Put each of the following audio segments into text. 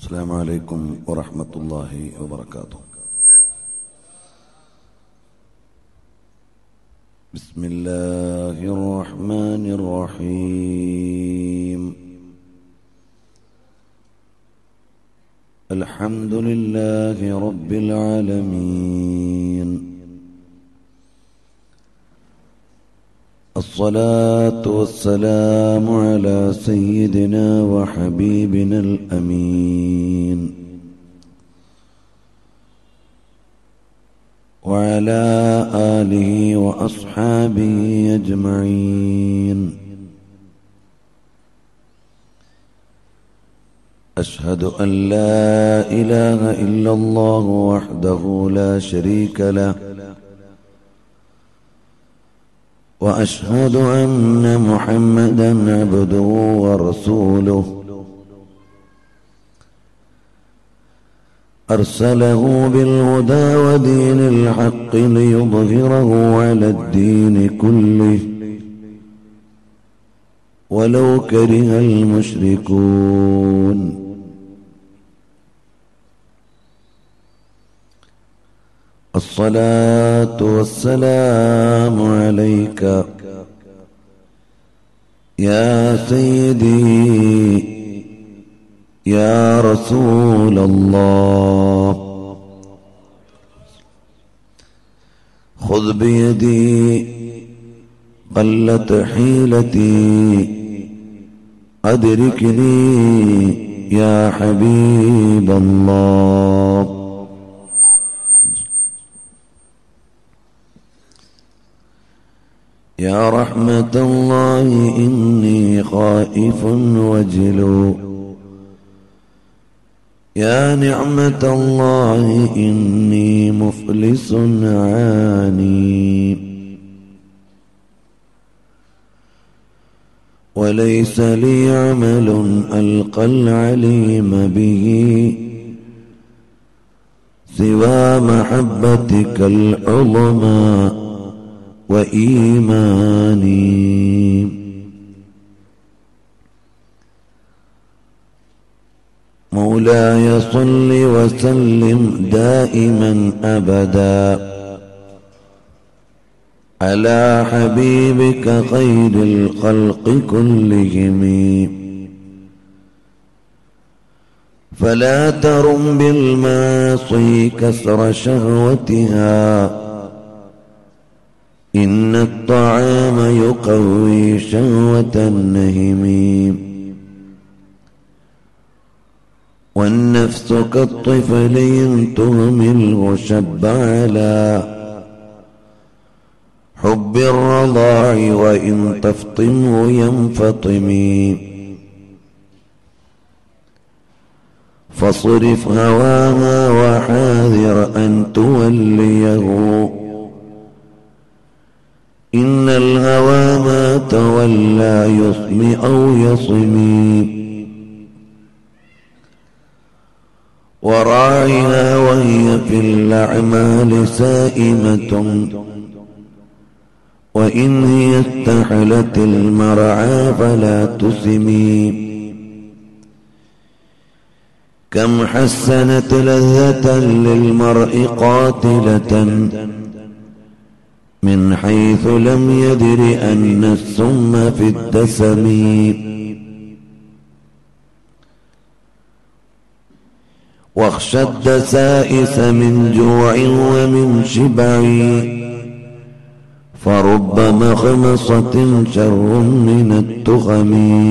السلام عليكم ورحمة الله وبركاته بسم الله الرحمن الرحيم الحمد لله رب العالمين الصلاة والسلام على سيدنا وحبيبنا الأمين وعلى آله وأصحابه أجمعين أشهد أن لا إله إلا الله وحده لا شريك له واشهد ان محمدا عبده ورسوله ارسله بالهدى ودين الحق ليظهره على الدين كله ولو كره المشركون الصلاة والسلام عليك يا سيدي يا رسول الله خذ بيدي قلت حيلتي أدركني يا حبيب الله يا رحمة الله إني خائف وجل يا نعمة الله إني مفلس عاني وليس لي عمل ألقى العليم به سوى محبتك العظمى وإيماني مولاي صل وسلم دائما أبدا على حبيبك خير الخلق كلهم فلا ترم بالمعصي كسر شهوتها إن الطعام يقوي شهوة النهم والنفس كالطفل إن تهمله شب على حب الرضاع وإن تفطمه ينفطم فصرف هواها وحاذر أن توليه إن الهوى ما تولى يصم أو يصمي وراعها وهي في الأعمال سائمة وإن هي استحلت المرعى فلا تسمي كم حسنت لذة للمرء قاتلة من حيث لم يدر أن السم في الدسم واخشى الدسائس من جوع ومن شبع فرب مخمصة شر من التخم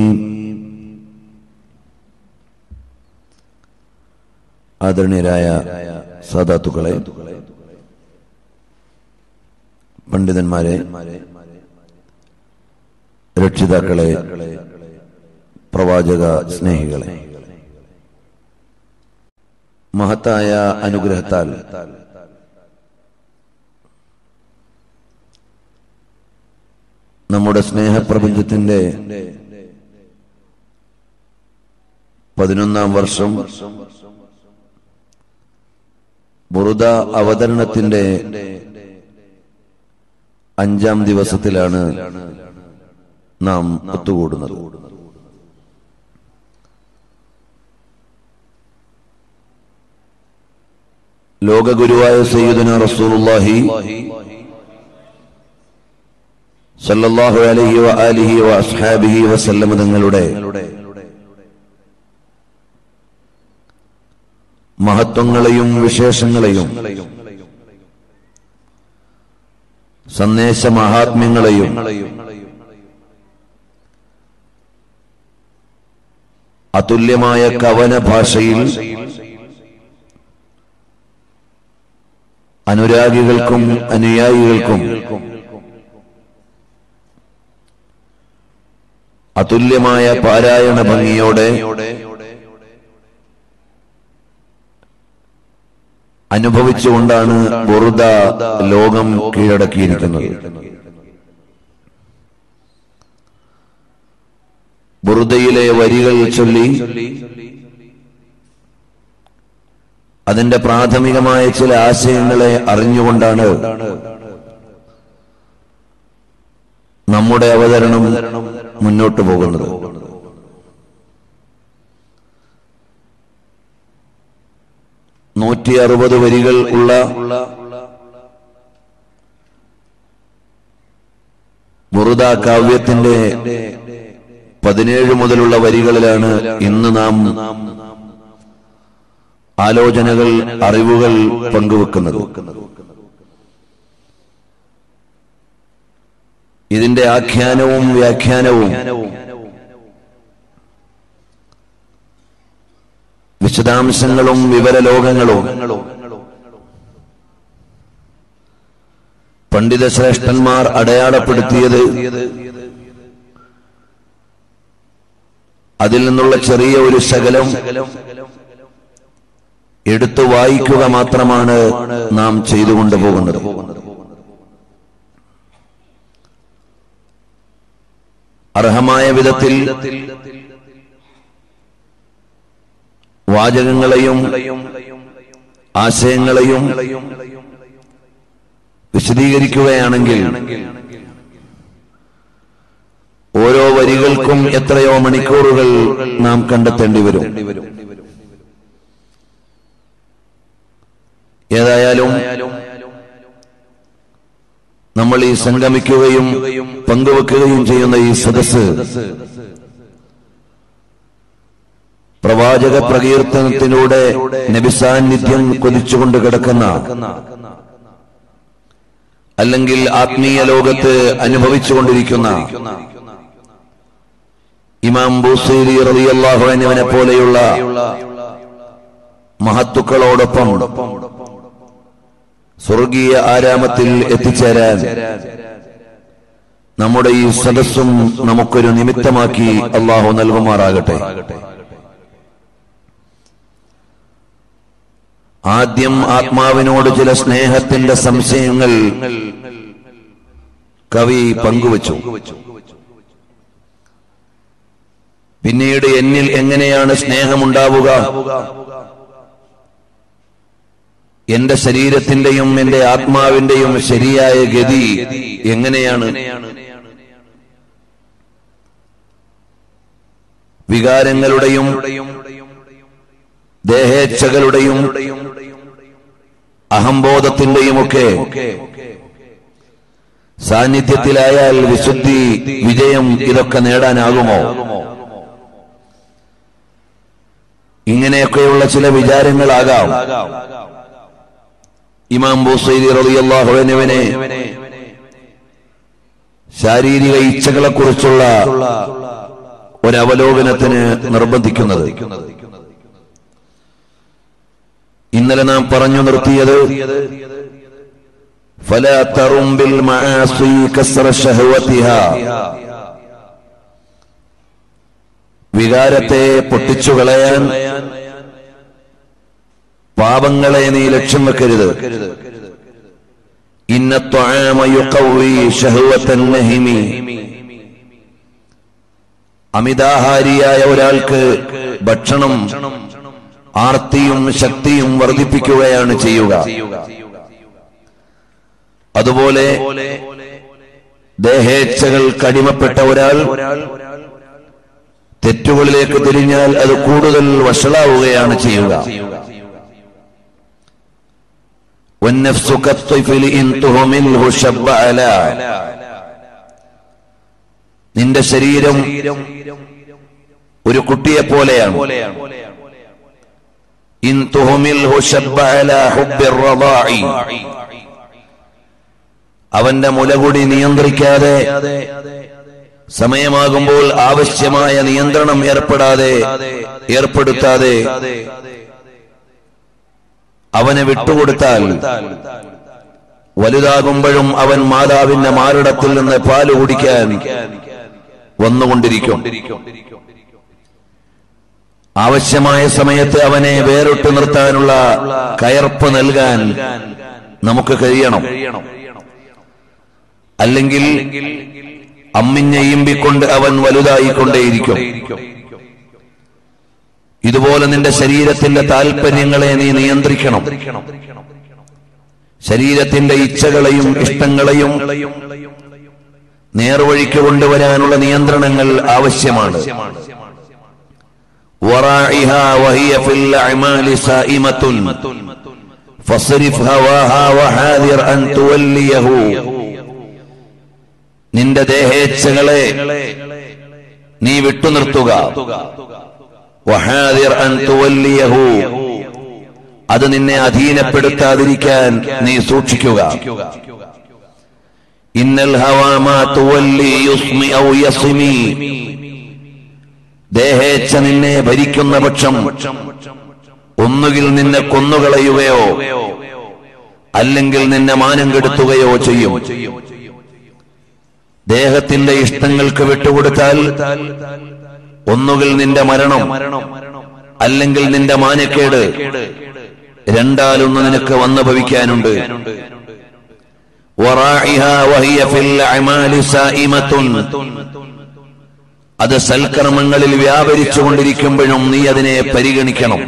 ആദരണീയരായ സാധാത്തുക്കളെ പണ്ഡിതന്മാരെ രക്ഷിതാക്കളെ പ്രവാചക സ്നേഹികളെ മഹത്തായ അനുഗ്രഹത്താൽ നമ്മുടെ സ്നേഹപ്രപഞ്ചത്തിന്റെ പതിനൊന്നാം വർഷം ബുറുദ അവതരണത്തിന്റെ അഞ്ചാം ദിവസത്തിലാണ് നാം ഒത്തുകൂടുന്നത് ലോകഗുരുവായ സയ്യിദുന റസൂലുള്ളാഹി സല്ലല്ലാഹു അലൈഹി വ ആലിഹി വ അസ്ഹാബിഹി വസല്ലമ തങ്ങളുടെ മഹത്വങ്ങളെയും വിശേഷങ്ങളെയും സന്ദേശ മഹാത്മ്യങ്ങളെയും അതുല്യമായ കവന ഭാഷയിൽ അനുരാഗികൾക്കും അനുയായികൾക്കും അതുല്യമായ പാരായണ ഭംഗിയോടെ അനുഭവിച്ചുകൊണ്ടാണ് ബുറുദ ലോകം കീഴടക്കിയിരിക്കുന്നത് ബുറുദയിലെ വരികൾ ചൊല്ലി അതിന്റെ പ്രാഥമികമായ ചില ആശയങ്ങളെ അറിഞ്ഞുകൊണ്ടാണ് നമ്മുടെ അവതരണം മുന്നോട്ട് പോകുന്നത് നൂറ്റി അറുപത് വരികൾ ഉള്ള മുറുദ കാവ്യത്തിന്റെ പതിനേഴ് മുതലുള്ള വരികളിലാണ് ഇന്ന് നാം ആലോചനകൾ അറിവുകൾ പങ്കുവെക്കുന്നത് ഇതിന്റെ ആഖ്യാനവും വ്യാഖ്യാനവും വിശദാംശങ്ങളും വിവരലോകങ്ങളും പണ്ഡിത ശ്രേഷ്ഠന്മാർ അടയാളപ്പെടുത്തിയത് അതിൽ നിന്നുള്ള ചെറിയ ഒരു ശകലം എടുത്തു വായിക്കുക മാത്രമാണ് നാം ചെയ്തുകൊണ്ടു പോകുന്നത് അർഹമായ വിധത്തിൽ വാചകങ്ങളെയും ആശയങ്ങളെയും വിശദീകരിക്കുകയാണെങ്കിൽ ഓരോ വരികൾക്കും എത്രയോ മണിക്കൂറുകൾ നാം കണ്ടെത്തേണ്ടി വരും ഏതായാലും നമ്മൾ ഈ സംഗമിക്കുകയും പങ്കുവെക്കുകയും ചെയ്യുന്ന ഈ സദസ് പ്രവാചക പ്രകീർത്തനത്തിലൂടെ നബിസാന്നിധ്യം കൊതിച്ചുകൊണ്ട് കിടക്കുന്ന അല്ലെങ്കിൽ ആത്മീയ ലോകത്ത് അനുഭവിച്ചുകൊണ്ടിരിക്കുന്ന ഇമാം ബൂസീരി റളിയല്ലാഹു അൻഹുവിനെ പോലെയുള്ള മഹത്തുക്കളോടൊപ്പം സ്വർഗീയ ആരാമത്തിൽ എത്തിച്ചേരാൻ നമ്മുടെ ഈ സദസ്സും നമുക്കൊരു നിമിത്തമാക്കി അള്ളാഹു നൽകുമാറാകട്ടെ ആദ്യം ആത്മാവിനോട് ചില സ്നേഹത്തിന്റെ സംശയങ്ങൾ കവി പങ്കുവച്ചു പിന്നീട് എന്നിൽ എങ്ങനെയാണ് സ്നേഹമുണ്ടാവുക എന്റെ ശരീരത്തിന്റെയും എന്റെ ആത്മാവിന്റെയും ശരിയായ ഗതി എങ്ങനെയാണ് വികാരങ്ങളുടെയും ദേഹേച്ഛകളുടെയും അഹംബോധത്തിന്റെയും ഒക്കെ സാന്നിധ്യത്തിലായാൽ വിശുദ്ധി വിജയം ഇതൊക്കെ നേടാനാകുമോ ഇങ്ങനെയൊക്കെയുള്ള ചില വിചാരങ്ങളാകാം ഇമാം ബൂസൈദി റളിയല്ലാഹുവിനെ ശാരീരിക ഇച്ഛകളെ കുറിച്ചുള്ള ഒരവലോകനത്തിന് നിർബന്ധിക്കുന്നത് ഇന്നലെ നാം പറഞ്ഞു നിർത്തിയത് فلا ترم بالمعاصي كسر شهوتها വികാരത്തെ പൊട്ടിച്ചു കളയാൻ പാപങ്ങളെ നീ ലക്ഷ്യം വെക്കരുത് ഇന്ന ത്വആമ യുഖവ്വി ശഹവത്തൻ നഹിമി അമിതാഹാരിയായ ഒരാൾക്ക് ഭക്ഷണം ആർത്തിയും ശക്തിയും വർദ്ധിപ്പിക്കുകയാണ് ചെയ്യുക അതുപോലെ ദേഹേച്ഛകൾ കടിമപ്പെട്ട ഒരാൾ തെറ്റുകളിലേക്ക് തിരിഞ്ഞാൽ അത് കൂടുതൽ വഷളാവുകയാണ് ചെയ്യുക والنفس كالطفل إن تهمله شب على നിന്റെ ശരീരം ഒരു കുട്ടിയെ പോലെയാണ് ഇൻ തുഹമിൽഹു ശബ്ബ അലാ ഹുബ്ബിർ റദാഇ അവന്റെ മുലകുടി നിയന്ത്രിക്കാതെ സമയമാകുമ്പോൾ ആവശ്യമായ നിയന്ത്രണം ഏർപ്പെടാതെ ഏർപ്പെടുത്താതെ അവനെ വിട്ടുകൊടുത്താൽ വലുതാകുമ്പോഴും അവൻ മാതാവിന്റെ മാറിടത്തിൽ നിന്ന് പാല് കുടിക്കാൻ വന്നുകൊണ്ടിരിക്കും ആവശ്യമായ സമയത്ത് അവനെ വേറിട്ട് നിർത്താനുള്ള കയർപ്പ് നൽകാൻ നമുക്ക് കഴിയണം അല്ലെങ്കിൽ അമ്മിഞ്ഞയിമ്പിക്കൊണ്ട് അവൻ വലുതായിക്കൊണ്ടേയിരിക്കും ഇതുപോലെ നിന്റെ ശരീരത്തിന്റെ താല്പര്യങ്ങളെ നീ നിയന്ത്രിക്കണം ശരീരത്തിന്റെ ഇച്ഛകളെയും ഇഷ്ടങ്ങളെയും നേർവഴിക്ക് കൊണ്ടുവരാനുള്ള നിയന്ത്രണങ്ങൾ ആവശ്യമാണ് وراعها وهي في الأعمال سائمة فاصرف هواها وحاذر أن توليه നിന്റെ ദേഹേച്ഛകളെ നീ വിട്ടുനിർത്തുക വഹാദിർ അൻ തുവല്ലിയഹു അത് നിന്നെ അധീനപ്പെടുത്താതിരിക്കാൻ നീ സൂക്ഷിക്കുക ഇന്നൽ ഹവാമാ തുവല്ലി യുസ്മി ഔ യസ്മി ദേഹേച്ഛ നിന്നെ ഭരിക്കുന്ന പക്ഷം ഒന്നുകിൽ നിന്നെ കൊന്നുകളയുകയോ അല്ലെങ്കിൽ നിന്നെ മാനം കെടുത്തുകയോ ചെയ്യും ദേഹത്തിന്റെ ഇഷ്ടങ്ങൾക്ക് വിട്ടുകൊടുത്താൽ ഒന്നുകിൽ നിന്റെ മരണം അല്ലെങ്കിൽ നിന്റെ മാനക്കേട് രണ്ടാലൊന്ന് നിനക്ക് വന്നു ഭവിക്കാനുണ്ട് وراعها وهي في الأعمال سائمة അത് സൽക്കർമ്മങ്ങളിൽ വ്യാപരിച്ചു കൊണ്ടിരിക്കുമ്പോഴും നീ അതിനെ പരിഗണിക്കണം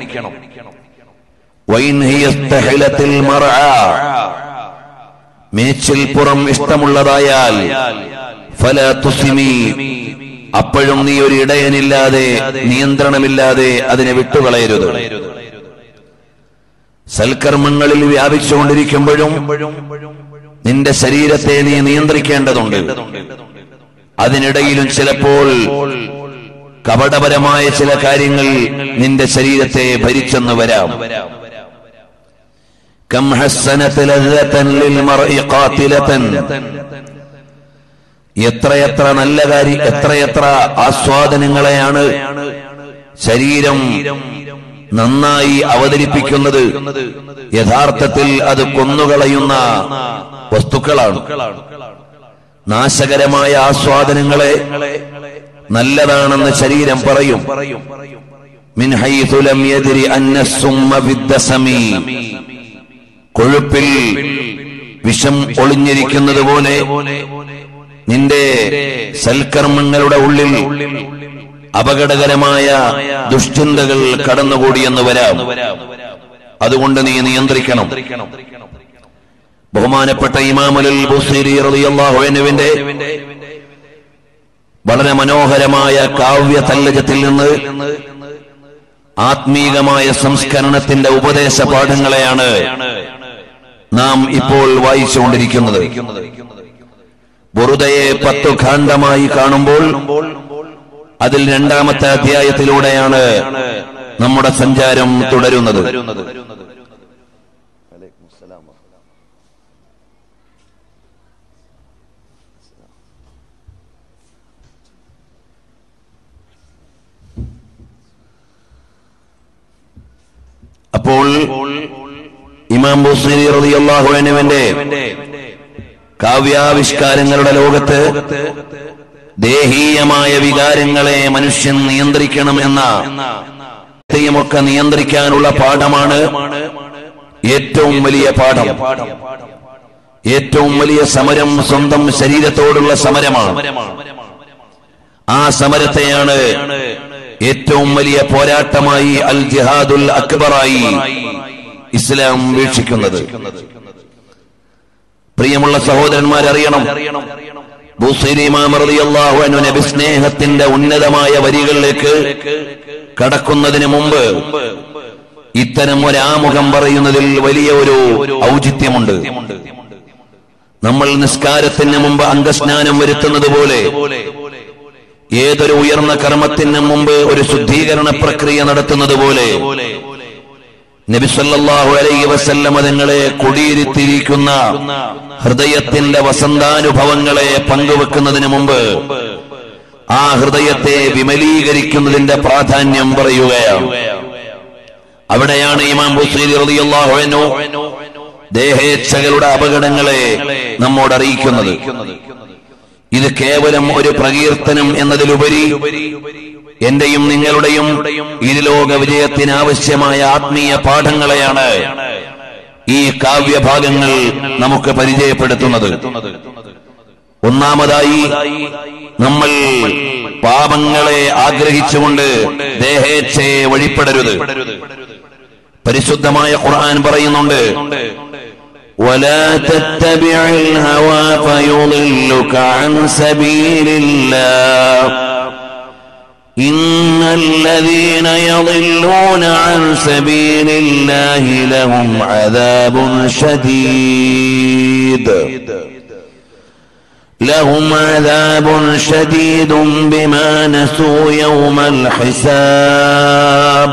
വൈൻഹിയസ്തഹിലത്തിൽ മറആ മേച്ചിൽ പുറം ഇഷ്ടമുള്ളതായാൽ ഫല തുസിമി അപ്പോഴും നീ ഒരു ഇടയനില്ലാതെ നിയന്ത്രണമില്ലാതെ അതിനെ വിട്ടുകളയരുത് സൽക്കർമ്മങ്ങളിൽ വ്യാപിച്ചുകൊണ്ടിരിക്കുമ്പോഴും നിന്റെ ശരീരത്തെ നീ നിയന്ത്രിക്കേണ്ടതുണ്ട് അതിനിടയിലും ചിലപ്പോൾ കപടപരമായ ചില കാര്യങ്ങൾ നിന്റെ ശരീരത്തെ ഭരിച്ചെന്ന് വരാം كم حسنت لذة للمرء قاتلة എത്രയെത്ര നല്ല കാര്യം എത്രയെത്ര ആസ്വാദനങ്ങളെയാണ് ശരീരം നന്നായി അവതരിപ്പിക്കുന്നത് യഥാർത്ഥത്തിൽ അത് കൊന്നുകളയുന്ന വസ്തുക്കളാണ് നാശകരമായ ആസ്വാദനങ്ങളെ നല്ലതാണെന്ന് ശരീരം പറയും മിൻ ഹൈഥു ലം യദ്രി അന്ന സുമ്മ ഫിദ്ദസമി കൊഴുപ്പിൽ വിഷം ഒളിഞ്ഞിരിക്കുന്നത് പോലെ നിന്റെ സൽക്കർമ്മങ്ങളുടെ ഉള്ളിൽ അപകടകരമായ ദുഷ്ചിന്തകൾ കടന്നുകൂടിയെന്ന് വരാം അതുകൊണ്ട് നീ നിയന്ത്രിക്കണം ബഹുമാനപ്പെട്ട ഇമാമുൽ ബുസീരി റളിയല്ലാഹു അൻഹുവിന്റെ വളരെ മനോഹരമായ കാവ്യ തല്ലജത്തിൽ നിന്ന് ആത്മീകമായ സംസ്കരണത്തിന്റെ ഉപദേശ പാഠങ്ങളെയാണ് നാം ഇപ്പോൾ വായിച്ചുകൊണ്ടിരിക്കുന്നത് ബുറുദയെ പത്തു ഖാണ്ഡമായി കാണുമ്പോൾ അതിൽ രണ്ടാമത്തെ അധ്യായത്തിലൂടെയാണ് നമ്മുടെ സഞ്ചാരം തുടരുന്നത് അപ്പോൾ ഇമാം ബുസീരി റളിയല്ലാഹു അൻഹുവിന്റെ കാവ്യാവിഷ്കാരങ്ങളുടെ ലോകത്ത് ദേഹീയമായ വികാരങ്ങളെ മനുഷ്യൻ നിയന്ത്രിക്കണം എന്ന ഒക്കെ നിയന്ത്രിക്കാനുള്ള പാഠമാണ് ഏറ്റവും വലിയ പാഠം ഏറ്റവും വലിയ സമരം സ്വന്തം ശരീരത്തോടുള്ള സമരമാണ് ആ സമരത്തെയാണ് ഏറ്റവും വലിയ പോരാട്ടമായി അൽ ജിഹാദുൽ അക്ബറായി ഇസ്ലാം വീക്ഷിക്കുന്നത് പ്രിയമുള്ള സഹോദരന്മാരറിയണം നബി സ്നേഹത്തിന്റെ ഉന്നതമായ വരികളിലേക്ക് കടക്കുന്നതിന് മുമ്പ് ഇത്തരം ഒരാമുഖം പറയുന്നതിൽ വലിയ ഒരു ഔചിത്യമുണ്ട് നമ്മൾ നിസ്കാരത്തിന് മുമ്പ് അംഗസ്നാനം വരുത്തുന്നത് പോലെ ഏതൊരു ഉയർന്ന കർമ്മത്തിന് മുമ്പ് ഒരു ശുദ്ധീകരണ പ്രക്രിയ നടത്തുന്നത് പോലെ നബിസല്ലാഹു അലൈഹി വസല്ലമ തങ്ങളെ കുടിയിരുത്തിയിരിക്കുന്ന ഹൃദയത്തിന്റെ വസന്താനുഭവങ്ങളെ പങ്കുവെക്കുന്നതിന് മുമ്പ് ആ ഹൃദയത്തെ വിമലീകരിക്കുന്നതിന്റെ പ്രാധാന്യം പറയുകയാണ് അവിടെയാണ് ഇമാം ബുസീരി റളിയല്ലാഹു അൻഹു ദേഹേച്ഛകളുടെ അപകടങ്ങളെ നമ്മോട് അറിയിക്കുന്നത് ഇത് കേവലം ഒരു പ്രകീർത്തനം എന്നതിലുപരി എന്റെയും നിങ്ങളുടെയും ഇരുലോക വിജയത്തിന് ആവശ്യമായ ആത്മീയ പാഠങ്ങളെയാണ് ഈ കാവ്യഭാഗങ്ങൾ നമുക്ക് പരിചയപ്പെടുത്തുന്നത് ഒന്നാമതായി നമ്മൾ പാപങ്ങളെ ആഗ്രഹിച്ചുകൊണ്ട് ദേഹേച്ഛയെ വഴിപ്പെടരുത് പരിശുദ്ധമായ ഖുർആൻ പറയുന്നുണ്ട് ولا تتبع الهوى فيضلك عن سبيل الله إن الذين يضلون عن سبيل الله لهم عذاب شديد لهم عذاب شديد بما نسوا يوم الحساب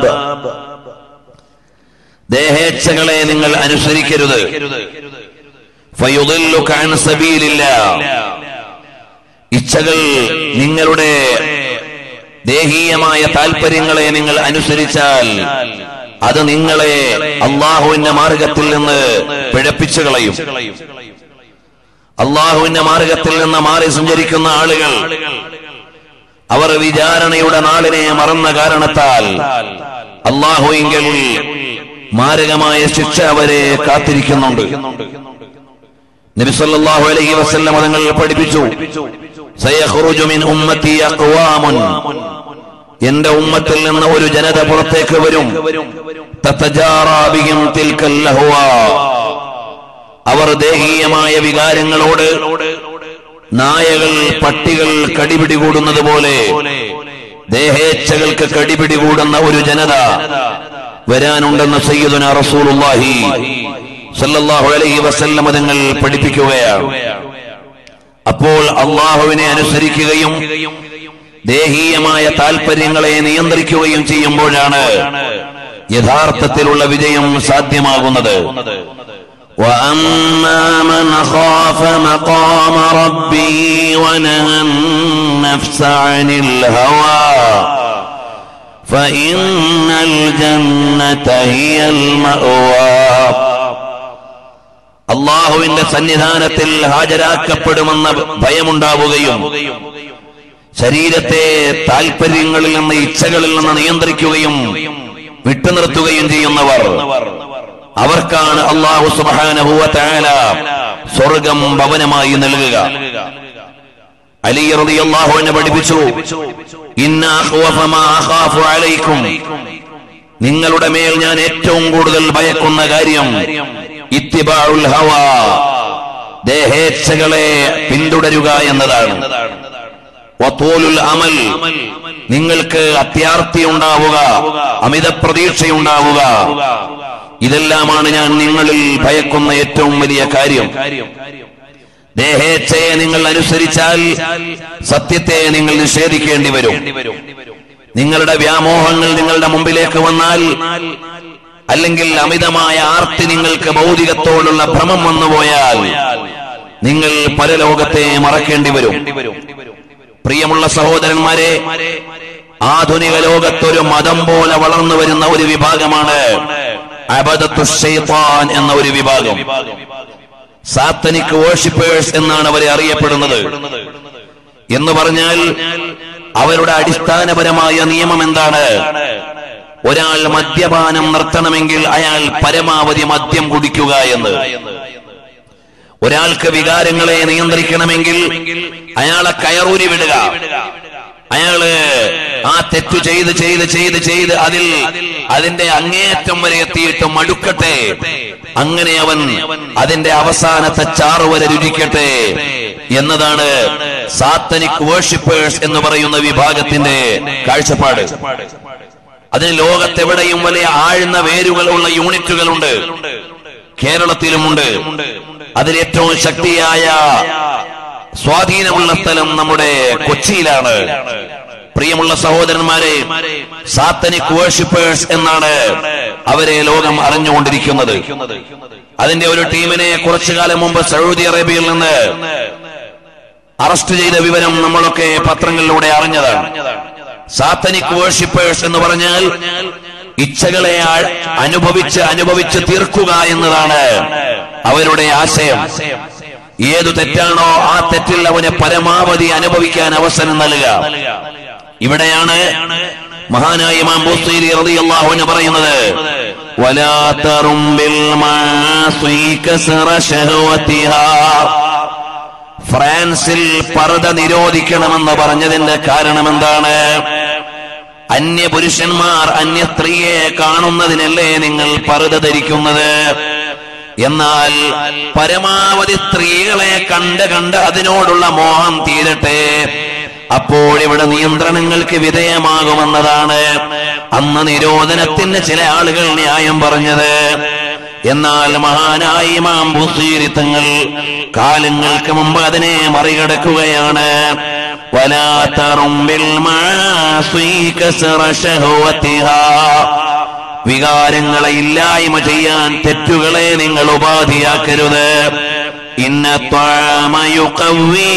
ദേഹേച്ഛകളെ നിങ്ങൾ അനുസരിക്കരുത് ഫയുദില്ലുക അൻ സബീലില്ലാ. ഇച്ഛകൾ നിങ്ങളുടെ ദേഹീയമായ താല്പര്യങ്ങളെ നിങ്ങൾ അനുസരിച്ചാൽ അത് നിങ്ങളെ അള്ളാഹുവിന്റെ മാർഗത്തിൽ നിന്ന് പിഴപ്പിച്ചു കളയും അള്ളാഹുവിന്റെ മാർഗത്തിൽ നിന്ന് മാറി സഞ്ചരിക്കുന്ന ആളുകൾ അവർ വിചാരണയുടെ നാളിനെ മറന്ന കാരണത്താൽ അള്ളാഹുവിങ്കൽ മാരകമായ ശിക്ഷ അവരെ കാത്തിരിക്കുന്നുണ്ട് നബിസല്ലാഹു അലൈഹി വസല്ലം തങ്ങൾ പഠിപ്പിച്ചു സയഖ്റുജു മിൻ ഉമ്മത്തി അഖ്വാമുൻ എന്റെ ഉമ്മത്തിൽ നിന്ന് ഒരു ജനത പുറത്തേക്ക് വരും തതജാറാ ബിഹിം തിൽക്കൽ ലഹ്വാ അവർ ദേഹീയമായ വികാരങ്ങളോട് നായകൾ പട്ടികൾ കടിപിടി കൂടുന്നത് പോലെ ദേഹേച്ഛകൾക്ക് കടിപിടി കൂടുന്ന ഒരു ജനത വരാനുണ്ടെന്ന് സയ്യിദുന റസൂലുള്ളാഹി സല്ലല്ലാഹു അലൈഹി വസല്ലം തങ്ങൾ പഠിപ്പിക്കുകയാണ് അപ്പോൾ അള്ളാഹുവിനെ അനുസരിക്കുകയും ദേഹീയമായ താല്പര്യങ്ങളെ നിയന്ത്രിക്കുകയും ചെയ്യുമ്പോഴാണ് യഥാർത്ഥത്തിലുള്ള വിജയം സാധ്യമാകുന്നത് وأما من خاف مقام ربه ونهى النفس عن الهوى فإن الجنة هي المأوى അള്ളാഹുവിന്റെ സന്നിധാനത്തിൽ ഹാജരാക്കപ്പെടുമെന്ന ഭയമുണ്ടാവുകയും ശരീരത്തെ താല്പര്യങ്ങളിൽ നിന്ന് ഇച്ഛകളിൽ നിന്ന് നിയന്ത്രിക്കുകയും വിട്ടുനിർത്തുകയും ചെയ്യുന്നവർ അവർക്കാണ് അള്ളാഹു സുബാനഹുവ താല സ്വർഗം ഭവനമായി നൽകുക അലി റളിയല്ലാഹു അൻഹു പഠിപ്പിച്ചു ഇന്ന അഖ്വഫ മാ അഖാഫു അലൈക്കും നിങ്ങളുടെ മേൽ ഞാൻ ഏറ്റവും കൂടുതൽ ഭയക്കുന്ന കാര്യം ഇത്തിബാഉൽ ഹവ ദേഹേച്ഛകളെ പിന്തുടരുക എന്നതാണ് വത്തൂലുൽ അമൽ നിങ്ങൾക്ക് അത്യാർത്തി ഉണ്ടാവുക അമിത പ്രതീക്ഷയുണ്ടാവുക ഇതെല്ലാമാണ് ഞാൻ നിങ്ങളിൽ ഭയക്കുന്ന ഏറ്റവും വലിയ കാര്യം ദേഹേച്ഛയെ നിങ്ങൾ അനുസരിച്ചാൽ സത്യത്തെ നിങ്ങൾ നിഷേധിക്കേണ്ടി വരും നിങ്ങളുടെ വ്യാമോഹങ്ങൾ നിങ്ങളുടെ മുമ്പിലേക്ക് വന്നാൽ അല്ലെങ്കിൽ അമിതമായ ആർത്തി നിങ്ങൾക്ക് ഭൗതികത്തോടുള്ള ഭ്രമം വന്നുപോയാൽ നിങ്ങൾ പരലോകത്തെ മറക്കേണ്ടി വരും പ്രിയമുള്ള സഹോദരന്മാരെ ആധുനിക ലോകത്തൊരു മതം പോലെ വളർന്നു വരുന്ന ഒരു വിഭാഗമാണ് അബദത്തു ഷൈത്താൻ എന്ന ഒരു വിഭാഗം സാത്തനിക് വേർഷിപ്പേഴ്സ് എന്നാണ് അവരെ അറിയപ്പെടുന്നത് എന്ന് പറഞ്ഞാൽ അവരുടെ അടിസ്ഥാനപരമായ നിയമം എന്താണ് ഒരാൾ മദ്യപാനം നിർത്തണമെങ്കിൽ അയാൾ പരമാവധി മദ്യം കുടിക്കുക എന്ന് ഒരാൾക്ക് വികാരങ്ങളെ നിയന്ത്രിക്കണമെങ്കിൽ അയാളെ കയറൂരി വിടുക അയാള് ആ തെറ്റു ചെയ്ത് ചെയ്ത് ചെയ്ത് ചെയ്ത് അതിൽ അതിന്റെ അങ്ങേയറ്റം വരെ എത്തിയിട്ട് മടുക്കട്ടെ അങ്ങനെ അവൻ അതിന്റെ അവസാനത്തെ ചാറ് വരെ രുചിക്കട്ടെ എന്നതാണ് സാത്തനിക് വേർഷിപ്പേഴ്സ് എന്ന് പറയുന്ന വിഭാഗത്തിന്റെ കാഴ്ചപ്പാട് അതിന് ലോകത്തെവിടെയും വലിയ ആഴ്ന്ന വേരുകളുള്ള യൂണിറ്റുകളുണ്ട് കേരളത്തിലുമുണ്ട് അതിലേറ്റവും ശക്തിയായ സ്വാധീനമുള്ള സ്ഥലം നമ്മുടെ കൊച്ചിയിലാണ് പ്രിയമുള്ള സഹോദരന്മാരെ സാത്തനിക് വേർഷിപ്പേഴ്സ് എന്നാണ് അവരെ ലോകം അറിഞ്ഞുകൊണ്ടിരിക്കുന്നത് അതിന്റെ ഒരു ടീമിനെ കുറച്ചു കാലം മുമ്പ് സൗദി അറേബ്യയിൽ നിന്ന് അറസ്റ്റ് ചെയ്ത വിവരം നമ്മളൊക്കെ പത്രങ്ങളിലൂടെ അറിഞ്ഞതാണ് സാത്തനിക് വേർഷിപ്പേഴ്സ് എന്ന് പറഞ്ഞാൽ ഇച്ഛകളെ ആ- അനുഭവിച്ച് അനുഭവിച്ച് തീർക്കുക എന്നതാണ് അവരുടെ ആശയം ഏതു തെറ്റാണോ ആ തെറ്റിൽ അവന് പരമാവധി അനുഭവിക്കാൻ അവസരം നൽകുക ഇവിടെയാണ് മഹാനായ ഇമാം ബുസ്തീരി റളിയല്ലാഹു അൻഹു പറയുന്നത് വലാ തറും ബിൽ മാസി കസറ ശഹവതിഹാ ഫ്രാൻസിൽ പർദ നിരോധിക്കണമെന്ന് പറഞ്ഞതിന്റെ കാരണം എന്താണ് അന്യ പുരുഷന്മാർ അന്യ സ്ത്രീയെ കാണുന്നതിനല്ലേ നിങ്ങൾ പർദ ധരിക്കുന്നത് എന്നാൽ പരമാവധി സ്ത്രീകളെ കണ്ട് കണ്ട് അതിനോടുള്ള മോഹം തീരട്ടെ അപ്പോൾ ഇവിടെ നിയന്ത്രണങ്ങൾക്ക് വിധേയമാകുമെന്നതാണ് അന്ന് നിരോധനത്തിന് ചില ആളുകൾ ന്യായം പറഞ്ഞത് എന്നാൽ മഹാനായ ഇമാം ബുസീരി തങ്ങൾ കാലങ്ങൾക്ക് മുമ്പ് അതിനെ മറികടക്കുകയാണ് ولا ترم بالمعاصي كسر شهوتها വികാരങ്ങളെ ഇല്ലായ്മ ചെയ്യാൻ തെറ്റുകളെ നിങ്ങൾ ഉപാധിയാക്കരുത് ഇന്ന ത്വാമയുക്കവീ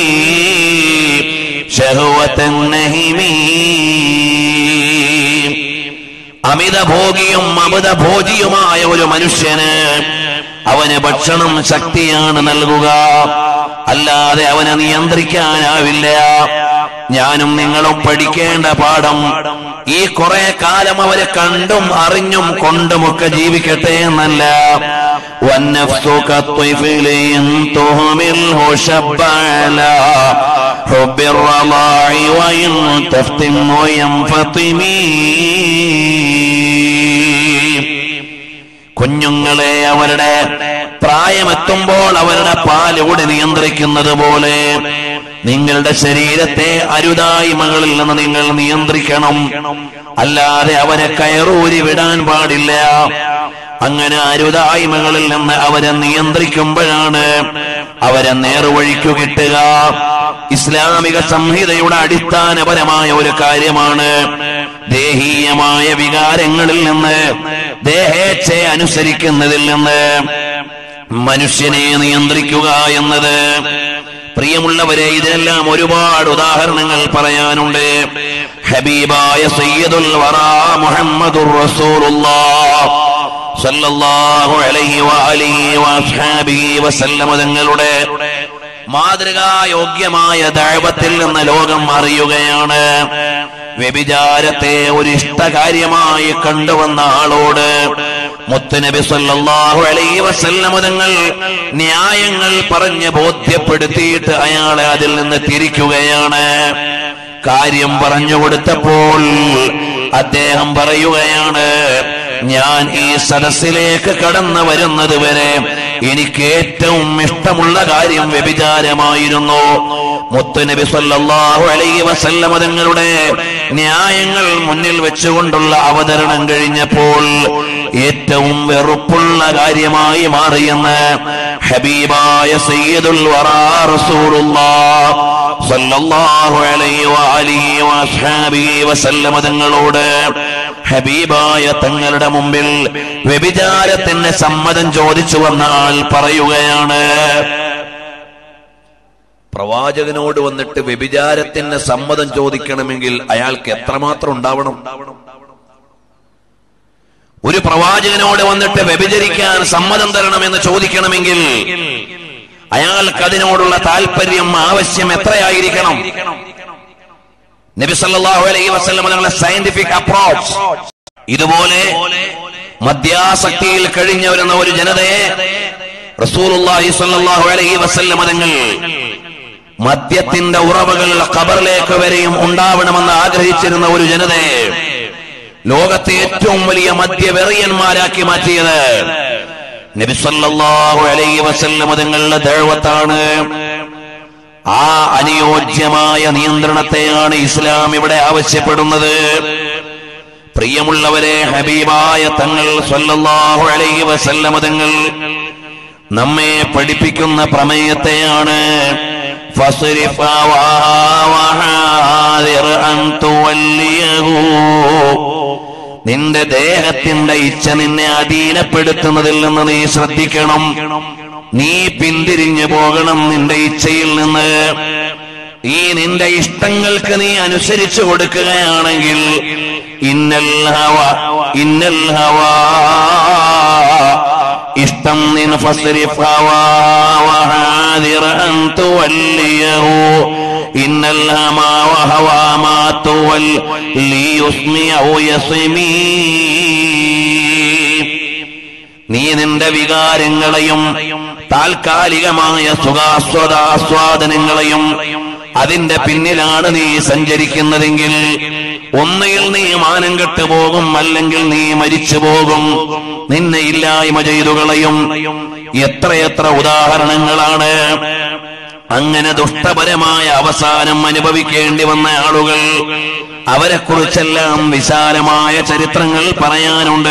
അമിതഭോഗിയും അമിതഭോജിയുമായ ഒരു മനുഷ്യന് അവന് ഭക്ഷണം ശക്തിയാണ് നൽകുക അല്ലാതെ അവനെ നിയന്ത്രിക്കാനാവില്ല ഞാനും നിങ്ങളും പഠിക്കേണ്ട പാഠം ഈ കുറെ കാലം അവരെ കണ്ടും അറിഞ്ഞും കൊണ്ടുമൊക്കെ ജീവിക്കട്ടെ എന്നല്ല والنفس كالطفل إن تهمله شب على حب الرضاع وإن تفتنه ينفطمي കുഞ്ഞുങ്ങളെ അവരുടെ പ്രായമെത്തുമ്പോൾ അവരുടെ പാലൂടെ നിയന്ത്രിക്കുന്നത് പോലെ നിങ്ങളുടെ ശരീരത്തെ അരുതായ്മകളിൽ നിന്ന് നിങ്ങൾ നിയന്ത്രിക്കണം അല്ലാതെ അവരെ കയറൂരി വിടാൻ പാടില്ല അങ്ങനെ അരുതായ്മകളിൽ നിന്ന് അവരെ നിയന്ത്രിക്കുമ്പോഴാണ് അവരെ നേർവഴിക്കു കിട്ടുക ഇസ്ലാമിക സംഹിതയുടെ അടിസ്ഥാനപരമായ ഒരു കാര്യമാണ് ദേഹീയമായ വികാരങ്ങളിൽ നിന്ന് ദേഹേച്ഛ അനുസരിക്കുന്നതിൽ നിന്ന് മനുഷ്യനെ നിയന്ത്രിക്കുക എന്നത് പ്രിയമുള്ളവരെ ഇതിനെല്ലാം ഒരുപാട് ഉദാഹരണങ്ങൾ പറയാനുണ്ട് ഹബീബായ സയ്യിദുൽ വറാ മുഹമ്മദുർ റസൂലുള്ളാഹ് സല്ലല്ലാഹു അലൈഹി വഅലിഹി വഅസ്ഹാബിഹി വസല്ലമ തങ്ങളുടെ മാതൃകായോഗ്യമായ ദൈവത്തിൽ നിന്ന് ലോകം അറിയുകയാണ് വ്യഭിചാരത്തെ ഒരു ഇഷ്ടകാര്യമായി കണ്ടുവന്ന ആളോട് മുത്തുനബി സല്ലല്ലാഹു അലൈഹി വസല്ലമ തങ്ങൾ ന്യായങ്ങൾ പറഞ്ഞ് ബോധ്യപ്പെടുത്തിയിട്ട് അയാളെ അതിൽ നിന്ന് തിരിക്കുകയാണ് കാര്യം പറഞ്ഞു കൊടുത്തപ്പോൾ അദ്ദേഹം പറയുകയാണ് ഞാൻ ഈ സദസ്സിലേക്ക് കടന്നു വരുന്നത് വരെ എനിക്ക് ഏറ്റവും ഇഷ്ടമുള്ള കാര്യം വ്യഭിചാരമായിരുന്നു മുത്തുനബി സല്ലല്ലാഹു അലൈഹി വസല്ലമ തങ്ങളുടെ ന്യായങ്ങൾ മുന്നിൽ വെച്ചുകൊണ്ടുള്ള അവതരണം കഴിഞ്ഞപ്പോൾ ഏറ്റവും വെറുപ്പുള്ള കാര്യമായി മാറിയെന്ന് ഹബീബായ സയ്യിദുൽ വറാ റസൂലുള്ളാഹ് സല്ലല്ലാഹു അലൈഹി വഅലിഹി വഅസ്ഹാബിഹി വസല്ലമ തങ്ങളോട് ഹബീബായ തങ്ങളുടെ മുമ്പിൽ വ്യഭിചാരത്തിന് സമ്മതം ചോദിച്ചു വന്ന ആൾ പറയുകയാണ് പ്രവാചകനോട് വന്നിട്ട് വ്യഭിചാരത്തിന് സമ്മതം ചോദിക്കണമെങ്കിൽ അയാൾക്ക് എത്രമാത്രം ഉണ്ടാവണം ഒരു പ്രവാചകനോട് വന്നിട്ട് വ്യഭിചരിക്കാൻ സമ്മതം തരണമെന്ന് ചോദിക്കണമെങ്കിൽ അയാൾക്ക് അതിനോടുള്ള താല്പര്യം ആവശ്യം എത്രയായിരിക്കണം നബി സല്ലല്ലാഹു അലൈഹി വസല്ലം തങ്ങളുടെ സയന്റിഫിക് അപ്രോച്ച് ഇതുപോലെ മദ്യാസക്തിയിൽ കഴിഞ്ഞു വരുന്ന ഒരു ജനതയെ റസൂലുള്ളാഹി സ്വല്ലല്ലാഹു അലൈഹി വസല്ലം തങ്ങൾ മദ്യത്തിന്റെ ഉറവകൾ ഖബറിലേക്ക് വരെയും ഉണ്ടാവണമെന്ന് ആഗ്രഹിച്ചിരുന്ന ഒരു ജനതയെ ലോകത്തെ ഏറ്റവും വലിയ മദ്യവെറിയന്മാരാക്കി മാറ്റിയത് നബി സല്ലല്ലാഹു അലൈഹി വസല്ലം തങ്ങളുടെ ദഴവത്താണ് ആ അനുയോജ്യമായ നിയന്ത്രണത്തെയാണ് ഇസ്ലാം ഇവിടെ ആവശ്യപ്പെടുന്നത് പ്രിയമുള്ളവരെ ഹബീബായ തങ്ങൾ സ്വല്ലല്ലാഹു അലൈഹി വസല്ലമ തങ്ങൾ നമ്മെ പഠിപ്പിക്കുന്ന പ്രമേയത്തെയാണ് فاصرف وحاذر أن توليه നിന്റെ ദേഹത്തിന്റെ ഇച്ഛ നിന്നെ അധീനപ്പെടുത്തുന്നതിൽ നിന്ന് നീ ശ്രദ്ധിക്കണം നീ പിന്തിരിഞ്ഞു പോകണം നിന്റെ ഇച്ഛയിൽ നിന്ന് ഈ നിന്റെ ഇഷ്ടങ്ങൾക്ക് നീ അനുസരിച്ചു കൊടുക്കുകയാണെങ്കിൽ ഇന്നൽ ഹവ ഇന്നൽ ഹവ ഇഷ്ടം നിൻ ഫസ്രിഫ് ഹവാ വഹാദിർ അൻ തുവല്ലിയഹു ഇന്നൽ ഹമാ വഹവാ മാ തുവല്ലി യുസ്മിഉ യസ്മീ നീ നിന്റെ വികാരങ്ങളെയും താൽക്കാലികമായ സുഖാസ്വദാസ്വാദനങ്ങളെയും അതിന്റെ പിന്നിലാണ് നീ സഞ്ചരിക്കുന്നതെങ്കിൽ ഒന്നുകിൽ നീ മാനം കെട്ടു പോകും അല്ലെങ്കിൽ നീ മരിച്ചു പോകും നിന്നെ ഇല്ലായ്മ ചെയ്തു കളയും എത്രയെത്ര ഉദാഹരണങ്ങളാണ് അങ്ങനെ ദുഷ്ടപരമായ അവസാനം അനുഭവിക്കേണ്ടി വന്ന ആളുകൾ അവരെക്കുറിച്ചെല്ലാം വിശാലമായ ചരിത്രങ്ങൾ പറയാനുണ്ട്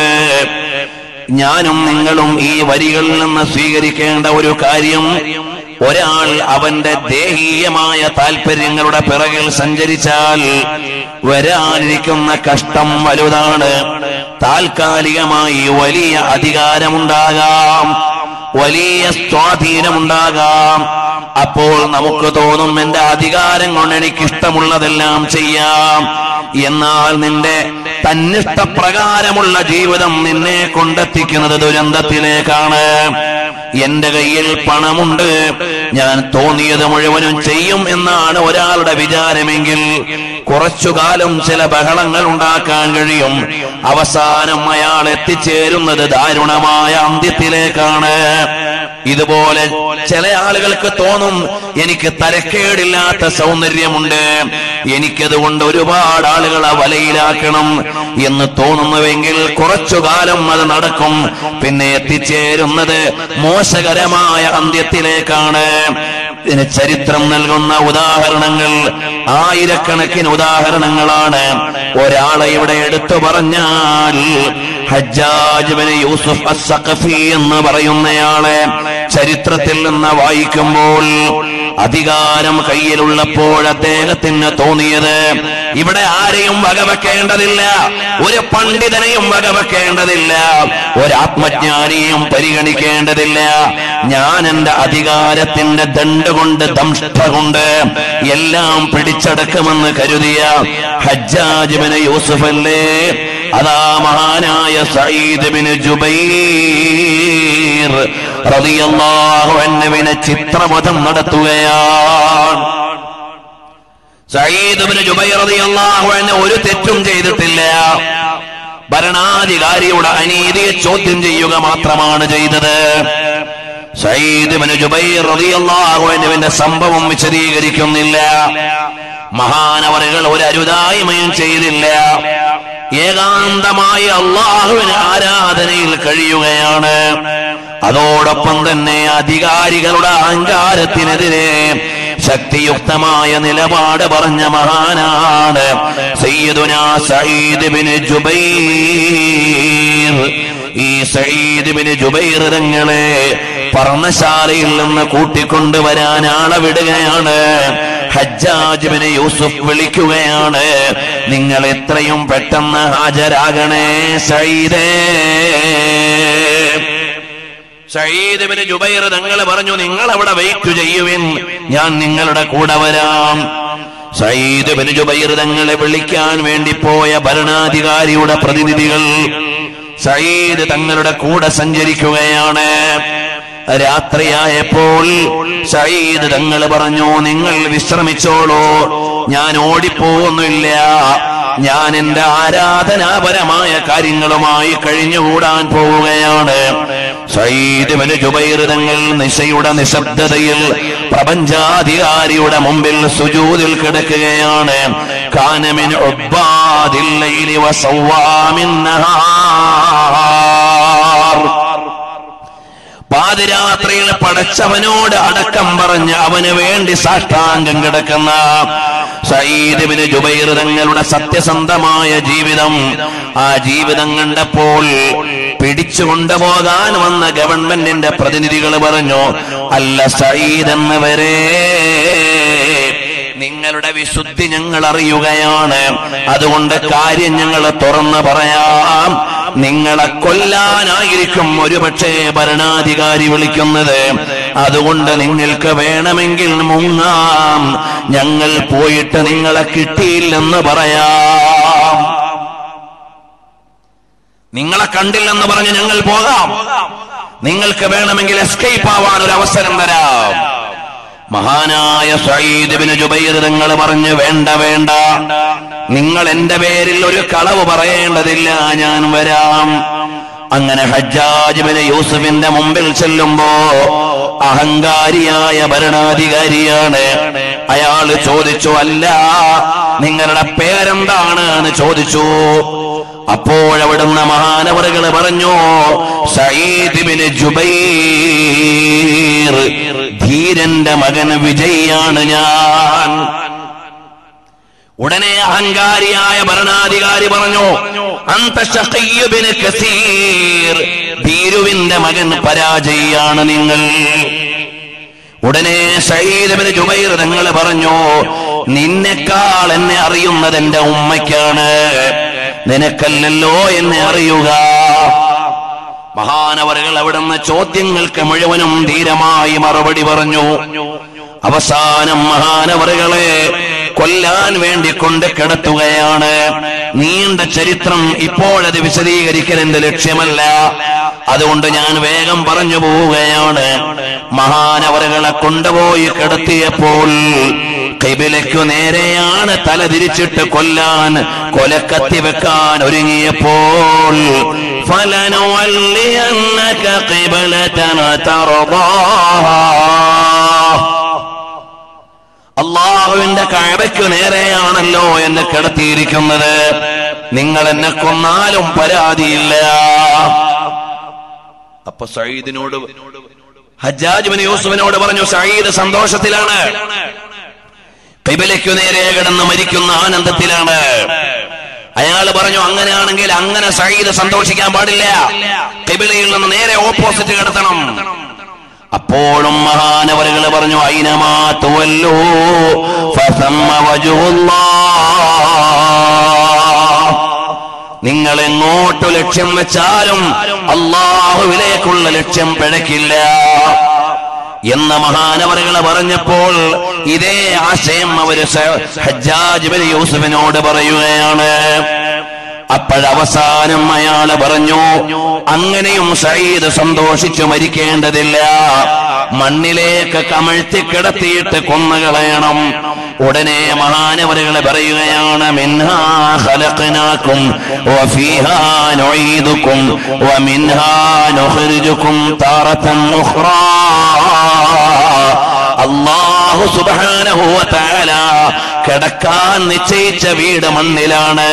ഞാനും നിങ്ങളും ഈ വരികളിൽ നിന്ന് സ്വീകരിക്കേണ്ട ഒരു കാര്യം ഒരാൾ അവന്റെ ദേഹീയമായ താല്പര്യങ്ങളുടെ പിറകിൽ സഞ്ചരിച്ചാൽ വരാനിരിക്കുന്ന കഷ്ടം വലുതാണ് താൽക്കാലികമായി വലിയ അധികാരമുണ്ടാകാം വലിയ സ്വാധീനമുണ്ടാകാം അപ്പോൾ നമുക്ക് തോന്നും എന്റെ അധികാരം കൊണ്ട് എനിക്ക് ഇഷ്ടമുള്ളതെല്ലാം ചെയ്യാം എന്നാൽ നിന്റെ തന്നിഷ്ടപ്രകാരമുള്ള ജീവിതം നിന്നെ കൊണ്ടെത്തിക്കുന്നത് ദുരന്തത്തിലേക്കാണ് എന്റെ കയ്യിൽ പണമുണ്ട് ഞാൻ തോന്നിയത് മുഴുവനും ചെയ്യും എന്നാണ് ഒരാളുടെ വിചാരമെങ്കിൽ കുറച്ചുകാലം ചില ബഹളങ്ങൾ ഉണ്ടാക്കാൻ കഴിയും അവസാനം അയാൾ എത്തിച്ചേരുന്നത് ദാരുണമായ അന്ത്യത്തിലേക്കാണ് ഇതുപോലെ ചില ആളുകൾക്ക് തോന്നും എനിക്ക് തരക്കേടില്ലാത്ത സൗന്ദര്യമുണ്ട് എനിക്കതുകൊണ്ട് ഒരുപാട് ആളുകളെ വലയിലാക്കണം എന്ന് തോന്നുന്നുവെങ്കിൽ കുറച്ചു കാലം അത് നടക്കും പിന്നെ എത്തിച്ചേരുന്നത് മോശകരമായ അന്ത്യത്തിലേക്കാണ് ഇതിന് ചരിത്രം നൽകുന്ന ഉദാഹരണങ്ങൾ ആയിരക്കണക്കിന് ഉദാഹരണങ്ങളാണ് ഒരാളെ ഇവിടെ എടുത്തു പറഞ്ഞാൽ ഹജ്ജാജ് ബിൻ യൂസുഫ് അസ്സഖഫി എന്ന് പറയുന്നയാളെ ചരിത്രത്തിൽ നിന്ന് വായിക്കുമ്പോൾ അധികാരം കയ്യിലുള്ളപ്പോൾ അദ്ദേഹത്തിന് തോന്നിയത് ഇവിടെ ആരെയും വകവെക്കേണ്ടതില്ല ഒരു പണ്ഡിതനെയും വകവെക്കേണ്ടതില്ല ഒരു ആത്മജ്ഞാനിയും പരിഗണിക്കേണ്ടതില്ല ഞാൻ എന്റെ അധികാരത്തിന്റെ ദണ്ട് കൊണ്ട് ദംഷ്ട കൊണ്ട് എല്ലാം പിടിച്ചടക്കുമെന്ന് കരുതിയ ഹജ്ജാജിബിന് യൂസുഫ് അല്ലേ അതാ മഹാനായ സയ്യിദ് ബിൻ ജുബൈർ റളിയല്ലാഹു അൻഹുവിനെ ചിത്രവധം നടത്തുകയാണ് സയ്യിദ് ബിൻ ജുബൈർ റളിയല്ലാഹു അൻഹു ഒരു തെറ്റും ചെയ്തിട്ടില്ല ഭരണാധികാരിയുടെ അനീതിയെ ചോദ്യം ചെയ്യുക മാത്രമാണ് ചെയ്തത് സയ്യിദ് ബിൻ ജുബൈർ റളിയല്ലാഹു അൻഹുവിന്റെ സംഭവം വിശദീകരിക്കുന്നില്ല മഹാനവറുകൾ ഒരു അരുതായ്മയും ചെയ്തില്ല ഏകാന്തമായി അള്ളാഹുവിന് ആരാധനയിൽ കഴിയുകയാണ് അതോടൊപ്പം തന്നെ അധികാരികളുടെ അഹങ്കാരത്തിനെതിരെ ശക്തിയുക്തമായ നിലപാട് പറഞ്ഞ മഹാനാണ് സയ്യിദുന സയ്യിദ് ബിൻ ജുബൈർ ഈ സയ്യിദ് ബിൻ ജുബൈർ തങ്ങളെ പർണശാലയിൽ നിന്ന് കൂട്ടിക്കൊണ്ടുവരാൻ ആളെ വിടുകയാണ് ഹജ്ജാജ് ബിൻ യൂസുഫ് വിളിക്കുകയാണ് നിങ്ങൾ എത്രയും പെട്ടെന്ന് ഹാജരാകണേ സയ്യിദേ സയ്യിദ് ബിൻ ജുബൈർ തങ്ങൾ പറഞ്ഞു നിങ്ങൾ അവിടെ വെയിറ്റ് ചെയ്യുവിൻ ഞാൻ നിങ്ങളുടെ കൂടെ വരാം സയ്യിദ് ബിൻ ജുബൈർ തങ്ങളെ വിളിക്കാൻ വേണ്ടി പോയ ഭരണാധികാരിയുടെ പ്രതിനിധികൾ സയ്യിദ് തങ്ങളുടെ കൂടെ സഞ്ചരിക്കുകയാണ് രാത്രിയായപ്പോൾ സയ്യിദ് തങ്ങൾ പറഞ്ഞു നിങ്ങൾ വിശ്രമിച്ചോളൂ ഞാൻ ഓടിപ്പോകുന്നില്ല ഞാൻ എന്റെ ആരാധനാപരമായ കാര്യങ്ങളുമായി കഴിഞ്ഞുകൂടാൻ പോവുകയാണ് സയ്യിദ് ബിൻ ജുബൈർ തങ്ങൾ നിശയുടെ നിശബ്ദതയിൽ പ്രപഞ്ചാധികാരിയുടെ മുമ്പിൽ സുജൂദിൽ കിടക്കുകയാണ് കാനമിൻ ഉബ്ബാദിൽ ലൈലി വസവ്വാമിൻ നഹാർ പാതിരാത്രിയിൽ പടച്ചവനോട് അടക്കം പറഞ്ഞ് അവന് വേണ്ടി സാഷ്ടാംഗം കിടക്കുന്ന സയ്യിദ് ബിൻ ജുബൈർ തങ്ങളുടെ സത്യസന്ധമായ ജീവിതം ആ ജീവിതം കണ്ടപ്പോൾ പിടിച്ചു കൊണ്ടുപോകാൻ വന്ന ഗവൺമെന്റിന്റെ പ്രതിനിധികൾ പറഞ്ഞു അല്ല സയ്യിദ് എന്നവരെ നിങ്ങളുടെ വിശുദ്ധി ഞങ്ങൾ അറിയുകയാണ് അതുകൊണ്ട് കാര്യം ഞങ്ങൾ തുറന്നു പറയാം നിങ്ങളെ കൊല്ലാനായിരിക്കും ഒരുപക്ഷെ ഭരണാധികാരി വിളിക്കുന്നത് അതുകൊണ്ട് നിങ്ങൾക്ക് വേണമെങ്കിൽ മുങ്ങാം ഞങ്ങൾ പോയിട്ട് നിങ്ങളെ കിട്ടിയില്ലെന്ന് പറയാം നിങ്ങളെ കണ്ടില്ലെന്ന് പറഞ്ഞ് ഞങ്ങൾ പോകാം നിങ്ങൾക്ക് വേണമെങ്കിൽ എസ്കേപ്പ് ആവാൻ ഒരു അവസരം തരാം മഹാനായ സയ്യിദ് ബിൻ ജുബൈർ നിങ്ങൾ പറഞ്ഞു വേണ്ട വേണ്ട നിങ്ങൾ എന്റെ പേരിൽ ഒരു കളവ് പറയേണ്ടതില്ല ഞാൻ വരാം അങ്ങനെ ഹജ്ജാജ് ബിൻ യൂസുഫിന്റെ മുമ്പിൽ ചെല്ലുമ്പോ അഹങ്കാരിയായ ഭരണാധികാരിയാണ് അയാൾ ചോദിച്ചു അല്ല നിങ്ങളുടെ പേരെന്താണ് എന്ന് ചോദിച്ചു അപ്പോഴവിടുന്ന് മഹാനവറുകൾ പറഞ്ഞു സയ്യിദ് ബിൻ ജുബൈർ ധീരന്റെ മകൻ വിജയാണ് ഞാൻ ഉടനെ അഹങ്കാരിയായ ഭരണാധികാരി പറഞ്ഞു അന്ത ശഖയ്യ് ബിൻ കസീർ ഭീരുവിന്റെ മകൻ പരാജയാണ് നിങ്ങൾ ഉടനെ സയ്യിദ് ജുബൈർ തങ്ങൾ പറഞ്ഞു നിന്നെക്കാൾ എന്നെ അറിയുന്നത് എന്റെ ഉമ്മയ്ക്കാണ് നിനക്കല്ലല്ലോ എന്നെ അറിയുക മഹാനവറുകൾ അവിടുന്ന് ചോദ്യങ്ങൾക്ക് മുഴുവനും ധീരമായി മറുപടി പറഞ്ഞു അവസാനം മഹാനവറുകളെ കൊല്ലാൻ വേണ്ടി കൊണ്ട് കിടത്തുകയാണ് നീണ്ട ചരിത്രം ഇപ്പോഴത് വിശദീകരിക്കൽ എന്റെ ലക്ഷ്യമല്ല അതുകൊണ്ട് ഞാൻ വേഗം പറഞ്ഞു പോവുകയാണ് മഹാനവറുകളെ കൊണ്ടുപോയി കിടത്തിയപ്പോൾ കൈബിലയ്ക്കു നേരെയാണ് തല തിരിച്ചിട്ട് കൊല്ലാൻ കൊലക്കത്തി വെക്കാൻ ഒരുങ്ങിയപ്പോൾ فلنولينك قبلة ترضاها അള്ളാഹുവിന്റെ കഴവയ്ക്കു നേരെയാണല്ലോ എന്നെ കിടത്തിയിരിക്കുന്നത് നിങ്ങൾ എന്നെ കൊന്നാലും പരാതിയില്ല അപ്പൊ സയ്യിദിനോട് ഹജ്ജാജ് ബിൻ യൂസുഫിനോട് പറഞ്ഞു സയ്യിദ് സന്തോഷത്തിലാണ് കിബിലയ്ക്കു നേരെ കിടന്ന് മരിക്കുന്ന ആനന്ദത്തിലാണ് അയാൾ പറഞ്ഞു അങ്ങനെയാണെങ്കിൽ അങ്ങനെ സയ്യിദ് സന്തോഷിക്കാൻ പാടില്ല കിബിലയിൽ നിന്ന് നേരെ ഓപ്പോസിറ്റ് കിടത്തണം അപ്പോഴും മഹാനവറുകൾ പറഞ്ഞു അയിനമാ തുവല്ലോ ഫസമ്മ വജുഹുല്ലാഹ്. നിങ്ങൾ എങ്ങോട്ട് ലക്ഷ്യം വെച്ചാലും അള്ളാഹുവിലേക്കുള്ള ലക്ഷ്യം പിഴക്കില്ല എന്ന മഹാനവറുകൾ പറഞ്ഞപ്പോൾ ഇതേ ആശയം അവര് സ- ഹജ്ജാജ് ബിൻ യൂസുഫിനോട് പറയുകയാണ് അപ്പോഴവസാനം അയാള് പറഞ്ഞു അങ്ങനെയും സയ്യിദ് സന്തോഷിച്ചു മരിക്കേണ്ടതില്ല മണ്ണിലേക്ക് കമഴ്ത്തി കിടത്തിയിട്ട് കൊന്നുകളയണം ഉടനെ മഹാനവരുകളെ പറയുകയാണ് മിൻഹാ ഖലഖനാകും വഫീഹാ നുഈദുകും വമിൻഹാ നുഖ്രിജുകും താറത്തൻ ഉഖ്റാ അല്ലാഹു സുബ്ഹാനഹു വതആല കിടക്കാൻ നിശ്ചയിച്ച വീട് മണ്ണിലാണ്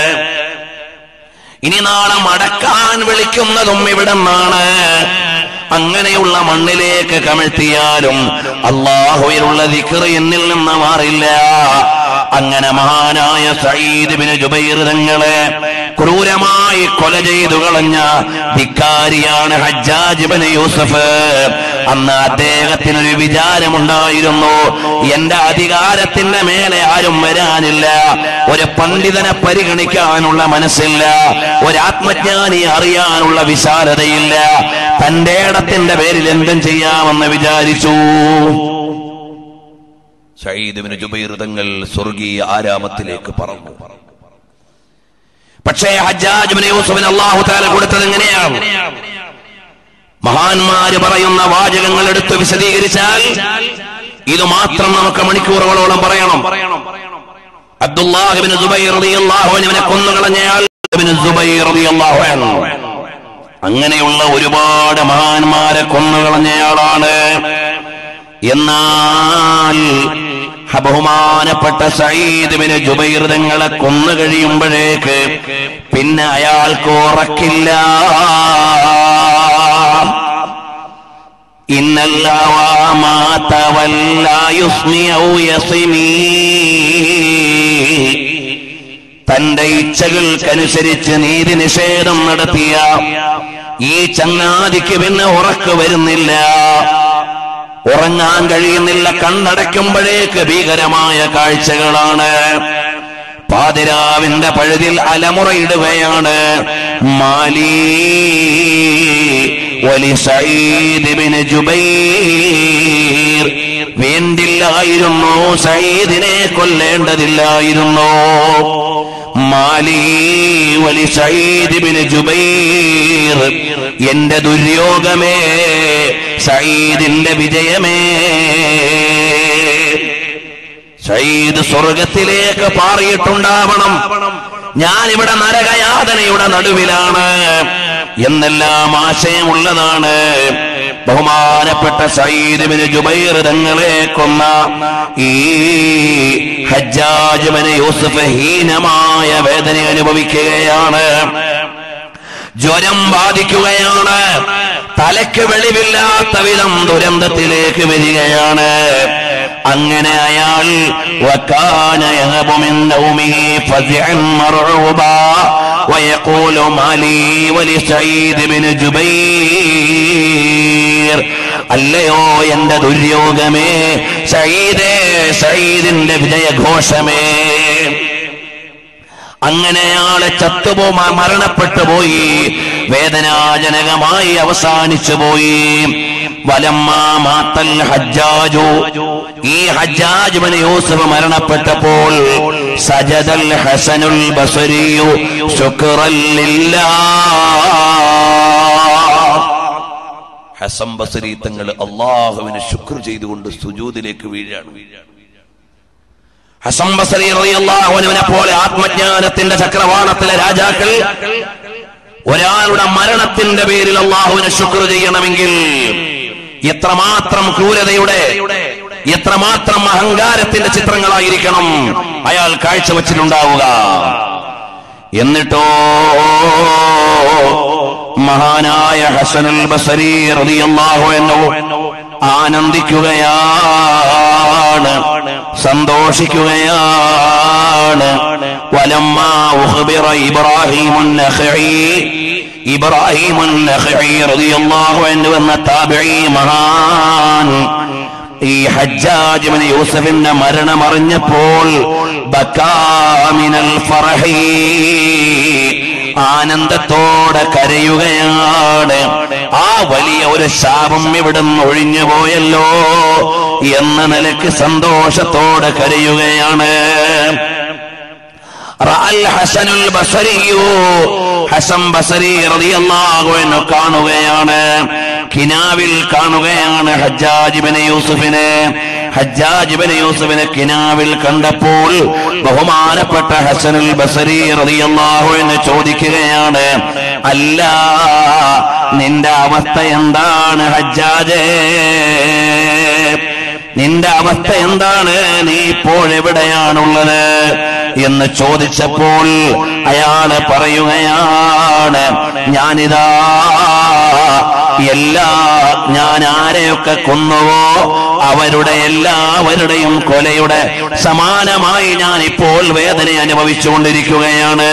ഇനി നാളെ മടക്കാൻ വിളിക്കുന്നതും ഇവിടെ നിന്നാണ് അങ്ങനെയുള്ള മണ്ണിലേക്ക് കമഴ്ത്തിയാലും അള്ളാഹുവിലുള്ള ദിക്ർ എന്നിൽ നിന്ന് മാറില്ല അങ്ങനെ മഹാനായ സയ്യിദ് ബിൻ ജുബൈർ തങ്ങളെ ക്രൂരമായി കൊല ചെയ്തു കളഞ്ഞ ധിക്കാരിയാണ് ഹജ്ജാജ് ബിൻ യൂസഫ് അന്ന് അദ്ദേഹത്തിനൊരു വിചാരമുണ്ടായിരുന്നു എന്റെ അധികാരത്തിന്റെ മേലെ ആരും വരാനില്ല ഒരു പണ്ഡിതനെ പരിഗണിക്കാനുള്ള മനസ്സില്ല ഒരാത്മജ്ഞാനി അറിയാനുള്ള വിശാലതയില്ല തന്റെ ഇടത്തിന്റെ പേരിൽ എന്തും ചെയ്യാമെന്ന് വിചാരിച്ചു ഷഹീദ് ജുബൈർ തങ്ങൾ സ്വർഗീയ ആരാമത്തിലേക്ക് പറന്നു പക്ഷേ ഹജ്ജാജ് ബിൻ യൂസുഫിന് അള്ളാഹു താല കൊടുത്തത് എങ്ങനെയാണ് മഹാന്മാര് പറയുന്ന വാചകങ്ങൾ എടുത്ത് വിശദീകരിച്ചാൽ ഇത് മാത്രം നമുക്ക് മണിക്കൂറുകളോളം പറയണം അബ്ദുല്ലാഹിബിന് സുബൈർ റളിയല്ലാഹു അൻഹുവിനെ കൊന്നുകളഞ്ഞയാൾ ഇബ്നു സുബൈർ റളിയല്ലാഹു അൻഹു അങ്ങനെയുള്ള ഒരുപാട് മഹാന്മാരെ കൊന്നുകളഞ്ഞയാളാണ് എന്നാൽ ബഹുമാനപ്പെട്ട സയ്യിദ് ബിൻ ജുബൈർ തങ്ങളെ കൊന്നു കഴിയുമ്പോഴേക്ക് പിന്നെ അയാൾക്ക് ഉറക്കില്ല ഇന്നല്ലാവാ മാ തവല്ല യുസ്മി ഔ യസ്മീ ഇച്ഛകൾക്കനുസരിച്ച് നീതി നിഷേധം നടത്തിയ ഈ ചങ്ങാതിക്ക് പിന്നെ ഉറക്ക് വരുന്നില്ല ഉറങ്ങാൻ കഴിയുന്നില്ല കണ്ണടയ്ക്കുമ്പോഴേക്ക് ഭീകരമായ കാഴ്ചകളാണ് പാതിരാവിന്റെ പഴുതിൽ അലമുറയിടുകയാണ് മാലി വലി സയ്യിദ് ഇബ്നു ജുബൈർ വേണ്ടില്ലായിരുന്നു സയ്യിദിനെ കൊല്ലേണ്ടതില്ലായിരുന്നു മാലി വലി സയ്യിദ് ഇബ്നു ജുബൈർ എന്റെ ദുര്യോഗമേ സയ്യിദിന്റെ വിജയമേ സയ്യിദ് സ്വർഗത്തിലേക്ക് പാറിയിട്ടുണ്ടാവണം ഞാൻ ഇവിടെ നരകയാതനയുടെ നടുവിലാണ് എന്നെല്ലാം ആശയമുള്ളതാണ് ബഹുമാനപ്പെട്ട സയ്യിദ്ബിന് ജുബൈർ തങ്ങളെ കൊന്ന ഈ ഹജ്ജാജുബിന് യൂസുഫ് ഹീനമായ വേദന അനുഭവിക്കുകയാണ് ജ്വരം ബാധിക്കുകയാണ് തലയ്ക്ക് വെളിവില്ലാത്ത വിധം ദുരന്തത്തിലേക്ക് വരികയാണ് അങ്ങനെ അയാൾ وكان يهب من نومه فزعا مرعوبا ويقول ما لي ولسعيد بن جبير അല്ലയോ എന്റെ ദുര്യോഗമേ സയ്യിദേ സയ്യിദിന്റെ വിജയഘോഷമേ അങ്ങനെ അയാളെ ചത്തുപോ മ- മരണപ്പെട്ടു പോയി വേദനാജനകമായി അവസാനിച്ചു പോയി വലമ്മ മാത്തൽ ഹജ്ജാജു ഈ ഹജ്ജാജ് ബിൻ യൂസുഫ് മരണപ്പെട്ടപ്പോൾ സജദൽ ഹസനുൽ ബസരിയു ശുക്റൻ ലില്ലാഹ് ഹസൻ ബസരി തങ്ങൾ അള്ളാഹുവിന് ശുക്ർ ചെയ്തുകൊണ്ട് സുജൂദിലേക്ക് വീഴാണ് ഹസൻ ബസരി റളിയല്ലാഹുവിനെ പോലെ ആത്മജ്ഞാനത്തിന്റെ ചക്രവാളത്തിലെ രാജാക്കൾ ഒരാളുടെ മരണത്തിന്റെ പേരിൽ അള്ളാഹുവിനെ ശുക്ർ ചെയ്യണമെങ്കിൽ എത്രമാത്രം ക്രൂരതയുടെ എത്രമാത്രം അഹങ്കാരത്തിന്റെ ചിത്രങ്ങളായിരിക്കണം അയാൾ കാഴ്ചവെച്ചിട്ടുണ്ടാവുക എന്നിട്ടോ മഹാനായ ഹസനുൽ ബസരി റളിയല്ലാഹു അൻഹു ആനന്ദിക്കുകയാണ് സന്തോഷിക്കുകയാണ് വലമ്മ ഉഖ്ബിറ ഇബ്രാഹിമുൻ നഖഈ ഇബ്രാഹിമുൻ നഖഈ റളിയല്ലാഹു അൻഹു എന്ന താബിഈ മഹാൻ ഈ ഹജ്ജാജ് ഇബ്നു യൂസഫിന്റെ മരണം അറിഞ്ഞപ്പോൾ ബക്കാമിനൽ ഫറഹി ആനന്ദത്തോടെ കരയുകയാണ് ആ വലിയ ഒരു ശാപം ഇവിടുന്ന് ഒഴിഞ്ഞു പോയല്ലോ എന്ന നിലക്ക് സന്തോഷത്തോടെ കരയുകയാണ് റഅൽ ഹസനുൽ ബസരിയു ഹസൻ ബസരി റളിയല്ലാഹു അൻഹു കാണുകയാണ് കിനാവിൽ കാണുകയാണ് ഹജ്ജാജ് ഇബ്നു യൂസുഫിനെ ഹജ്ജാജ് ഇബ്നു യൂസുഫിനെ കിനാവിൽ കണ്ടപ്പോൾ ബഹുമാനപ്പെട്ട ഹസനുൽ ബസരി റളിയല്ലാഹു അൻഹു ചോദിക്കുകയാണ് അല്ല നിന്റെ അവസ്ഥ എന്താണ് ഹജ്ജാജേ നിന്റെ അവസ്ഥ എന്താണ് നീ ഇപ്പോൾ എവിടെയാണുള്ളത് എന്ന് ചോദിച്ചപ്പോൾ അയാള് പറയുകയാണ് ഞാനിതാ എല്ലാ ഞാൻ ആരെയൊക്കെ കൊന്നുവോ അവരുടെ എല്ലാവരുടെയും കൊലയുടെ സമാനമായി ഞാൻ ഇപ്പോൾ വേദന അനുഭവിച്ചുകൊണ്ടിരിക്കുകയാണ്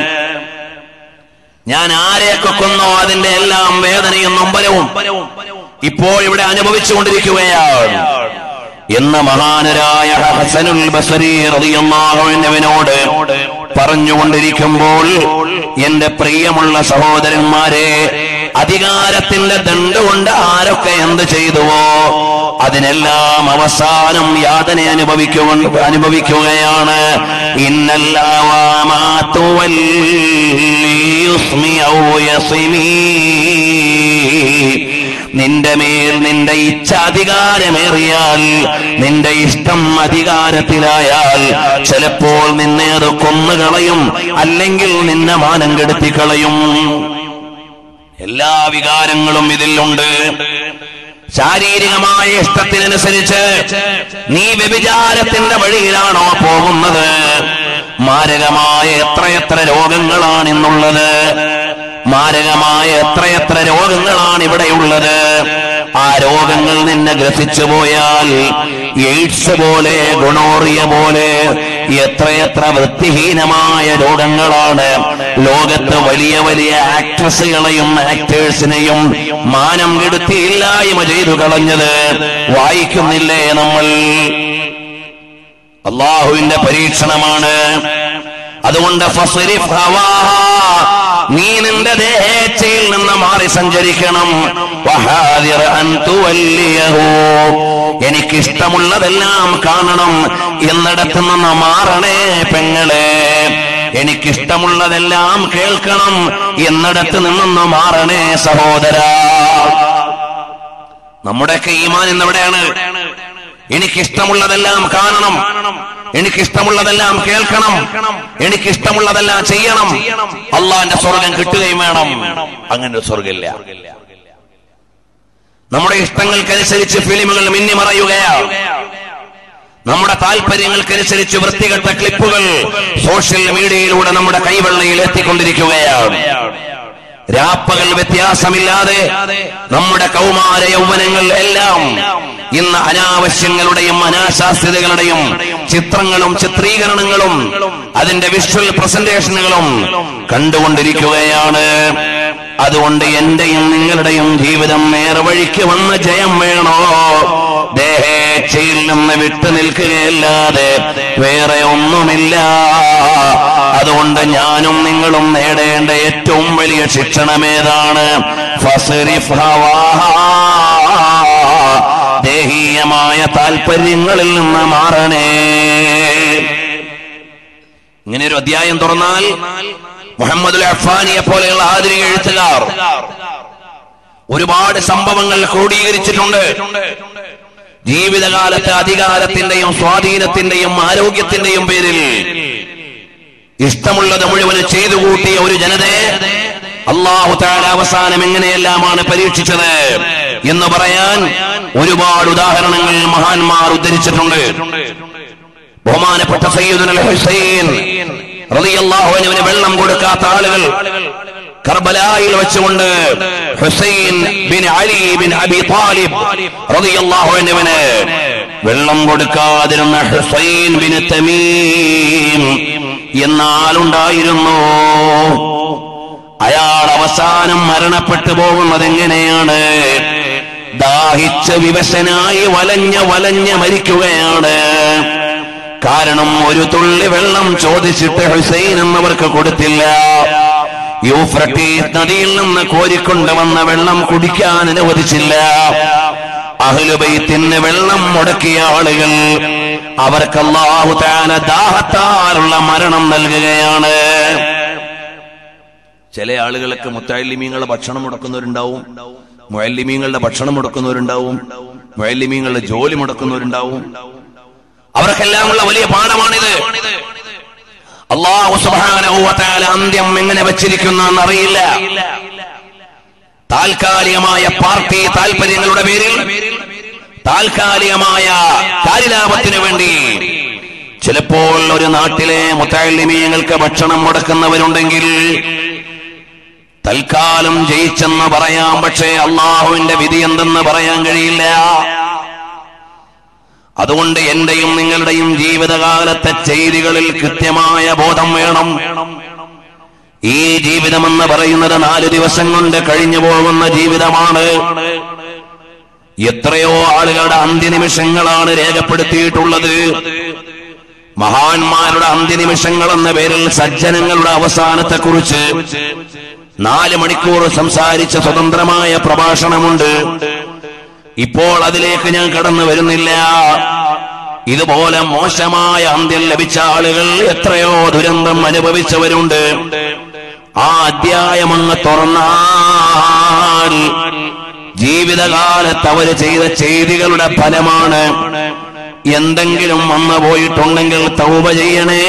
ഞാൻ ആരെയൊക്കെ കൊന്നോ അതിന്റെ എല്ലാം വേദനയും നൊമ്പലവും ഇപ്പോൾ ഇവിടെ അനുഭവിച്ചുകൊണ്ടിരിക്കുകയാണ് എന്ന മഹാനരായ ഹസനുൽ ബസരി റളിയല്ലാഹു അൻഹുവിനോട് പറഞ്ഞുകൊണ്ടിരിക്കുമ്പോൾ എന്റെ പ്രിയമുള്ള സഹോദരന്മാരെ അധികാരത്തിന്റെ ദണ്ട് കൊണ്ട് ആരൊക്കെ എന്ത് ചെയ്തുവോ അതിനെല്ലാം അവസാനം യാതന അനുഭവിക്കുക അനുഭവിക്കുകയാണ് ഇന്നല്ലാവാമാത്തു വല്ലിയുസ്മി ഔ യസ്മീ നിന്റെ മേൽ നിന്റെ ഇച്ഛ അധികാരമേറിയാൽ നിന്റെ ഇഷ്ടം അധികാരത്തിലായാൽ ചിലപ്പോൾ നിന്നെ അത് കൊന്നുകളയും അല്ലെങ്കിൽ നിന്നെ മാനം കെടുത്തിക്കളയും എല്ലാ വികാരങ്ങളും ഇതിലുണ്ട് ശാരീരികമായ ഇഷ്ടത്തിനനുസരിച്ച് നീ വ്യഭിചാരത്തിന്റെ വഴിയിലാണോ പോകുന്നത് മാരകമായ എത്രയെത്ര രോഗങ്ങളാണ് ഇന്നുള്ളത് മാരകമായ എത്രയെത്ര രോഗങ്ങളാണ് ഇവിടെയുള്ളത് ആ രോഗങ്ങൾ നിന്നെ ഗ്രസിച്ചു പോയാൽ എയ്ഡ്സ് പോലെ ഗുണോറിയ പോലെ എത്രയെത്ര വൃത്തിഹീനമായ രോഗങ്ങളാണ് ലോകത്ത് വലിയ വലിയ ആക്ട്രസുകളെയും ആക്ടേഴ്സിനെയും മാനം കെടുത്തി ഇല്ലായ്മ ചെയ്തു കളഞ്ഞത് വായിക്കുന്നില്ലേ നമ്മൾ അള്ളാഹുവിന്റെ പരീക്ഷണമാണ് അതുകൊണ്ട് ഫസ്രിഫ് ഹവാഹ. നീ നിന്റെ ദേഹേച്ഛയിൽ നിന്ന് മാറി സഞ്ചരിക്കണം വഹാദിർ അൻ തുവല്ലിയഹു. എനിക്കിഷ്ടമുള്ളതെല്ലാം കാണണം എന്നിടത്ത് നിന്ന് മാറണേ പെങ്ങളെ എനിക്കിഷ്ടമുള്ളതെല്ലാം കേൾക്കണം എന്നിടത്ത് നിന്നൊന്ന് മാറണേ സഹോദര നമ്മുടെയൊക്കെ ഈമാൻ ഇന്നെവിടെയാണ് എനിക്കിഷ്ടമുള്ളതെല്ലാം കാണണം എനിക്കിഷ്ടമുള്ളതെല്ലാം കേൾക്കണം എനിക്കിഷ്ടമുള്ളതെല്ലാം ചെയ്യണം അള്ളാന്റെ സ്വർഗം കിട്ടുകയും വേണം അങ്ങനെ ഒരു സ്വർഗമില്ല നമ്മുടെ ഇഷ്ടങ്ങൾക്കനുസരിച്ച് ഫിലിമുകൾ മിന്നിമറയുകയാണ് നമ്മുടെ താല്പര്യങ്ങൾക്കനുസരിച്ച് വൃത്തികെട്ട ക്ലിപ്പുകൾ സോഷ്യൽ മീഡിയയിലൂടെ നമ്മുടെ കൈവെള്ളയിൽ എത്തിക്കൊണ്ടിരിക്കുകയാണ് രാപ്പകൽ വ്യത്യാസമില്ലാതെ നമ്മുടെ കൗമാര യൗവനങ്ങൾ എല്ലാം ഇന്ന് അനാവശ്യങ്ങളുടെയും അനാശാസ്യതകളുടെയും ചിത്രങ്ങളും ചിത്രീകരണങ്ങളും അതിന്റെ വിഷ്വൽ പ്രസന്റേഷനുകളും കണ്ടുകൊണ്ടിരിക്കുകയാണ് അതുകൊണ്ട് എന്റെയും നിങ്ങളുടെയും ജീവിതം നേർവഴിക്ക് വന്ന ജയം വേണോ ദേഹേച്ഛയിൽ നിന്ന് വിട്ടു നിൽക്കുകയല്ലാതെ വേറെ ഒന്നുമില്ല അതുകൊണ്ട് ഞാനും നിങ്ങളും നേടേണ്ട ഏറ്റവും വലിയ ശിക്ഷണമേതാണ് ഫസ്രിഫ് ഹവാഹ. ദേഹീയമായ താല്പര്യങ്ങളിൽ നിന്ന് മാറണേ ഇങ്ങനെ ഒരു അധ്യായം തുറന്നാൽ മുഹമ്മദ് അഫാനിയെ പോലെയുള്ള ആധുനിക എഴുത്തുകാർ ഒരുപാട് സംഭവങ്ങൾ ക്രോഡീകരിച്ചിട്ടുണ്ട് ജീവിതകാലത്ത് അധികാരത്തിന്റെയും സ്വാധീനത്തിന്റെയും ആരോഗ്യത്തിന്റെയും പേരിൽ ഇഷ്ടമുള്ളത് മുഴുവൻ ചെയ്തു കൂട്ടിയ ഒരു ജനതയെ അള്ളാഹു താല അവസാനം എങ്ങനെയെല്ലാമാണ് പരീക്ഷിച്ചത് എന്ന് പറയാൻ ഒരുപാട് ഉദാഹരണങ്ങൾ മഹാന്മാർ ഉദ്ധരിച്ചിട്ടുണ്ട് ബഹുമാനപ്പെട്ട സയ്യിദുൽ ഹുസൈൻ റളിയല്ലാഹു അൻഹുവിന് വെള്ളം കൊടുക്കാത്ത ആളുകൾ കർബലായിൽ വെച്ചുകൊണ്ട് Husain bin Ali bin Abi Talib റളിയല്ലാഹു അൻഹുവിന് വെള്ളം കൊടുക്കാതിരുന്ന ഹുസൈൻ ബിൻ തമീം എന്ന ആളുണ്ടായിരുന്നു അയാൾ അവസാനം മരണപ്പെട്ടു പോകുന്നത് എങ്ങനെയാണ് ദാഹിച്ച വിവശനായി വലഞ്ഞ വലഞ്ഞ മരിക്കുകയാണ് കാരണം ഒരു തുള്ളി വെള്ളം ചോദിച്ചിട്ട് ഹുസൈൻ എന്നവർക്ക് കൊടുത്തില്ല യൂഫ്രട്ടീസ് നദിയിൽ നിന്ന് കോരിക്കൊണ്ടുവന്ന വെള്ളം കുടിക്കാൻ അനുവദിച്ചില്ല അഹ്ലുബൈത്തിന് വെള്ളം മുടക്കിയ ആളുകൾ അവർക്ക് അല്ലാഹു താല ദാഹത്താലുള്ള മരണം നൽകുകയാണ് ചില ആളുകൾക്ക് മുത്താലിമീങ്ങളുടെ ഭക്ഷണം മുടക്കുന്നവരുണ്ടാവും മുയല്ലിമീങ്ങളുടെ ഭക്ഷണം മുടക്കുന്നവരുണ്ടാവും മുയല്ലിമീങ്ങളുടെ ജോലി മുടക്കുന്നവരുണ്ടാവും അവർക്കെല്ലാമുള്ള വലിയ പാഠമാണിത് അള്ളാഹു സുബ്ഹാനഹു വ തആല അന്ത്യം എങ്ങനെ വെച്ചിരിക്കുന്നു എന്നറിയില്ല താൽക്കാലികമായ പാർട്ടി താല്പര്യങ്ങളുടെ പേരിൽ താൽക്കാലികമായ കാര്യലാഭത്തിനു വേണ്ടി ചിലപ്പോൾ ഒരു നാട്ടിലെ മുത്താലിമീങ്ങൾക്ക് ഭക്ഷണം മുടക്കുന്നവരുണ്ടെങ്കിൽ തൽക്കാലം ജയിച്ചെന്ന് പറയാം പക്ഷേ അള്ളാഹുവിന്റെ വിധി എന്തെന്ന് പറയാൻ കഴിയില്ല അതുകൊണ്ട് എന്റെയും നിങ്ങളുടെയും ജീവിതകാലത്തെ ചെയ്തികളിൽ കൃത്യമായ ബോധം വേണം ഈ ജീവിതമെന്ന് പറയുന്നത് നാല് ദിവസം കൊണ്ട് കഴിഞ്ഞു പോകുന്ന ജീവിതമാണ് എത്രയോ ആളുകളുടെ അന്ത്യനിമിഷങ്ങളാണ് രേഖപ്പെടുത്തിയിട്ടുള്ളത് മഹാന്മാരുടെ അന്ത്യനിമിഷങ്ങൾ എന്ന പേരിൽ സജ്ജനങ്ങളുടെ അവസാനത്തെക്കുറിച്ച് നാല് മണിക്കൂർ സംസാരിച്ച സ്വതന്ത്രമായ പ്രഭാഷണമുണ്ട് ഇപ്പോൾ അതിലേക്ക് ഞാൻ കടന്നു വരുന്നില്ല ഇതുപോലെ മോശമായ അന്ത്യം ലഭിച്ച ആളുകൾ എത്രയോ ദുരന്തം അനുഭവിച്ചവരുണ്ട് ആ അധ്യായം അങ്ങ് തുറന്നാൽ ജീവിതകാലത്ത് അവര് ചെയ്ത ചെയ്തികളുടെ ഫലമാണ് എന്തെങ്കിലും വന്നു പോയിട്ടുണ്ടെങ്കിൽ തൗബ ചെയ്യണേ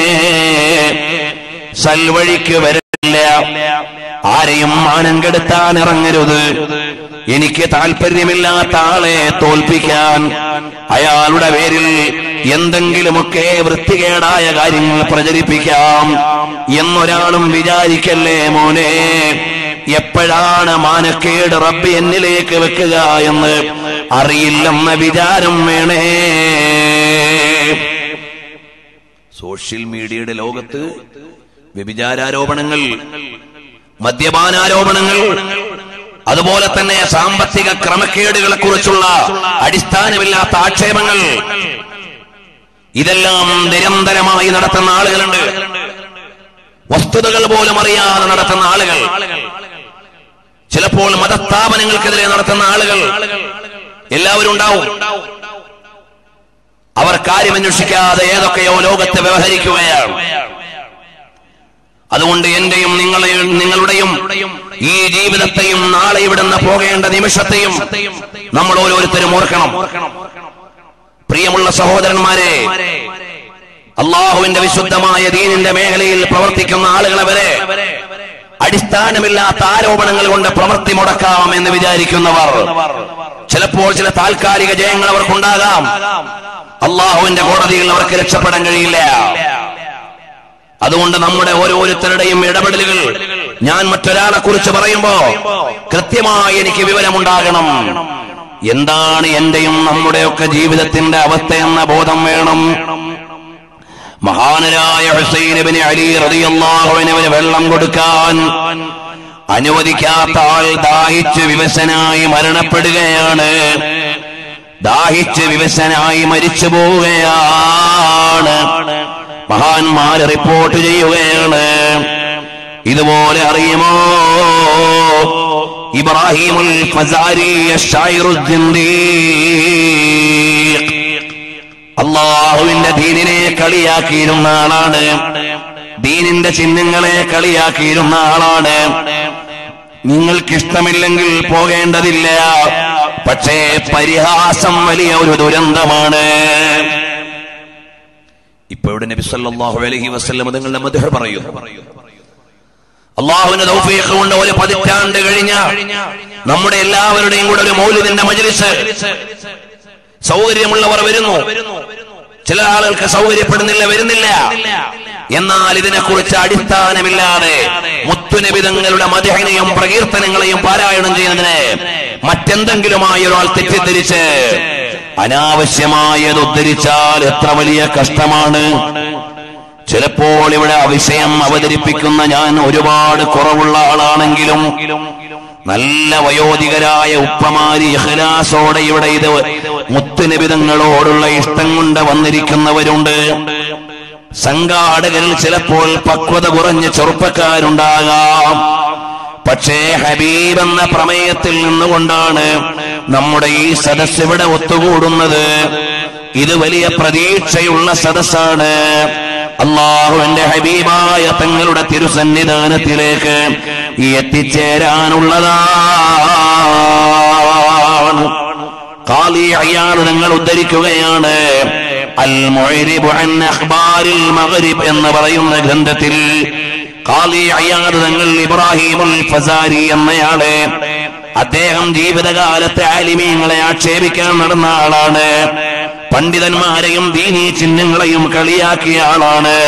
സൽവഴിക്ക് വരില്ല ആരെയും മാനം കെടുത്താൻ ഇറങ്ങരുത് എനിക്ക് താല്പര്യമില്ലാത്ത ആളെ തോൽപ്പിക്കാൻ അയാളുടെ പേരിൽ എന്തെങ്കിലുമൊക്കെ വൃത്തികേടായ കാര്യങ്ങൾ പ്രചരിപ്പിക്കാം എന്നൊരാളും വിചാരിക്കല്ലേ മോനെ എപ്പോഴാണ് മാനക്കേട് റബ്ബ് എന്നിലേക്ക് വെക്കുക എന്ന് അറിയില്ലെന്ന വിചാരം വേണേ സോഷ്യൽ മീഡിയയുടെ ലോകത്ത് വ്യഭിചാരാരോപണങ്ങൾ മദ്യപാനാരോപണങ്ങൾ അതുപോലെ തന്നെ സാമ്പത്തിക ക്രമക്കേടുകളെ കുറിച്ചുള്ള അടിസ്ഥാനമില്ലാത്ത ആക്ഷേപങ്ങൾ ഇതെല്ലാം നിരന്തരമായി നടത്തുന്ന ആളുകളുണ്ട് വസ്തുതകൾ പോലും അറിയാതെ നടത്തുന്ന ആളുകൾ ചിലപ്പോൾ മതസ്ഥാപനങ്ങൾക്കെതിരെ നടത്തുന്ന ആളുകൾ എല്ലാവരും ഉണ്ടാവും അവർ കാര്യമന്വേഷിക്കാതെ ഏതൊക്കെയോ ലോകത്ത് വ്യവഹരിക്കുകയാണ് അതുകൊണ്ട് എന്റെയും നിങ്ങളെയും നിങ്ങളുടെയും ഈ ജീവിതത്തെയും നാളെ ഇവിടുന്ന് പോകേണ്ട നിമിഷത്തെയും നമ്മൾ ഓരോരുത്തരും ഓർക്കണം പ്രിയമുള്ള സഹോദരന്മാരെ അള്ളാഹുവിന്റെ വിശുദ്ധമായ ദീനിന്റെ മേഖലയിൽ പ്രവർത്തിക്കുന്ന ആളുകളെ വരെ അടിസ്ഥാനമില്ലാത്ത ആരോപണങ്ങൾ കൊണ്ട് പ്രവൃത്തി മുടക്കാം എന്ന് വിചാരിക്കുന്നവർ ചിലപ്പോൾ ചില താൽക്കാലിക ജയങ്ങൾ അവർക്കുണ്ടാകാം അള്ളാഹുവിന്റെ കോടതിയിൽ അവർക്ക് രക്ഷപ്പെടാൻ കഴിയില്ല അതുകൊണ്ട് നമ്മുടെ ഓരോരുത്തരുടെയും ഇടപെടലുകൾ ഞാൻ മറ്റൊരാളെ കുറിച്ച് പറയുമ്പോ കൃത്യമായി എനിക്ക് വിവരമുണ്ടാകണം എന്താണ് എന്റെയും നമ്മുടെയൊക്കെ ജീവിതത്തിന്റെ അവസ്ഥയെന്ന ബോധം വേണം മഹാനരായ ഹുസൈനബിന് അലി റതിയല്ലാഹുവിന് വെള്ളം കൊടുക്കാൻ അനുവദിക്കാത്ത ആൾ ദാഹിച്ച് വിവശനായി മരണപ്പെടുകയാണ് ദാഹിച്ച് വിവശനായി മരിച്ചു പോവുകയാണ് മഹാന്മാര് റിപ്പോർട്ട് ചെയ്യുകയാണ് ഇതുപോലെ അറിയുമോ ഇബ്രാഹിമുൽ ഫസാരി അള്ളാഹുവിന്റെ ദീനിനെ കളിയാക്കിയിരുന്ന ആളാണ് ദീനിന്റെ ചിഹ്നങ്ങളെ കളിയാക്കിയിരുന്ന ആളാണ് നിങ്ങൾക്കിഷ്ടമില്ലെങ്കിൽ പോകേണ്ടതില്ല പക്ഷേ പരിഹാസം വലിയ ഒരു ദുരന്തമാണ് ഇപ്പൊ ഇവിടെ നബി സല്ലല്ലാഹു അലൈഹി വസല്ലം നിങ്ങളുടെ മദ്ഹ് പറയുന്നു അള്ളാഹുവിന്റെ തൗഫീഖ് കൊണ്ട് ഒരു പതിറ്റാണ്ട് കഴിഞ്ഞ നമ്മുടെ എല്ലാവരുടെയും കൂടെ ഒരു മൗലിദിന്റെ മജ്ലിസ് സൗകര്യമുള്ളവർ വരുന്നു ചില ആളുകൾക്ക് സൗകര്യപ്പെടുന്നില്ല വരുന്നില്ല എന്നാൽ ഇതിനെക്കുറിച്ച് അടിസ്ഥാനമില്ലാതെ മുത്തുനിബിതങ്ങളുടെ മതിഹനെയും പ്രകീർത്തനങ്ങളെയും പാരായണം ചെയ്യുന്നതിന് മറ്റെന്തെങ്കിലുമായി ഒരാൾ തെറ്റിദ്ധരിച്ച് അനാവശ്യമായത് ഉദ്ധരിച്ചാൽ എത്ര വലിയ കഷ്ടമാണ് ചിലപ്പോൾ ഇവിടെ ആ വിഷയം അവതരിപ്പിക്കുന്ന ഞാൻ ഒരുപാട് കുറവുള്ള ആളാണെങ്കിലും നല്ല വയോധികരായ ഉപ്പമാരി ഇഖ്ലാസോടെ ഇവിടെ ഇത് മുത്തുനിബിതങ്ങളോടുള്ള ഇഷ്ടം കൊണ്ട് വന്നിരിക്കുന്നവരുണ്ട് സംഘാടകരിൽ ചിലപ്പോൾ പക്വത കുറഞ്ഞ ചെറുപ്പക്കാരുണ്ടാകാം പക്ഷേ ഹബീബ് എന്ന പ്രമേയത്തിൽ നിന്നുകൊണ്ടാണ് നമ്മുടെ ഈ സദസ് ഇവിടെ ഒത്തുകൂടുന്നത് ഇത് വലിയ പ്രതീക്ഷയുള്ള സദസ്സാണ് അള്ളാഹുവിന്റെ ഹബീബായ തങ്ങളുടെ തിരുസന്നിധാനത്തിലേക്ക് എത്തിച്ചേരാനുള്ളതാണ് കാലി അയാൾ നിങ്ങൾ ഉദ്ധരിക്കുകയാണ് അൽ മൊയ്രിബ് അൻ അഖ്ബാരിൽ മഗ്രിബ് എന്ന് പറയുന്ന ഗ്രന്ഥത്തിൽ കാലി അയാൾ തങ്ങൾ ഇബ്രാഹിമുൽ ഫസാരി എന്നയാളെ അദ്ദേഹം ജീവിതകാലത്തെ ആലിമീങ്ങളെ ആക്ഷേപിക്കാൻ നടന്ന ആളാണ് പണ്ഡിതന്മാരെയും ദീനീ ചിഹ്നങ്ങളെയും കളിയാക്കിയ ആളാണ്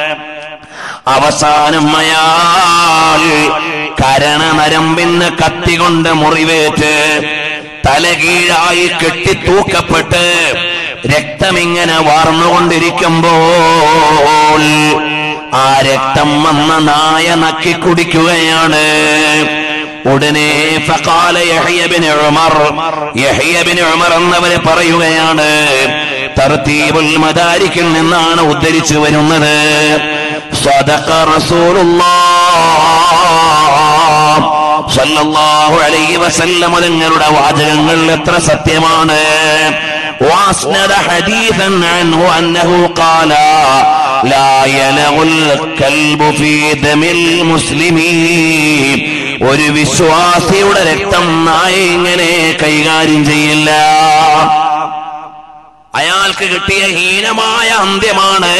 അവസാനം അയാൾ കരണനരമ്പിന് കത്തികൊണ്ട് മുറിവേറ്റ് തലകീഴായി കെട്ടിത്തൂക്കപ്പെട്ട് രക്തമിങ്ങനെ വാർന്നുകൊണ്ടിരിക്കുമ്പോൾ ആ രക്തം വന്ന നായ നക്കി കുടിക്കുകയാണ് ഉടനെ ഫഖാല യഹ്യ ഇബ്നു ഉമർ യഹ്യ ഇബ്നു ഉമർ എന്നവര് പറയുകയാണ് തർത്തീബുൽ മദാരിക്കിൽ നിന്നാണ് ഉദ്ധരിച്ചു വരുന്നത് صدق رسول الله സല്ലല്ലാഹു അലൈഹി വസല്ലം തങ്ങളുടെ വാചകങ്ങൾ എത്ര സത്യമാണ് واسند حديثا عنه انه قال لا يلغ الكلب في دم المسلمين ഒരു വിശ്വാസിയുടെ രക്തം നായ ഇങ്ങനെ കൈകാര്യം ചെയ്യില്ല അയാൾക്ക് കിട്ടിയ ഹീനമായ അന്ത്യമാണ്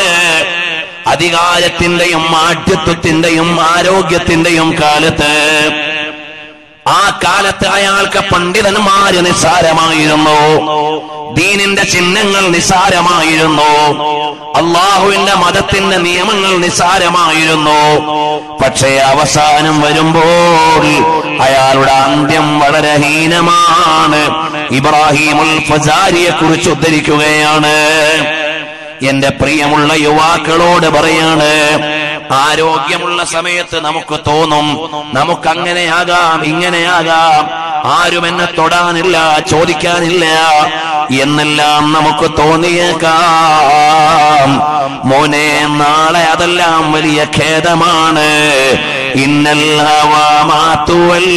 അധികാരത്തിന്റെയും ആഠ്യത്വത്തിന്റെയും ആരോഗ്യത്തിന്റെയും കാലത്ത് ആ കാലത്ത് അയാൾക്ക് പണ്ഡിതന്മാര് നിസ്സാരമായിരുന്നു ദീനിന്റെ ചിഹ്നങ്ങൾ നിസ്സാരമായിരുന്നു അള്ളാഹുവിന്റെ മതത്തിന്റെ നിയമങ്ങൾ നിസ്സാരമായിരുന്നു പക്ഷേ അവസാനം വരുമ്പോൾ അയാളുടെ അന്ത്യം വളരെ ഹീനമാണ് ഇബ്രാഹിമുൽ ഫസാരിയെ കുറിച്ച് ഉദ്ധരിക്കുകയാണ് എന്റെ പ്രിയമുള്ള യുവാക്കളോട് പറയാണ് ആരോഗ്യമുള്ള സമയത്ത് നമുക്ക് തോന്നും നമുക്ക് അങ്ങനെയാകാം ഇങ്ങനെയാകാം ആരും എന്നെ തൊടാനില്ല ചോദിക്കാനില്ല എന്നെല്ലാം നമുക്ക് തോന്നിയേക്കാം മോനെ നാളെ അതെല്ലാം വലിയ ഖേദമാണ് ഇന്നൽ ഹവാമാത്തുവൽ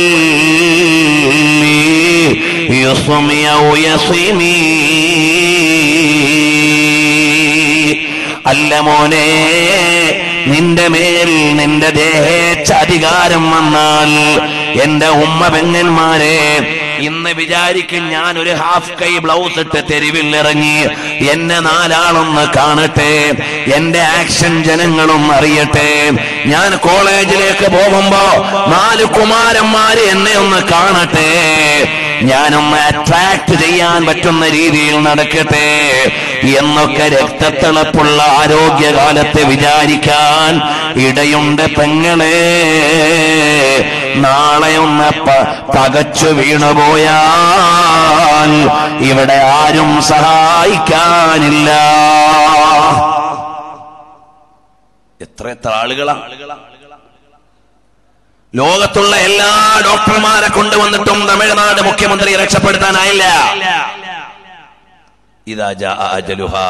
യുസ്മിയൗ യസ്മീ അല്ല മോനെ നിന്റെ മേൽ നിന്റെ ദേഹേച്ഛ അധികാരം വന്നാൽ എന്റെ ഉമ്മ പെങ്ങന്മാരെ ഇന്ന് വിചാരിക്കും ഞാൻ ഒരു ഹാഫ് കൈ ബ്ലൗസ് ഇട്ട് തെരുവിൽ ഇറങ്ങി എന്നെ നാലാളൊന്ന് കാണട്ടെ എന്റെ ആക്ഷൻ ജനങ്ങളും അറിയട്ടെ ഞാൻ കോളേജിലേക്ക് പോകുമ്പോ നാല് കുമാരന്മാര് എന്നെ ഒന്ന് കാണട്ടെ ഞാനൊന്ന് അട്രാക്ട് ചെയ്യാൻ പറ്റുന്ന രീതിയിൽ നടക്കട്ടെ എന്നൊക്കെ രക്തത്തിളപ്പുള്ള ആരോഗ്യകാലത്ത് വിചാരിക്കാൻ ഇടയുണ്ട് പെങ്ങളെ നാളെ ഒന്ന് പ- പകച്ചു വീണുപോയാൽ ഇവിടെ ആരും സഹായിക്കാനില്ല എത്ര എത്ര ആളുകളാണ് ലോകത്തുള്ള എല്ലാ ഡോക്ടർമാരെ കൊണ്ടുവന്നിട്ടും തമിഴ്നാട് മുഖ്യമന്ത്രിയെ രക്ഷപ്പെടുത്താനായില്ല ഇതാ ജാ അജലുഹാ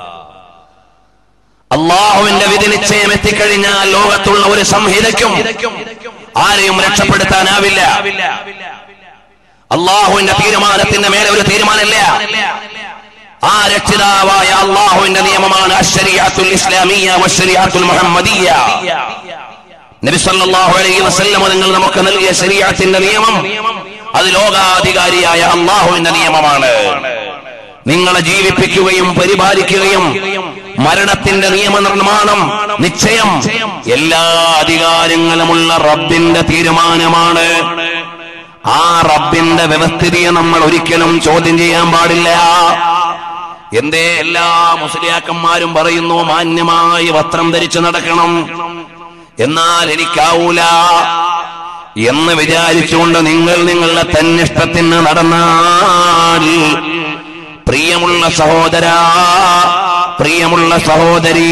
അള്ളാഹുവിന്റെ വിധി നിശ്ചയം എത്തിക്കഴിഞ്ഞാൽ ലോകത്തുള്ള ഒരു സംഹിതയ്ക്കും ആരെയും രക്ഷപ്പെടുത്താനാവില്ല അള്ളാഹുവിന്റെ തീരുമാനത്തിന്റെ മേലെ ഒരു തീരുമാനമില്ല ആ രക്ഷിതാവായ അള്ളാഹുവിന്റെ നിയമമാണ് അശ്ശരിയാത്തുൽ ഇസ്ലാമിയ വശ്ശരിയാത്തുൽ മുഹമ്മദിയ നബി സല്ലല്ലാഹു അലൈഹി വസല്ലം നിങ്ങൾ നമുക്ക് നൽകിയ ശരീഅത്തിന്റെ നിയമം അത് ലോകാധികാരിയായ അള്ളാഹുവിന്റെ നിയമമാണ് നിങ്ങളെ ജീവിപ്പിക്കുകയും പരിപാലിക്കുകയും മരണത്തിന്റെ നിയമനിർമ്മാണം നിശ്ചയം എല്ലാ അധികാരങ്ങളുമുള്ള റബ്ബിന്റെ തീരുമാനമാണ് ആ റബ്ബിന്റെ വ്യവസ്ഥിതിയെ നമ്മൾ ഒരിക്കലും ചോദ്യം ചെയ്യാൻ പാടില്ല എന്തേ എല്ലാ മുസ്ലിയാക്കന്മാരും പറയുന്നു മാന്യമായി വസ്ത്രം ധരിച്ചു നടക്കണം എന്നാൽ എനിക്കാവൂല എന്ന് വിചാരിച്ചുകൊണ്ട് നിങ്ങൾ നിങ്ങളുടെ തന്നിഷ്ടത്തിന് നടന്നാൽ പ്രിയമുള്ള സഹോദര പ്രിയമുള്ള സഹോദരി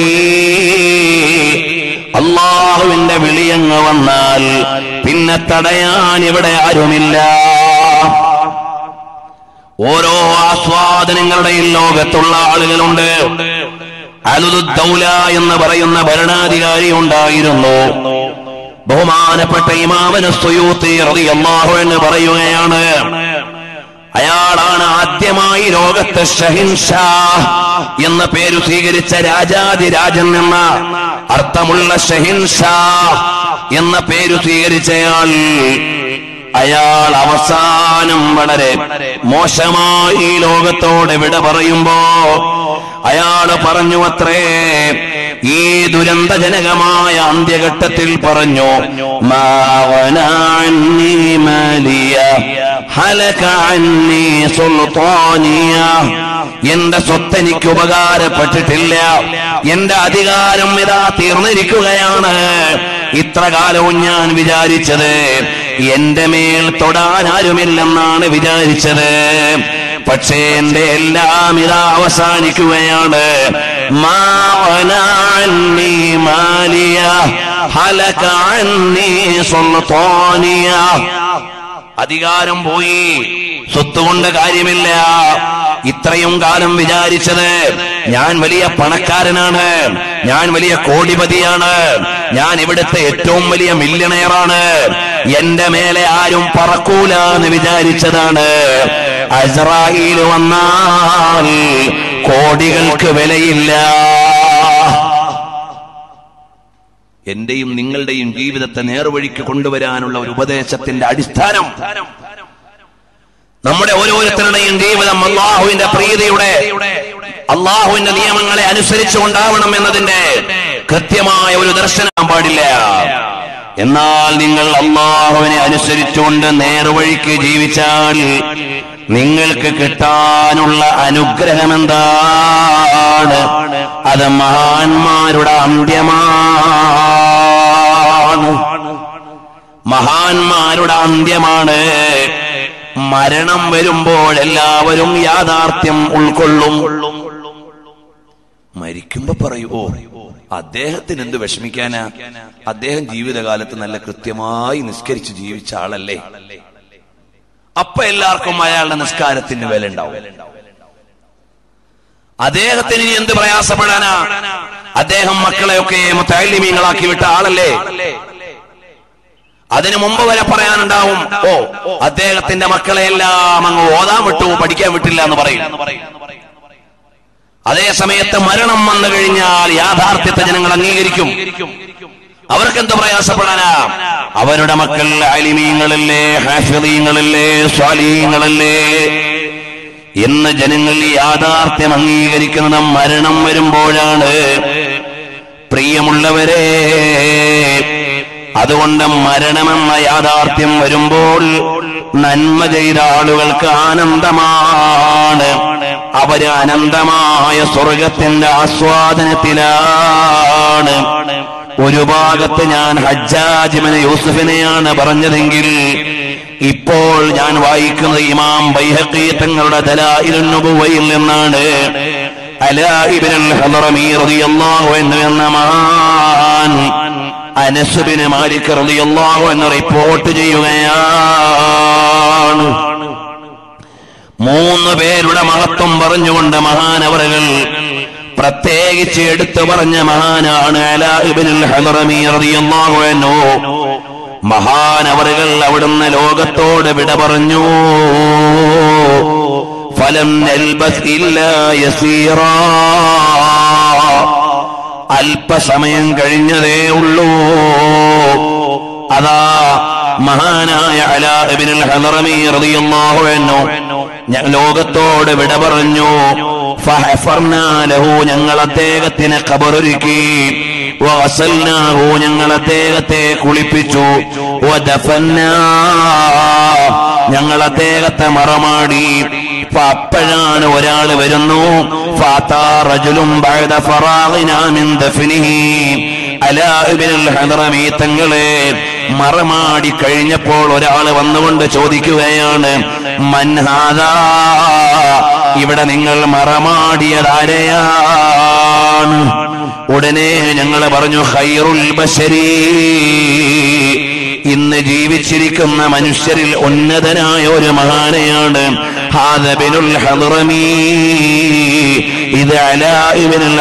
അള്ളാഹുവിന്റെ വിളിയങ്ങ് വന്നാൽ പിന്നെ തടയാൻ ഇവിടെ ആരുമില്ല ഓരോ ആസ്വാദനങ്ങളുടെയും ലോകത്തുള്ള ആളുകളുണ്ട് അലുദൗല എന്ന് പറയുന്ന ഭരണാധികാരി ഉണ്ടായിരുന്നു ബഹുമാനപ്പെട്ട ഇമാമന സുയൂത്തി റളിയല്ലാഹു എന്ന് പറയുകയാണ് അയാളാണ് ആദ്യമായി ലോകത്ത് ഷഹിൻഷാ എന്ന പേര് സ്വീകരിച്ച രാജാതിരാജൻ എന്ന അർത്ഥമുള്ള ഷഹിൻഷാ എന്ന പേര് സ്വീകരിച്ചയാൾ അയാൾ അവസാനം വളരെ മോശമായി ഈ ലോകത്തോട് വിട പറയുമ്പോ അയാള് പറഞ്ഞു അത്രേ ഈ ദുരന്തജനകമായ അന്ത്യഘട്ടത്തിൽ പറഞ്ഞു മാവനാന്നി മലിയ ഹലക അന്നി സുൽത്താനിയ എന്റെ സ്വത്ത് എനിക്ക് ഉപകാരപ്പെട്ടിട്ടില്ല എന്റെ അധികാരം ഇതാ തീർന്നിരിക്കുകയാണ് ഇത്ര കാലവും ഞാൻ വിചാരിച്ചത് എന്റെ മേൽ തൊടാൻ ആരുമില്ലെന്നാണ് വിചാരിച്ചത് പക്ഷേ എന്റെ എല്ലാം ഇതാ അവസാനിക്കുകയാണ് മാ വനാന്നി മാലിയ ഹലക അന്നി സുൽത്താനിയ അധികാരം പോയി സ്വത്തുകൊണ്ട് കാര്യമില്ല ഇത്രയും കാലം വിചാരിച്ചത് ഞാൻ വലിയ പണക്കാരനാണ് ഞാൻ വലിയ കോടിപതിയാണ് ഞാൻ ഇവിടുത്തെ ഏറ്റവും വലിയ മില്യണയറാണ് എന്റെ മേലെ ആരും പറക്കൂല എന്ന് വിചാരിച്ചതാണ് അസ്രായിൽ വന്നാൽ കോടികൾക്ക് വിലയില്ല എന്റെയും നിങ്ങളുടെയും ജീവിതത്തെ നേർവഴിക്ക് കൊണ്ടുവരാനുള്ള ഒരു ഉപദേശത്തിന്റെ അടിസ്ഥാനം നമ്മുടെ ഓരോരുത്തരുടെയും ജീവിതം അള്ളാഹുവിന്റെ പ്രീതിയുടെ അള്ളാഹുവിന്റെ നിയമങ്ങളെ അനുസരിച്ചുകൊണ്ടാവണം എന്നതിന്റെ കൃത്യമായ ഒരു ദർശനം പാടില്ല എന്നാൽ നിങ്ങൾ അള്ളാഹുവിനെ അനുസരിച്ചുകൊണ്ട് നേർവഴിക്ക് ജീവിച്ചാൽ നിങ്ങൾക്ക് കിട്ടാനുള്ള അനുഗ്രഹം എന്താണ് അത് മഹാന്മാരുടെ അന്ത്യമാണ് മഹാന്മാരുടെ അന്ത്യമാണ് മരണം വരുമ്പോൾ എല്ലാവരും യാഥാർത്ഥ്യം ഉൾക്കൊള്ളും മരിക്കുമ്പോ പറയൂ ഓ അദ്ദേഹത്തിന് എന്ത് വിഷമിക്കാനാ അദ്ദേഹം ജീവിതകാലത്ത് നല്ല കൃത്യമായി നിസ്കരിച്ച് ജീവിച്ച ആളല്ലേ അപ്പൊ എല്ലാവർക്കും അയാളുടെ നിസ്കാരത്തിന് വില ഉണ്ടാവും അദ്ദേഹത്തിന് ഇനി എന്ത് പ്രയാസപ്പെടാനാ അദ്ദേഹം മക്കളെയൊക്കെ മുത്താലിമീങ്ങളാക്കി വിട്ട ആളല്ലേ അതിനു മുമ്പ് വരെ പറയാനുണ്ടാവും ഓ അദ്ദേഹത്തിന്റെ മക്കളെ എല്ലാം അങ്ങ് ഓതാൻ വിട്ടു പഠിക്കാൻ വിട്ടില്ല എന്ന് പറയും അതേ സമയത്ത് മരണം വന്നു കഴിഞ്ഞാൽ യാഥാർത്ഥ്യത്തെ ജനങ്ങൾ അംഗീകരിക്കും അവർക്ക് എന്ത് പ്രയാസപ്പെടാനാ അവരുടെ മക്കൾ അലിമീങ്ങളല്ലേ ഹാഫിദീങ്ങളല്ലേ സ്വാലീങ്ങളല്ലേ എന്ന് ജനങ്ങൾ ഈ യാഥാർത്ഥ്യം അംഗീകരിക്കുന്നത് മരണം വരുമ്പോഴാണ് പ്രിയമുള്ളവരെ അതുകൊണ്ട് മരണമെന്ന യാഥാർത്ഥ്യം വരുമ്പോൾ നന്മ ചെയ്ത ആളുകൾക്ക് ആനന്ദമാണ് അവര് അനന്തമായ സ്വർഗത്തിന്റെ ആസ്വാദനത്തിലാണ് ഒരു ഭാഗത്ത് ഞാൻ ഹജ്ജാജിമന് യൂസുഫിനെയാണ് പറഞ്ഞതെങ്കിൽ ഇപ്പോൾ ഞാൻ വായിക്കുന്നത് ഇമാം ബൈഹഖി തങ്ങളുടെ ദലായിലുന്നുബുവയിൽ നിന്നാണ് അലാ ഇബ്നുൽ ഹദറമി റളിയല്ലാഹു അൻഹു എന്ന മഹാൻ അനസുബിന് മാലിക് റളിയല്ലാഹു അൻഹു റിപ്പോർട്ട് ചെയ്യുകയാണ് മൂന്ന് പേരുടെ മഹത്വം പറഞ്ഞുകൊണ്ട് മഹാനവറുകൾ പ്രത്യേകിച്ച് എടുത്തു പറഞ്ഞ മഹാനാണ് അലാ ഇബ്നുൽ ഹദറമി റളിയല്ലാഹു അൻഹു മഹാനവറുകൾ അവിടുന്ന് ലോകത്തോട് വിട പറഞ്ഞു ഫലം നെൽബസ് ഇല്ല യസീറാ അല്പസമയം കഴിഞ്ഞതേ ഉള്ളൂ അതാ മഹാനായ അലാബിനുൽ ഹദറമി റളിയല്ലാഹു അൻഹു ഞ- ലോകത്തോട് വിട പറഞ്ഞു ഫഹഫർനാ ലഹു ഞങ്ങൾ അദ്ദേഹത്തിന് ഖബറൊരുക്കി വഗസൽനാഹു ഞങ്ങൾ അദ്ദേഹത്തെ കുളിപ്പിച്ചു വദഫന്നാ ഞങ്ങൾ അദ്ദേഹത്തെ മറമാടി അപ്പൊ അപ്പോഴാണ് ഒരാൾ വരുന്നു ഫാത്താ റജുലും ബഅദ ഫറാഗിനാ മിൻ ദഫ്നിഹി അലാ ഇബ്നുൽ ഹദറമി തങ്ങളെ മറമാടി കഴിഞ്ഞപ്പോൾ ഒരാൾ വന്നുകൊണ്ട് ചോദിക്കുകയാണ് മൻഹാദാ ഇവിടെ നിങ്ങൾ മറമാടിയതാരെയാണ് ഉടനെ ഞങ്ങൾ പറഞ്ഞു ഖൈറുൽ ബശരീ ഇന്ന് ജീവിച്ചിരിക്കുന്ന മനുഷ്യരിൽ ഉന്നതനായ ഒരു മഹാനെയാണ് ഹാദബിനുൽ ഹദറമീ ഇത് അലാഇബിനുൽ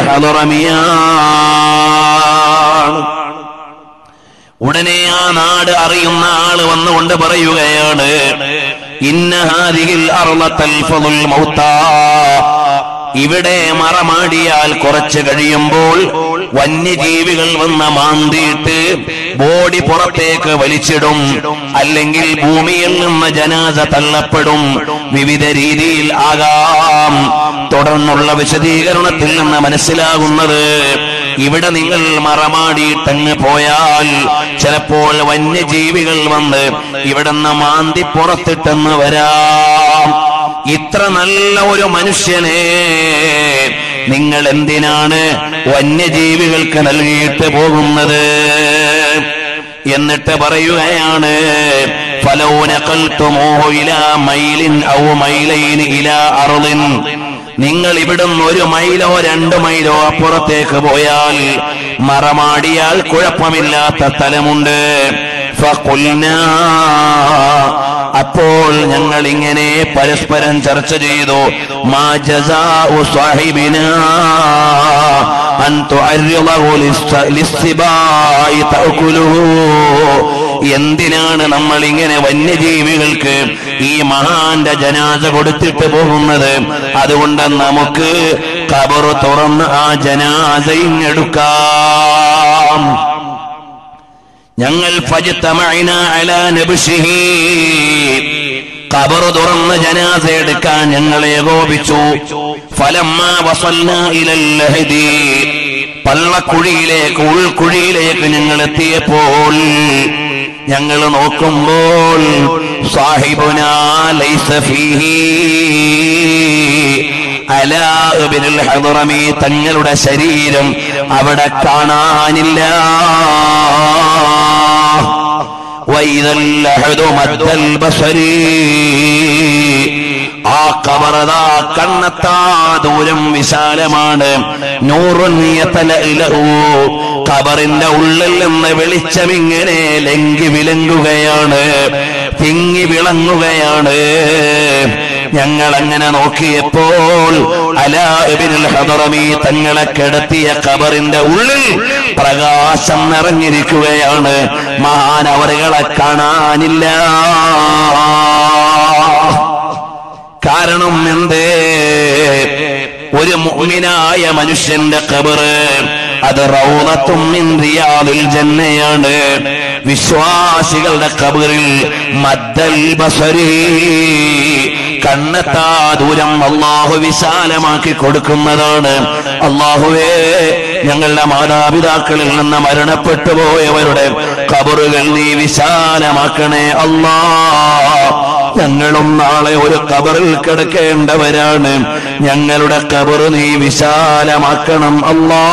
ഹദറമിയാണ് ഉടനെ ആ നാട് അറിയുന്ന ആള് വന്നുകൊണ്ട് പറയുകയാണ് ഇന്നഹാദിയിൽ അറുളത്തൽഫുൽ മൗത്താ ഇവിടെ മറമാടിയാൽ കുറച്ച് കഴിയുമ്പോൾ വന്യജീവികൾ വന്ന് മാന്തിയിട്ട് ബോഡി പുറത്തേക്ക് വലിച്ചിടും അല്ലെങ്കിൽ ഭൂമിയിൽ നിന്ന് ജനാസ തള്ളപ്പെടും വിവിധ രീതിയിൽ ആകാം തുടർന്നുള്ള വിശദീകരണത്തിൽ നിന്ന് മനസ്സിലാകുന്നത് ഇവിടെ നിങ്ങൾ മറമാടിയിട്ടങ്ങ് പോയാൽ ചിലപ്പോൾ വന്യജീവികൾ വന്ന് ഇവിടുന്ന് മാന്തി പുറത്തിട്ടെന്ന് വരാം ഇത്ര നല്ല ഒരു മനുഷ്യനെ നിങ്ങൾ എന്തിനാണ് വന്യജീവികൾക്ക് നൽകിയിട്ട് പോകുന്നത് എന്നിട്ട് പറയുകയാണ് ഫലൗനഖൽതുമോ ഇലാ മൈലിൻ ഔ മൈലൈൻ ഇലാ അർളിൻ നിങ്ങൾ ഇവിടുന്ന് ഒരു മൈലോ രണ്ട് മൈലോ അപ്പുറത്തേക്ക് പോയാൽ മറമാടിയാൽ കുഴപ്പമില്ലാത്ത സ്ഥലമുണ്ട് ഫഖുൽനാ അപ്പോൾ ഞങ്ങൾ ഇങ്ങനെ പരസ്പരം ചർച്ച ചെയ്തു മാ ജസാഉ സാഹിബിനാ അൻ തുഅർരിളഹു ലിസ്സ- ലിസ്സിബായി തഅകുലുഹു എന്തിനാണ് നമ്മൾ ഇങ്ങനെ വന്യജീവികൾക്ക് ഈ മഹാന്റെ ജനാസ കൊടുത്തിട്ട് പോകുന്നത് അതുകൊണ്ട് നമുക്ക് കബർ തുറന്ന് ആ ജനാസയും എടുക്കാം ഞങ്ങൾ ഫജ്തമഅന അലാ നബ്ശിഹി ഖബർ തുറന്ന് ജനാസ എടുക്കാൻ ഞങ്ങൾ ഏകോപിച്ചു ഫലമ്മ വസൽന ഇലൽ ലഹദി പള്ളക്കുഴിയിലേക്ക് ഉൾക്കുഴിയിലേക്ക് ഞങ്ങൾ എത്തിയപ്പോൾ ഞങ്ങൾ നോക്കുമ്പോൾ സാഹിബുനാ ലൈസ ഫീഹി അലാ ഇബ്നുൽ ഹദ്റമി തങ്ങളുടെ ശരീരം അവിടെ കാണാനില്ല وإذا اللحد مد البصر ആ കബറതാ കണ്ണെത്താ ദൂരം വിശാലമാണ് നൂറുൻ യതലഅലഹു. കബറിന്റെ ഉള്ളിൽ നിന്ന് വെളിച്ചമിങ്ങനെ ലങ്കി വിലങ്ങുകയാണ് തിങ്ങി വിളങ്ങുകയാണ് ഞങ്ങൾ അങ്ങനെ നോക്കിയപ്പോൾ അലാ ഇബ്നുൽ ഹദറമി തങ്ങളെ കിടത്തിയ കബറിന്റെ ഉള്ളിൽ പ്രകാശം നിറഞ്ഞിരിക്കുകയാണ് മഹാനവറുകളെ കാണാനില്ല കാരണം എന്തേ ഒരു മുഅ്മിനായ മനുഷ്യന്റെ കബറ് അത് റൗനത്തും മിൻ റിയാദിൽ ജന്നയാണ് വിശ്വാസികളുടെ കബറിൽ മദ്ദൽ ബസരി കണ്ണെത്താ ദൂരം അള്ളാഹു വിശാലമാക്കി കൊടുക്കുന്നതാണ് അള്ളാഹുവേ ഞങ്ങളുടെ മാതാപിതാക്കളിൽ നിന്ന് മരണപ്പെട്ടു പോയവരുടെ കബറുകൾ നീ വിശാലമാക്കണേ അല്ലാ ഞങ്ങളും നാളെ ഒരു കബറിൽ കിടക്കേണ്ടവരാണ് ഞങ്ങളുടെ കബറ് നീ വിശാലമാക്കണം അല്ലാ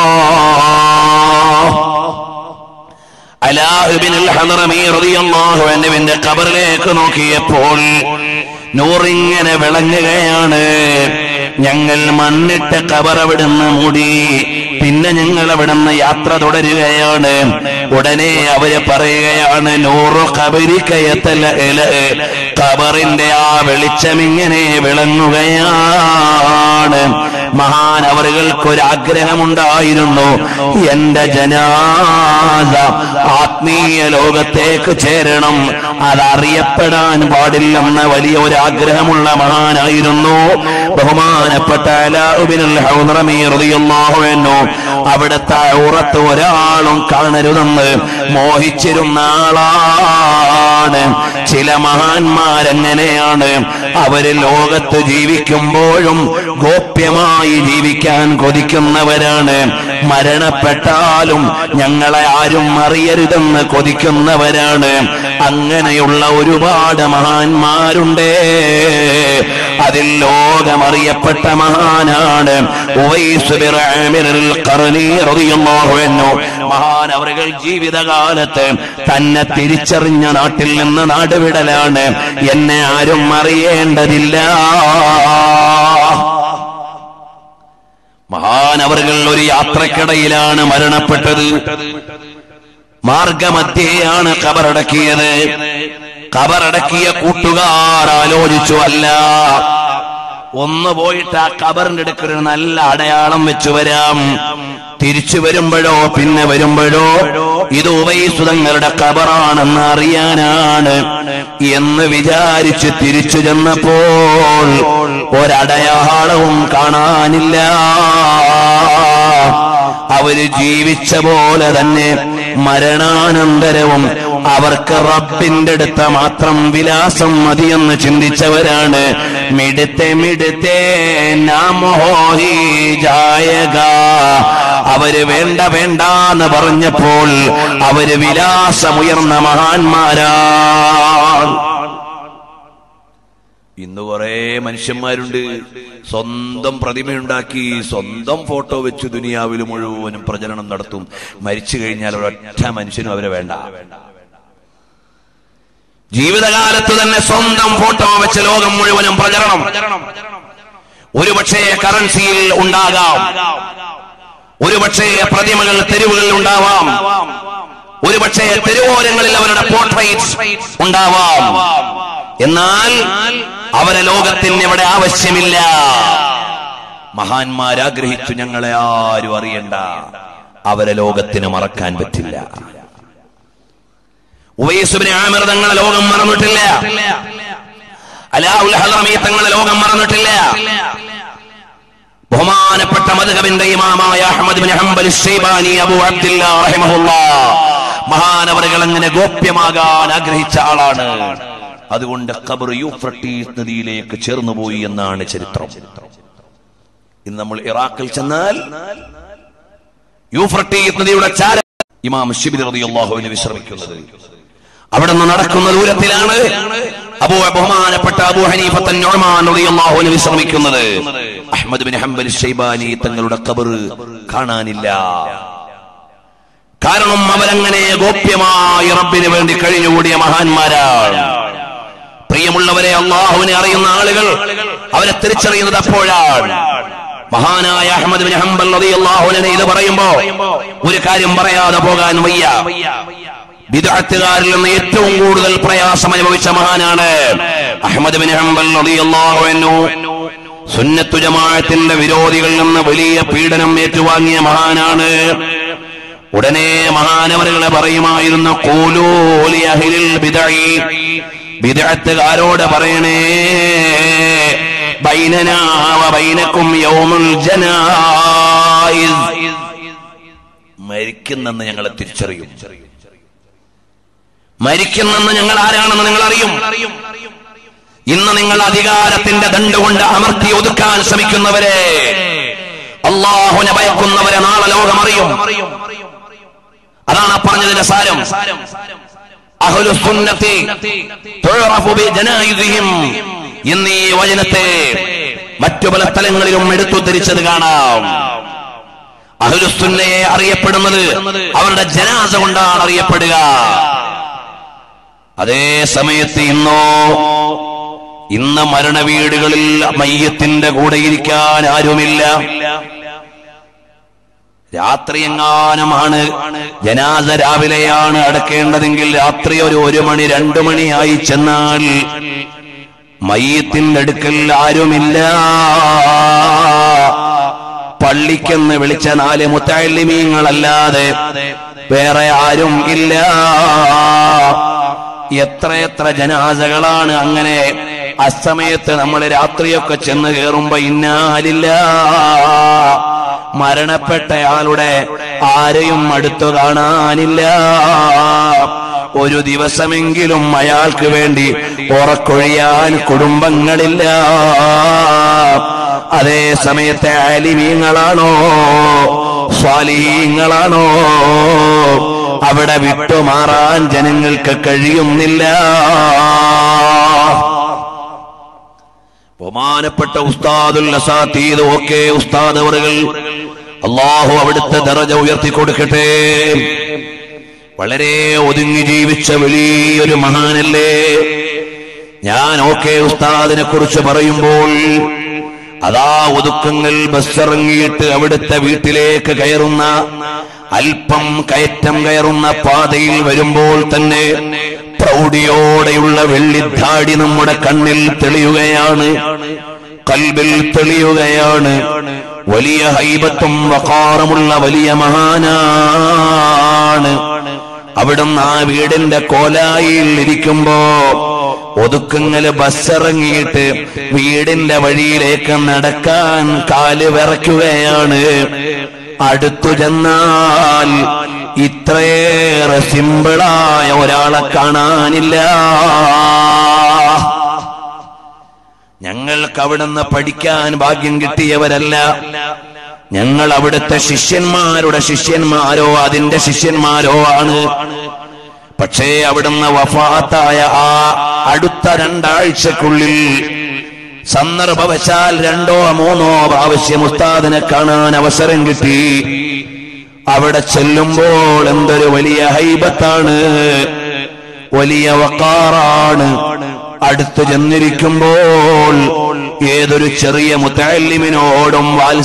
അലാഹുബിനുൽ ഹദറമി റളിയല്ലാഹു അൻഹുവിന്റെ ഖബറിലേക്ക് നോക്കിയപ്പോൾ നൂറിങ്ങനെ വിളങ്ങുകയാണ് ഞങ്ങൾ മണ്ണിട്ട് ഖബർ അവിടുന്ന് മൂടി പിന്നെ ഞങ്ങൾ അവിടുന്ന് യാത്ര തുടരുകയാണ് ഉടനെ അവര് പറയുകയാണ് നൂറ് കബരിക്കയത്തല ഖബറിന്റെ ആ വെളിച്ചം ഇങ്ങനെ വിളങ്ങുകയാണ് മഹാനവറുകൾക്കൊരാഗ്രഹമുണ്ടായിരുന്നു എന്റെ ജനാസ ആത്മീയ ലോകത്തേക്ക് ചേരണം അതറിയപ്പെടാൻ പാടില്ലെന്ന വലിയ ഒരു ആഗ്രഹമുള്ള മഹാനായിരുന്നു ബഹുമാനപ്പെട്ട അലാഉബിനുൽ ഹൗദറമി റളിയല്ലാഹു അൻഹു അവിടുത്തെ ഔറത്ത് ഒരാളും കാണരുതെന്ന് മോഹിച്ചിരുന്ന ആളാണ് ചില മഹാന്മാരെങ്ങനെയാണ് അവര് ലോകത്ത് ജീവിക്കുമ്പോഴും ഗോപ്യമായി ജീവിക്കാൻ കൊതിക്കുന്നവരാണ് മരണപ്പെട്ടാലും ഞങ്ങളെ ആരും അറിയരുതെന്ന് കൊതിക്കുന്നവരാണ് അങ്ങനെയുള്ള ഒരുപാട് മഹാന്മാരുണ്ട് അതിൽ ലോകമറിയപ്പെട്ട മഹാനാണ് ഉവൈസ് ബിൻ ആമിറുൽ ഖർനി റളിയല്ലാഹു അൻഹു മഹാൻ അവர்கள் ജീവിതകാലത്ത് തന്നെ തിരിച്ചറിഞ്ഞ നാട്ടിൽ നിന്ന് നാടുവിടലാണ് എന്നെ ആരും അറിയേണ്ടതില്ല മഹാൻ അവர்கள் ഒരു യാത്രക്കിടയിലാണ് മരണപ്പെട്ടത് മാർഗമധ്യേയാണ് കബറടക്കിയത് കബറടക്കിയ കൂട്ടുകാർ ആലോചിച്ചു അല്ല ഒന്ന് പോയിട്ട് ആ കബറിന്റെ അടുക്ക് ഒരു നല്ല അടയാളം വെച്ചു വരാം തിരിച്ചു വരുമ്പോഴോ പിന്നെ വരുമ്പോഴോ ഇത് ഉവൈസുതങ്ങളുടെ കബറാണെന്ന് അറിയാനാണ് എന്ന് വിചാരിച്ച് തിരിച്ചു ചെന്നപ്പോൾ ഒരടയാളവും കാണാനില്ല അവര് ജീവിച്ച പോലെ തന്നെ മരണാനന്തരവും അവർക്ക് റബ്ബിന്റെ അടുത്ത മാത്രം വിലാസം മതിയെന്ന് ചിന്തിച്ചവരാണ് മിടുത്തെ മിടുത്തെ നാമോഹി ജായക അവര് വേണ്ട വേണ്ട എന്ന് പറഞ്ഞപ്പോൾ അവര് വിലാസമുയർന്ന മഹാന്മാരാണ് ഇന്ന് കുറെ മനുഷ്യന്മാരുണ്ട് സ്വന്തം പ്രതിമയുണ്ടാക്കി സ്വന്തം ഫോട്ടോ വെച്ച് ദുനിയാവിൽ മുഴുവനും പ്രചരണം നടത്തും മരിച്ചു കഴിഞ്ഞാൽ ഒരൊറ്റ മനുഷ്യനും അവരെ വേണ്ട ജീവിതകാലത്ത് തന്നെ സ്വന്തം ഫോട്ടോ വെച്ച് ലോകം മുഴുവനും പ്രചരണം ഒരുപക്ഷേ കറൻസിയിൽ ഉണ്ടാകാം ഒരുപക്ഷേ പ്രതിമകൾ തെരുവുകളിൽ ഉണ്ടാവാം ഒരുപക്ഷേ തെരുവോരങ്ങളിൽ അവരുടെ പോർട്രേറ്റ്സ് ഉണ്ടാവാം എന്നാൽ അവരെ ലോകത്തിന് ഇവിടെ ആവശ്യമില്ല മഹാന്മാരാഗ്രഹിച്ചു ഞങ്ങളെ ആരും അറിയണ്ട അവരെ ലോകത്തിന് മറക്കാൻ പറ്റില്ല ഉവൈസുബിനെ ആമിർ തങ്ങളെ ലോകം മറന്നിട്ടില്ല അലാഉൽ ഹദറമി തങ്ങളെ ലോകം മറന്നിട്ടില്ല ബഹുമാനപ്പെട്ട മദ്ഹബിന്റെ ഇമാമായ Ahmad bin Hanbal Shaybani Abu Abdullah റഹിമഹുല്ലാ മഹാനവറുകൾ അങ്ങനെ ഗോപ്യമാകാൻ ആഗ്രഹിച്ച ആളാണ് അതുകൊണ്ട് ഖബർ യൂഫ്രട്ടീസ് നദിയിലേക്ക് ചേർന്നുപോയി എന്നാണ് ചരിത്രം ഇന്ന് നമ്മൾ ഇറാഖിൽ ചെന്നാൽ യൂഫ്രട്ടീസ് നദിയുടെ ചാര ഇമാം ഷിബിലി റളിയല്ലാഹുവിന് വിശ്രമിക്കുന്നത് അവിടെ നിന്ന് നടക്കുന്ന ദൂരത്തിലാണ് അബൂ ബഹുമാനപ്പെട്ട അബൂ ഹനീഫത്തൻ നുഅ്മാൻ റളിയല്ലാഹുവിന് വിശ്രമിക്കുന്നത് അഹ്മദ് ബിൻ ഹംബൽ ഷൈബാനി തങ്ങളുടെ ഖബർ കാണാനില്ല കാരണം അവരങ്ങനെ ഗോപ്യമായി റബ്ബിന് വേണ്ടി കഴിഞ്ഞുകൂടിയ മഹാന്മാരാണ് പ്രിയമുള്ളവരെ അള്ളാഹുവിനെ അറിയുന്ന ആളുകൾ അവരെ തിരിച്ചറിയുന്നത് അപ്പോഴാണ് മഹാനായ അഹമ്മദ് ബിൻ ഹംബൽ റളിയല്ലാഹുവിനെ ഇത് പറയുമ്പോ ഒരു കാര്യം പറയാതെ പോകാൻ വയ്യ ബിദഅത്തുകാരിൽ നിന്ന് ഏറ്റവും കൂടുതൽ പ്രയാസം അനുഭവിച്ച മഹാനാണ് അഹമ്മദ് ബിൻ ഹംബൽ റളിയല്ലാഹു അൻഹു സുന്നത്തു ജമാഅത്തിന്റെ വിരോധികളിൽ നിന്ന് വലിയ പീഡനം ഏറ്റുവാങ്ങിയ മഹാനാണ് ഉടനെ മഹാനവറുകളെ പറയുമായിരുന്നു കൂലൂലി അഹിലിൽ ബിദഈ ബിദഅത്തുകാരോട് പറയണേ ബൈനനാ വ ബൈനക്കും യൗമുൽ ജനായിസ് മരിക്കുന്നെന്ന് ഞങ്ങളെ തിരിച്ചറിയും മരിക്കുന്നെന്ന് ഞങ്ങൾ ആരാണെന്ന് നിങ്ങൾ അറിയും ഇന്ന് നിങ്ങൾ അധികാരത്തിന്റെ ദണ്ടുകൊണ്ട് അമർത്തി ഒതുക്കാൻ ശ്രമിക്കുന്നവരെ അള്ളാഹുനെ ഭയക്കുന്നവരെ നാളെ ലോകം അറിയും അതാണ് ആ പറഞ്ഞതിന്റെ സാരം അഹ്ലുസുന്നത്തി തുഴറഫു ബിജനായിദിഹിം എന്നീ വചനത്തെ മറ്റു പല സ്ഥലങ്ങളിലും എടുത്തുദ്ധരിച്ചത് കാണാം അഹ്ലുസുന്നയെ അറിയപ്പെടുന്നത് അവരുടെ ജനാസ കൊണ്ടാണ് അറിയപ്പെടുക അതേ സമയത്ത് ഇന്നോ ഇന്ന് മരണവീടുകളിൽ മയ്യത്തിന്റെ കൂടെ ഇരിക്കാൻ ആരുമില്ല രാത്രിയെങ്ങാനുമാണ് ജനാസ രാവിലെയാണ് അടക്കേണ്ടതെങ്കിൽ രാത്രി ഒരു ഒരു മണി രണ്ടു മണിയായി ചെന്നാൽ മയ്യത്തിന്റെ അടുക്കൽ ആരുമില്ല പള്ളിക്കെന്ന് വിളിച്ച നാല് മുത്തല്ലിമീങ്ങളല്ലാതെ വേറെ ആരും ഇല്ല എത്രയെത്ര ജനാസകളാണ് അങ്ങനെ അസ്തമയത്ത് നമ്മൾ രാത്രിയൊക്കെ ചെന്ന് കയറുമ്പോ ഇന്നാലില്ല മരണപ്പെട്ടയാളുടെ ആരെയും അടുത്തു കാണാനില്ല ഒരു ദിവസമെങ്കിലും അയാൾക്ക് വേണ്ടി ഉറക്കൊഴിയാൻ കുടുംബങ്ങളില്ല അതേ സമയത്തെ ആലിമീങ്ങളാണോ സ്വാലീങ്ങളാണോ അവിടെ വിട്ടുമാറാൻ ജനങ്ങൾക്ക് കഴിയുന്നില്ല ബഹുമാനപ്പെട്ട ഉസ്താദുൽ അസാത്തീദ് ഒക്കെ ഉസ്താദ് അവറുകൾ അള്ളാഹു അവിടുത്തെ ദറജ ഉയർത്തി കൊടുക്കട്ടെ വളരെ ഒതുങ്ങി ജീവിച്ച വലിയൊരു മഹാനല്ലേ ഞാൻ ഓക്കെ ഉസ്താദിനെ കുറിച്ച് പറയുമ്പോൾ അതാ ഒതുക്കങ്ങൾ ബസ്സിറങ്ങിയിട്ട് അവിടുത്തെ വീട്ടിലേക്ക് കയറുന്ന അല്പം കയറ്റം കയറുന്ന പാതയിൽ വരുമ്പോൾ തന്നെ പ്രൗഢിയോടെയുള്ള വെള്ളിത്താടി നമ്മുടെ കണ്ണിൽ തെളിയുകയാണ് കൽബിൽ തെളിയുകയാണ് വലിയ ഹൈബത്തും വക്കാറുമുള്ള വലിയ മഹാനാണ് അവിടുന്ന് ആ വീടിന്റെ കോലായിൽ ഇരിക്കുമ്പോ ഒതുക്കങ്ങല് ബസ്സിറങ്ങിയിട്ട് വീടിന്റെ വഴിയിലേക്ക് നടക്കാൻ കാല് വിറയ്ക്കുകയാണ് അടുത്തു ചെന്നാൽ ഇത്രയേറെ സിമ്പിളായ ഒരാളെ കാണാനില്ല ഞങ്ങൾക്ക് അവിടുന്ന് പഠിക്കാൻ ഭാഗ്യം കിട്ടിയവരല്ല ഞങ്ങൾ അവിടുത്തെ ശിഷ്യന്മാരുടെ ശിഷ്യന്മാരോ അതിന്റെ ശിഷ്യന്മാരോ ആണ് പക്ഷേ അവിടുന്ന് വഫാത്തായ ആ അടുത്ത രണ്ടാഴ്ചക്കുള്ളിൽ സന്ദർഭവശാൽ രണ്ടോ മൂന്നോ പ്രാവശ്യം ഉസ്താദിനെ കാണാൻ അവസരം കിട്ടി അവിടെ ചെല്ലുമ്പോൾ എന്തൊരു വലിയ ഹൈബത്താണ് വലിയ വക്കാറാണ് അടുത്തു ചെന്നിരിക്കുമ്പോൾ ഏതൊരു ചെറിയ മുത്തല്ലിമിനോടും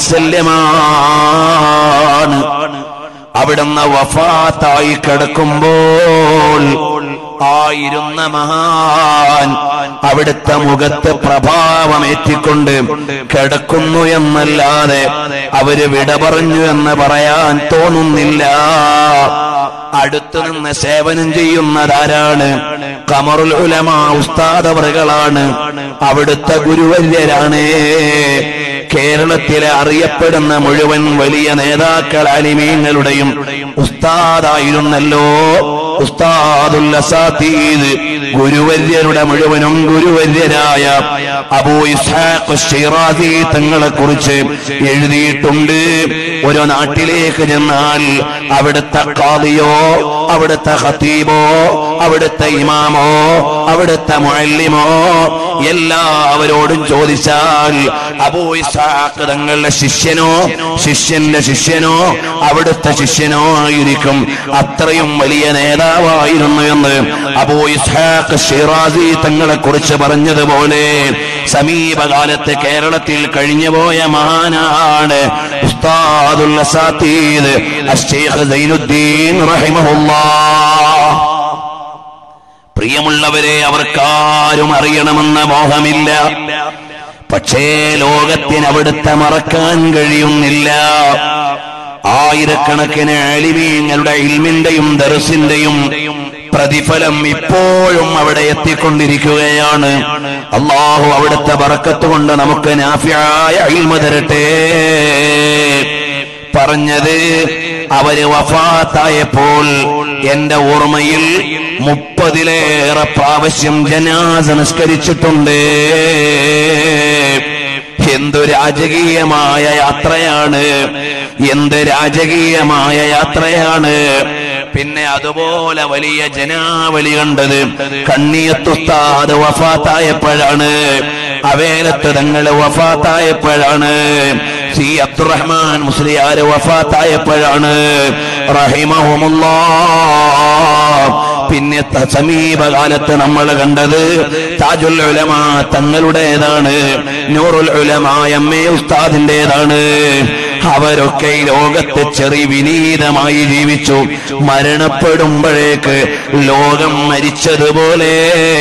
വാത്സല്യമാണ് അവിടുന്ന് വഫാത്തായി കിടക്കുമ്പോൾ ആയിരുന്ന മഹാൻ അവിടുത്തെ മുഖത്ത് പ്രഭാവമേറ്റിക്കൊണ്ട് കിടക്കുന്നു എന്നല്ലാതെ അവര് വിട പറഞ്ഞു എന്ന് പറയാൻ തോന്നുന്നില്ല അടുത്തു നിന്ന് സേവനം ചെയ്യുന്നതാരാണ് കമറുൽ ഉലമ ഉസ്താദവറുകളാണ് അവിടുത്തെ ഗുരുവര്യരാണ് കേരളത്തിലെ അറിയപ്പെടുന്ന മുഴുവൻ വലിയ നേതാക്കൾ അലിമീങ്ങളുടെയും ഉസ്താദായിരുന്നല്ലോ ഉസ്താദുൽ അസാതീദ് ഗുരുവര്യരുടെ മുഴുവനും ഗുരുവര്യരായ അബൂ ഇസ്ഹാഖ് ഷിറാസി തങ്ങളെ കുറിച്ച് എഴുതിയിട്ടുണ്ട് ഒരു നാട്ടിലേക്ക് ചെന്നാൽ അവിടുത്തെ കാദിയോ അവിടുത്തെ ഖത്തീബോ അവിടുത്തെ ഇമാമോ അവിടുത്തെ മുഅല്ലിമോ എല്ലാവരോടും ചോദിച്ചാൽ അബൂ ഇസ്ഹാഖ് തങ്ങളുടെ ശിഷ്യനോ ശിഷ്യന്റെ ശിഷ്യനോ അവിടുത്തെ ശിഷ്യനോ ആയിരിക്കും അത്രയും വലിയ നേതാവായിരുന്നു എന്ന് അബൂ ഇസ്ഹാഖ് ഷിറാസി തങ്ങളെ കുറിച്ച് പറഞ്ഞതുപോലെ സമീപകാലത്ത് കേരളത്തിൽ കഴിഞ്ഞുപോയ മഹാനാണ് ഉസ്താദുൽ അസാത്തീദ് അശ്ശേഖ് സൈനുദ്ദീൻ റഹിമഹുല്ലാഹ് പ്രിയമുള്ളവരെ അവർക്കാരും അറിയണമെന്ന മോഹമില്ല പക്ഷേ ലോകത്തിന് അവിടുത്തെ മറക്കാൻ കഴിയുന്നില്ല ആയിരക്കണക്കിന് അലിമീങ്ങളുടെ ഇൽമിന്റെയും ദർസിന്റെയും പ്രതിഫലം ഇപ്പോഴും അവിടെ എത്തിക്കൊണ്ടിരിക്കുകയാണ് അള്ളാഹു അവിടുത്തെ ബറക്കത്ത് കൊണ്ട് നമുക്ക് നാഫിയായ ഇൽമ തരട്ടെ പറഞ്ഞത് അവര് വഫാത്തായപ്പോൾ എന്റെ ഓർമ്മയിൽ മുപ്പതിലേറെ പ്രാവശ്യം ജനാസ നിസ്കരിച്ചിട്ടുണ്ട് എന്തു രാജകീയമായ യാത്രയാണ് എന്ത് രാജകീയമായ യാത്രയാണ് പിന്നെ അതുപോലെ വലിയ ജനാവലി കണ്ടത് കണ്ണിയത്തുസ്താദ് വഫാത്തായപ്പോഴാണ് അവേലത്ത് തങ്ങൾ വഫാത്തായപ്പോഴാണ് സി അബ്ദുറഹ്മാൻ മുസ്ലിയാര് വഫാത്തായപ്പോഴാണ് റഹിമഹുമുല്ലാ പിന്നെ ത- സമീപകാലത്ത് നമ്മൾ കണ്ടത് താജുൽ ഉലമ തങ്ങളുടേതാണ് നൂറുൽ ഉലമ എം എ ഉസ്താദിന്റേതാണ് അവരൊക്കെ ഈ ലോകത്ത് ചെറിയ വിനീതമായി ജീവിച്ചു മരണപ്പെടുമ്പോഴേക്ക് ലോകം മരിച്ചതുപോലെ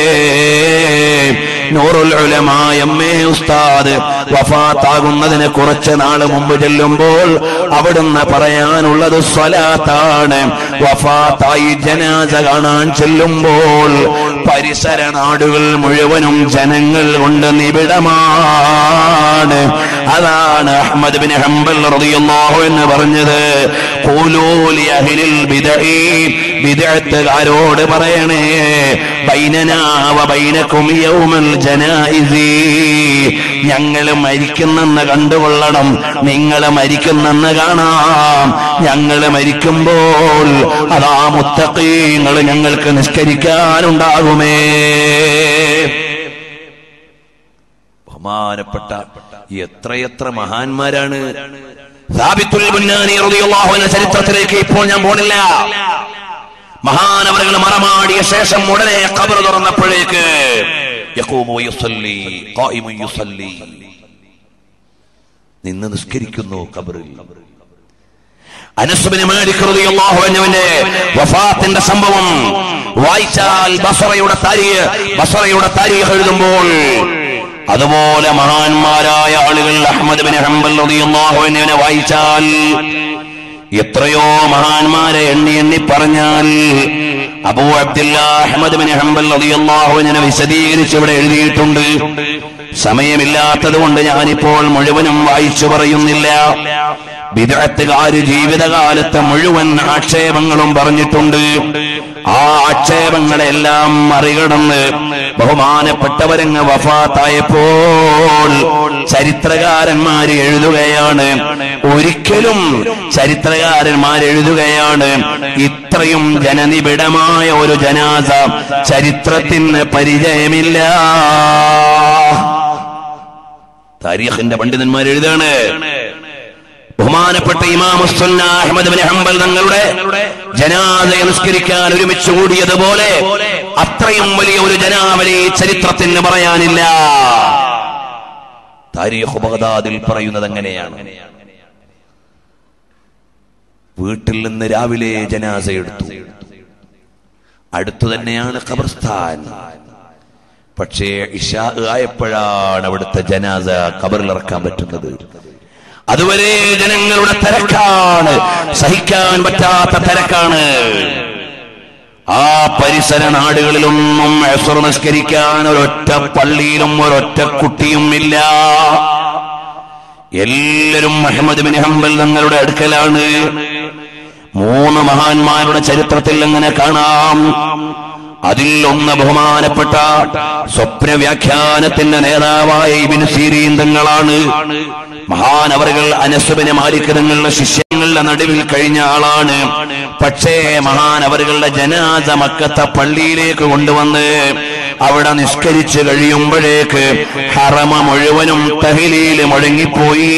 നൂറുൽ ഉലമ എം എ ഉസ്താദ് വഫാത്താകുന്നതിന് കുറച്ച് നാള് മുമ്പ് ചെല്ലുമ്പോൾ അവിടുന്ന് പറയാനുള്ളത് സ്വലാത്താണ് വഫാത്തായി ജനാസ കാണാൻ ചെല്ലുമ്പോൾ പരിസര നാടുകൾ മുഴുവനും ജനങ്ങൾ കൊണ്ട് നിബിഡമാണ് അതാണ് അഹ്മദ് ബിൻ ഹംബൽ റളിയല്ലാഹു എന്ന് പറഞ്ഞത് ഖൂലൂലി അഹ്ലിൽ ബിദ്ഈ ബിദ്അത്തുകാരോട് പറയണേ ബൈനനാ വ ബൈനകും യൗമൽ ജനായിസി ഞങ്ങൾ മരിക്കുന്നെന്ന് കണ്ടുകൊള്ളണം നിങ്ങൾ മരിക്കുന്നെന്ന് കാണാം ഞങ്ങൾ മരിക്കുമ്പോൾ അതാ മുത്തക്കീങ്ങൾ ഞങ്ങൾക്ക് നിസ്കരിക്കാനുണ്ടാകുമേ ബഹുമാനപ്പെട്ട എത്രയെത്ര മഹാന്മാരാണ് സാബിത്തുൽ ബുന്നാനി റളിയല്ലാഹു അൻഹു ചരിത്രത്തിലേക്ക് ഇപ്പോൾ ഞാൻ പോണില്ല മഹാനവറുകൾ മറമാടിയ ശേഷം ഉടനെ ഖബർ തുറന്നപ്പോഴേക്ക് യഖൂമു യുസല്ലി ഖായിമു യുസല്ലി നിന്ന് നിസ്കരിക്കുന്നു ഖബറിൽ അനസുബിന് മാലിക് റളിയല്ലാഹു അൻഹുവിന്റെ വഫാത്തിന്റെ സംഭവം വായിച്ചാൽ ബസറയുടെ താരീഖ് ബസറയുടെ താരീഖ് എഴുതുമ്പോൾ അതുപോലെ മഹാന്മാരായ ആളുകൾ അഹമ്മദ് ബിൻ ഹംബൽ റളിയല്ലാഹു അൻഹുവിനെ വായിച്ചാൽ എത്രയോ മഹാന്മാരെ എണ്ണി എണ്ണി പറഞ്ഞാൽ Abu Abdullah Ahmad bin Hanbal റളിയല്ലാഹു അൻഹു വിശദീകരിച്ച് ഇവിടെ എഴുതിയിട്ടുണ്ട് സമയമില്ലാത്തത് കൊണ്ട് ഞാനിപ്പോൾ മുഴുവനും വായിച്ചു പറയുന്നില്ല വിദഗ്ധകാര് ജീവിതകാലത്തെ മുഴുവൻ ആക്ഷേപങ്ങളും പറഞ്ഞിട്ടുണ്ട് ആ ആക്ഷേപങ്ങളെല്ലാം മറികടന്ന് ബഹുമാനപ്പെട്ടവരങ്ങ് വഫാത്തായപ്പോൾ ചരിത്രകാരന്മാര് എഴുതുകയാണ് ഒരിക്കലും ചരിത്രകാരന്മാർ എഴുതുകയാണ് ഇത്രയും ജനനിബിഡമായ ഒരു ജനാസ ചരിത്രത്തിന് പരിചയമില്ല താരീഖിന്റെ പണ്ഡിതന്മാർ എഴുതാണ് ബഹുമാനപ്പെട്ട ഇമാമുസ്സുന്ന അഹമ്മദ് ബിൻ ഹംബൽ തങ്ങളുടെ ജനാദയെ നിസ്കരിക്കാൻ ഒരുമിച്ച് കൂടിയതുപോലെ അത്രയും വലിയ ഒരു ജനാവലി ചരിത്രത്തിന് പറയാനില്ല താരീഖ് ബഗ്ദാദിൽ പറയുന്നത് അങ്ങനെയാണ് വീട്ടിൽ നിന്ന് രാവിലെ ജനാസ എടുത്തു അടുത്തു തന്നെയാണ് ഖബർസ്ഥാൻ പക്ഷേ ഇഷാ ആയപ്പോഴാണ് അവിടുത്തെ ജനാസ ഖബറിലിറക്കാൻ പറ്റുന്നത് അതുവരെ ജനങ്ങളുടെ തിരക്കാണ് സഹിക്കാൻ പറ്റാത്ത തിരക്കാണ് ആ പരിസര നാടുകളിലൊന്നും എസർ നിസ്കരിക്കാൻ ഒരൊറ്റ പള്ളിയിലും ഒരൊറ്റ കുട്ടിയും ഇല്ല എല്ലാവരും മുഹമ്മദ് ബിൻ ഹംബൽ തങ്ങളുടെ അടുക്കലാണ് മൂന്ന് മഹാന്മാരുടെ ചരിത്രത്തിൽ അങ്ങനെ കാണാം അതിൽ ഒന്ന് ബഹുമാനപ്പെട്ട സ്വപ്ന വ്യാഖ്യാനത്തിന്റെ നേതാവായ ഇബിന് സീരീൻ തങ്ങളാണ് മഹാനവറുകൾ അനസുബിന് മാലിക് തങ്ങളുടെ ശിഷ്യങ്ങളുടെ നടുവിൽ കഴിഞ്ഞ ആളാണ് പക്ഷേ മഹാനവറുകളുടെ ജനാസ മക്കത്തെ പള്ളിയിലേക്ക് കൊണ്ടുവന്ന് അവിടെ നിസ്കരിച്ചു കഴിയുമ്പോഴേക്ക് ഹറമ മുഴുവനും തഹിലിയിൽ മുഴങ്ങിപ്പോയി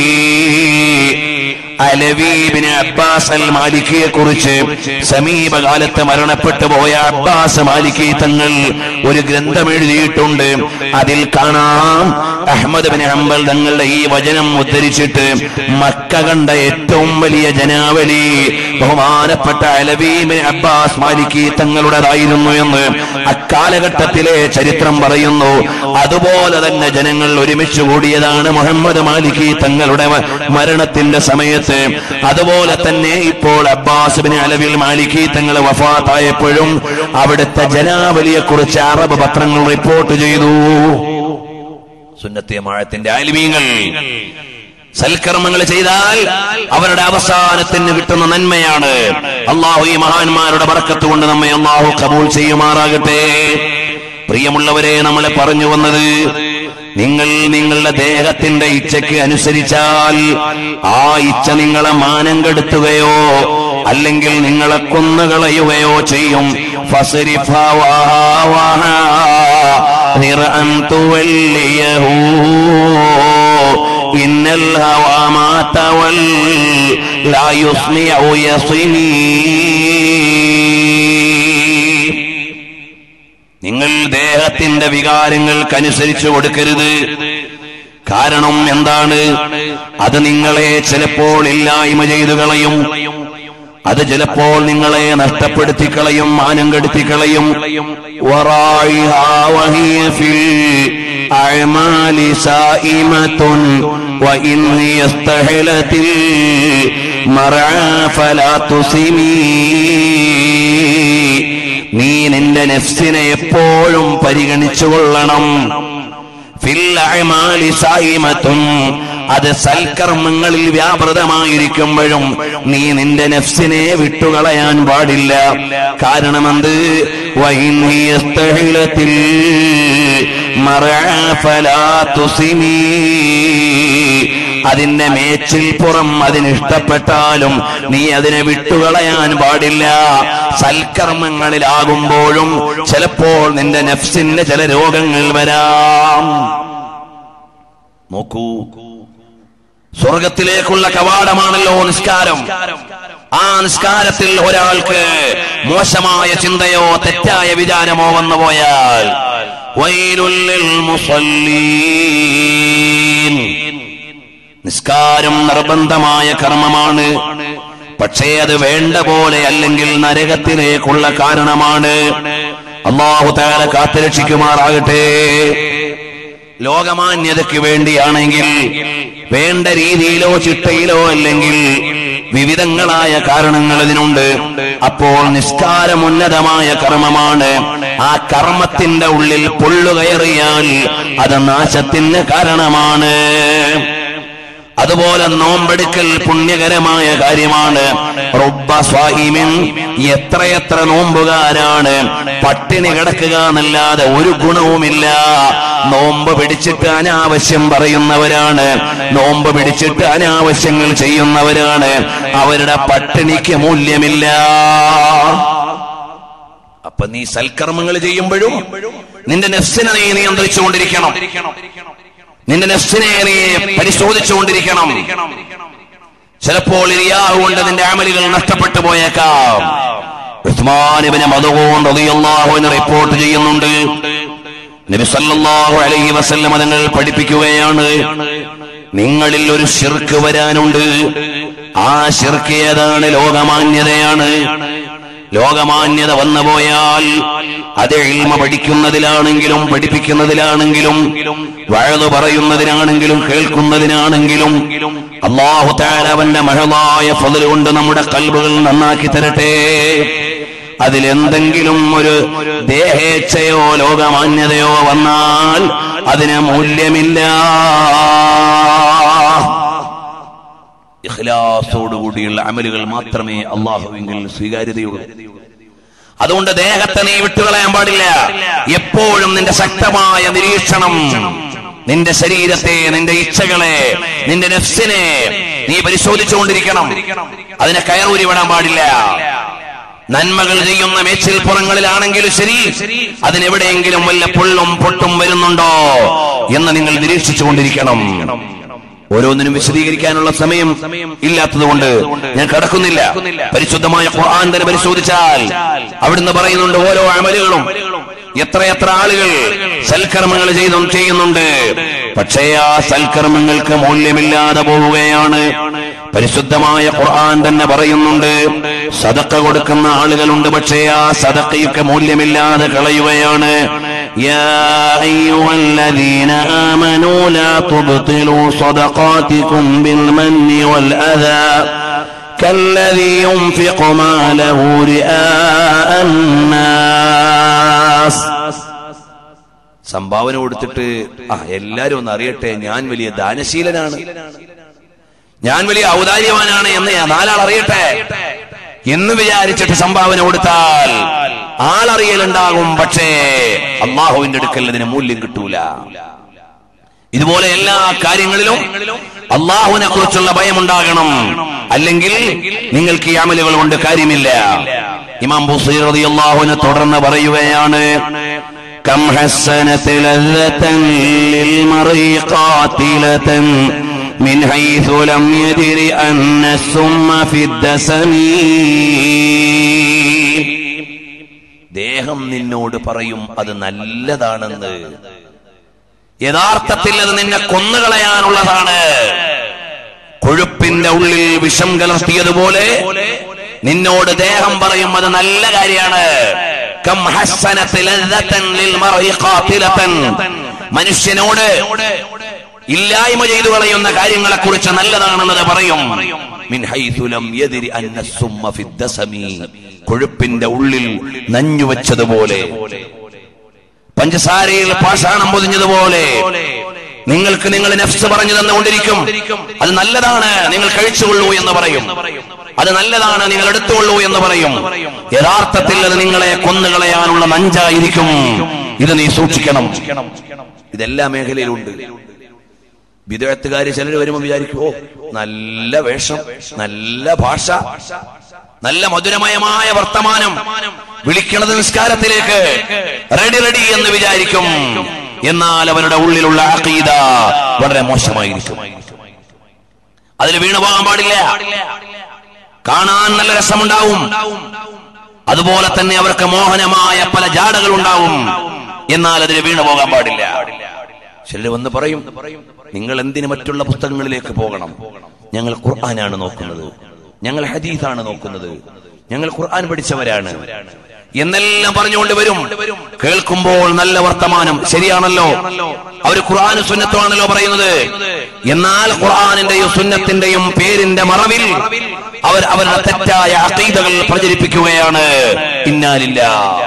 അലവീബിന് അബ്ബാസ് അൽ മാലിക്കിയെ കുറിച്ച് സമീപകാലത്ത് മരണപ്പെട്ടു പോയ അബ്ബാസ് മാലിക്കി തങ്ങൾ ഒരു ഗ്രന്ഥം എഴുതിയിട്ടുണ്ട് അതിൽ കാണാം അഹമ്മദ് ബിൻ ഹംബൽ തങ്ങളുടെ ഈ വചനം ഉദ്ധരിച്ചിട്ട് മക്ക കണ്ട ഏറ്റവും വലിയ ജനാവലി ബഹുമാനപ്പെട്ട അലവീബിൻ അബ്ബാസ് മാലിക്കി തങ്ങളുടേതായിരുന്നു എന്ന് അക്കാലഘട്ടത്തിലെ ചരിത്രം പറയുന്നു അതുപോലെ തന്നെ ജനങ്ങൾ ഒരുമിച്ച് കൂടിയതാണ് മുഹമ്മദ് മാലിക്കി തങ്ങളുടെ മ- മരണത്തിന്റെ സമയത്ത് അതുപോലെ തന്നെ ഇപ്പോൾ അബ്ബാസ് ബിൻ അലവിൽ മാലിക്കി തങ്ങൾ വഫാത്തായപ്പോഴും അവിടുത്തെ ജനാവലിയെ കുറിച്ച് അറബ് പത്രങ്ങൾ റിപ്പോർട്ട് ചെയ്തു സുന്നത്തിയ മാഴത്തിന്റെ ആലിമീങ്ങൾ സൽക്കർമ്മങ്ങൾ ചെയ്താൽ അവരുടെ അവസാനത്തിന് കിട്ടുന്ന നന്മയാണ് അള്ളാഹു ഈ മഹാന്മാരുടെ ബർക്കത്ത് കൊണ്ട് നമ്മെ അള്ളാഹു കബൂൾ ചെയ്യുമാറാകട്ടെ പ്രിയമുള്ളവരെ നമ്മളെ പറഞ്ഞു വന്നത് നിങ്ങൾ നിങ്ങളുടെ ദേഹത്തിന്റെ ഇച്ഛയ്ക്ക് അനുസരിച്ചാൽ ആ ഇച്ഛ നിങ്ങളെ മാനം കെടുത്തുകയോ അല്ലെങ്കിൽ നിങ്ങളെ കൊന്നുകളയുകയോ ചെയ്യും ഫസരിഫാവാഹാ നിറഅൻ തുവല്ലിയഹൂ إن الهوى ما تول لا يسمع يصني നിങ്ങൾ ദേഹത്തിന്റെ വികാരങ്ങൾക്കനുസരിച്ച് കൊടുക്കരുത് കാരണം എന്താണ് അത് നിങ്ങളെ ചിലപ്പോൾ ഇല്ലായ്മ ചെയ്തു കളയും അത് ചിലപ്പോൾ നിങ്ങളെ നഷ്ടപ്പെടുത്തി കളയും മാനം കെടുത്തി കളയും വറായിഹാ വഹിയ ഫിൽ അഅ്മാലി സായിമത്തുൻ വഇൻ യസ്തഹിലത്തിൽ മർആ ഫലാ തുസിമീ നീ നിന്റെ നെഫ്സിനെ എപ്പോഴും പരിഗണിച്ചു കൊള്ളണം ഫിൽ അഅ്മാലി സായിമത്തുൻ അത് സൽക്കർമ്മങ്ങളിൽ വ്യാപൃതമായിരിക്കുമ്പോഴും നീ നിന്റെ നെഫ്സിനെ വിട്ടുകളയാൻ പാടില്ല കാരണമെന്ത് വൈന്യസ്തഹിലത്തിൽ അതിന്റെ മേച്ചിൽ പുറം അതിനിഷ്ടപ്പെട്ടാലും നീ അതിനെ വിട്ടുകളയാൻ പാടില്ല സൽക്കർമ്മങ്ങളിലാകുമ്പോഴും ചിലപ്പോൾ നിന്റെ നെഫ്സിന്റെ ചില രോഗങ്ങൾ വരാം നോക്കൂ സ്വർഗത്തിലേക്കുള്ള കവാടമാണല്ലോ നിസ്കാരം ആ നിസ്കാരത്തിൽ ഒരാൾക്ക് മോശമായ ചിന്തയോ തെറ്റായ വിചാരമോ വന്നു പോയാൽ വൈലുല്ലിൽ മുസല്ലീൻ നിസ്കാരം നിർബന്ധമായ കർമ്മമാണ് പക്ഷേ അത് വേണ്ട പോലെ അല്ലെങ്കിൽ നരകത്തിലേക്കുള്ള കാരണമാണ് അള്ളാഹു താര കാത്തുരക്ഷിക്കുമാറാകട്ടെ ലോകമാന്യതയ്ക്ക് വേണ്ടിയാണെങ്കിൽ വേണ്ട രീതിയിലോ ചിട്ടയിലോ അല്ലെങ്കിൽ വിവിധങ്ങളായ കാരണങ്ങൾ ഇതിനുണ്ട് അപ്പോൾ നിസ്കാരം ഉന്നതമായ കർമ്മമാണ് ആ കർമ്മത്തിന്റെ ഉള്ളിൽ പൊള്ളുകയറിയാൽ അത് നാശത്തിന് കാരണമാണ് അതുപോലെ നോമ്പെടുക്കൽ പുണ്യകരമായ കാര്യമാണ് റുബ്ബ സ്വാഹിമിൻ എത്രയെത്ര നോമ്പുകാരാണ് പട്ടിണി കിടക്കുക എന്നല്ലാതെ ഒരു ഗുണവുമില്ല നോമ്പ് പിടിച്ചിട്ട് അനാവശ്യം പറയുന്നവരാണ് നോമ്പ് പിടിച്ചിട്ട് അനാവശ്യങ്ങൾ ചെയ്യുന്നവരാണ് അവരുടെ പട്ടിണിക്ക് മൂല്യമില്ല അപ്പൊ നീ സൽക്കർമ്മങ്ങൾ ചെയ്യുമ്പോഴും നിന്റെ നെഫ്സിനെ നീ നിയന്ത്രിച്ചുകൊണ്ടിരിക്കണം നിന്റെ നെഫ്സിനെ നീ പരിശോധിച്ചുകൊണ്ടിരിക്കണം ചിലപ്പോൾ ഇരിയാഹ് കൊണ്ട് നിന്റെ അമലുകൾ നഷ്ടപ്പെട്ടു പോയേക്കാം ഉസ്മാനിബിനെ മതകോൺ റളിയല്ലാഹുവിന് റിപ്പോർട്ട് ചെയ്യുന്നുണ്ട് നബി സല്ലല്ലാഹു അലൈഹി വസല്ലം തങ്ങൾ പഠിപ്പിക്കുകയാണ് നിങ്ങളിൽ ഒരു ശിർക്ക് വരാനുണ്ട് ആ ശിർക്ക് ഏതാണ് ലോകമാന്യതയാണ് ലോകമാന്യത വന്നു പോയാൽ അത് ഇൽമ പഠിക്കുന്നതിലാണെങ്കിലും പഠിപ്പിക്കുന്നതിലാണെങ്കിലും വഴതു പറയുന്നതിനാണെങ്കിലും കേൾക്കുന്നതിനാണെങ്കിലും അള്ളാഹു താരവന്റെ മഹളായ ഫതിൽ കൊണ്ട് നമ്മുടെ കൽബുകൾ നന്നാക്കി തരട്ടെ അതിലെന്തെങ്കിലും ഒരു ദേഹേച്ഛയോ ലോകമാന്യതയോ വന്നാൽ അതിന് മൂല്യമില്ല ഇഖ്ലാസോടുകൂടിയുള്ള അമലുകൾ മാത്രമേ അള്ളാഹുവിങ്കിൽ സ്വീകാര്യതയുള്ളൂ അതുകൊണ്ട് ദേഹത്തെ നീ വിട്ടുകളയാൻ പാടില്ല എപ്പോഴും നിന്റെ ശക്തമായ നിരീക്ഷണം നിന്റെ ശരീരത്തെ നിന്റെ ഇച്ഛകളെ നിന്റെ നെഫ്സിനെ നീ പരിശോധിച്ചുകൊണ്ടിരിക്കണം അതിനെ കയറൂരി വിടാൻ പാടില്ല നന്മകൾ ചെയ്യുന്ന മേച്ചിൽ പുറങ്ങളിലാണെങ്കിലും ശരി അതിനെവിടെയെങ്കിലും വല്ല പുള്ളും പൊട്ടും വരുന്നുണ്ടോ എന്ന് നിങ്ങൾ നിരീക്ഷിച്ചുകൊണ്ടിരിക്കണം ഓരോന്നിനും വിശദീകരിക്കാനുള്ള സമയം ഇല്ലാത്തതുകൊണ്ട് ഞാൻ കടക്കുന്നില്ല പരിശുദ്ധമായ ഖുർആൻ തന്നെ പരിശോധിച്ചാൽ അവിടുന്ന് പറയുന്നുണ്ട് ഓരോ അമലുകളും എത്രയെത്ര ആളുകൾ സൽക്കർമ്മങ്ങൾ ചെയ്തും ചെയ്യുന്നുണ്ട് പക്ഷേ ആ സൽക്കർമ്മങ്ങൾക്ക് മൂല്യമില്ലാതെ പോവുകയാണ് പരിശുദ്ധമായ ഖുർആൻ തന്നെ പറയുന്നുണ്ട് സദക്ക കൊടുക്കുന്ന ആളുകളുണ്ട് പക്ഷേ ആ സദക്കയൊക്കെ മൂല്യമില്ലാതെ കളയുകയാണ് يا أيها الذين آمنوا لا تبطلوا صدقاتكم بالمن والأذى كالذي ينفق ماله رئاء الناس സംഭാവന കൊടുത്തിട്ട് ആ എല്ലാരും ഒന്ന് അറിയട്ടെ ഞാൻ വലിയ ദാനശീലനാണ് ഞാൻ വലിയ ഔദാര്യവാനാണ് എന്ന് ഞാൻ നാലാൾ അറിയട്ടെ എന്ന് വിചാരിച്ചിട്ട് സംഭാവന കൊടുത്താൽ ആളറിയലുണ്ടാകും പക്ഷേ അള്ളാഹുവിന്റെ അടുക്കൽ അതിന് മൂല്യം കിട്ടൂല ഇതുപോലെ എല്ലാ കാര്യങ്ങളിലും അള്ളാഹുവിനെ കുറിച്ചുള്ള ഭയമുണ്ടാകണം അല്ലെങ്കിൽ നിങ്ങൾക്ക് ഈ അമലുകൾ കൊണ്ട് കാര്യമില്ല ഇമാം ബുസീർ റളിയല്ലാഹുവിനെ തുടർന്ന് പറയുകയാണ് كم حسنت لذة للمرء قاتلة من حيث لم يدر أن السم في الدسم ദേഹം നിന്നോട് പറയും അത് നല്ലതാണെന്ന് യഥാർത്ഥത്തിൽ അത് നിന്നെ കൊന്നുകളയാനുള്ളതാണ് കൊഴുപ്പിന്റെ ഉള്ളിൽ വിഷം കലർത്തിയതുപോലെ നിന്നോട് ദേഹം പറയും അത് നല്ല കാര്യമാണ് കം ഹസ്സനത്ത് ലദ്ദത്തൻ ലിൽ മർഇ ഖാതിലത്തൻ. മനുഷ്യനോട് ഇല്ലായ്മ ചെയ്തു കളയുന്ന കാര്യങ്ങളെ കുറിച്ച് നല്ലതാണെന്നത് പറയും മിൻ ഹൈഥു ലം യദ്രി അന്ന സുമ്മ ഫിദ് ദസമി. കൊഴുപ്പിന്റെ ഉള്ളിൽ നഞ്ഞുവെച്ചതുപോലെ പഞ്ചസാരയിൽ പാഷാണം പൊതിഞ്ഞതുപോലെ നിങ്ങൾക്ക് നിങ്ങൾ നഫ്സ് പറഞ്ഞു തന്നുകൊണ്ടിരിക്കും അത് നല്ലതാണ് നിങ്ങൾ കഴിച്ചുകൊള്ളൂ എന്ന് പറയും അത് നല്ലതാണ് നിങ്ങൾ എടുത്തുകൊള്ളൂ എന്ന് പറയും യഥാർത്ഥത്തിൽ അത് നിങ്ങളെ കൊന്നുകളയാനുള്ള നഞ്ചായിരിക്കും ഇത് നീ സൂക്ഷിക്കണം ഇതെല്ലാ മേഖലയിലുണ്ട് വിദഗ്ധക്കാര് ചിലർ വരുമ്പോൾ വിചാരിക്കും ഓ നല്ല വേഷം നല്ല ഭാഷ നല്ല മധുരമയമായ വർത്തമാനം വിളിക്കണത് നിസ്കാരത്തിലേക്ക് റെഡി റെഡി എന്ന് വിചാരിക്കും എന്നാൽ അവരുടെ ഉള്ളിലുള്ള അഖീദ വളരെ മോശമായിരിക്കും അതിൽ വീണു പോകാൻ പാടില്ല കാണാൻ നല്ല രസമുണ്ടാവും അതുപോലെ തന്നെ അവർക്ക് മോഹനമായ പല ജാടകൾ ഉണ്ടാവും എന്നാൽ അതിൽ വീണു പോകാൻ പാടില്ല ചിലർ വന്ന് പറയും നിങ്ങൾ എന്തിന് മറ്റുള്ള പുസ്തകങ്ങളിലേക്ക് പോകണം ഞങ്ങൾ ഖുർആനാണ് നോക്കുന്നത് ഞങ്ങൾ ഹദീസാണ് നോക്കുന്നത് ഞങ്ങൾ ഖുർആൻ പഠിച്ചവരാണ് എന്നെല്ലാം പറഞ്ഞുകൊണ്ട് വരും കേൾക്കുമ്പോൾ നല്ല വർത്തമാനം ശരിയാണല്ലോ അവർ ഖുർആാനും സുന്നത്തുമാണല്ലോ പറയുന്നത് എന്നാൽ ഖുർആാനിന്റെയും സുന്നത്തിന്റെയും പേരിന്റെ മറവിൽ അവർ അവരുടെ തെറ്റായ അക്കീതകൾ പ്രചരിപ്പിക്കുകയാണ് ഇന്നാലില്ല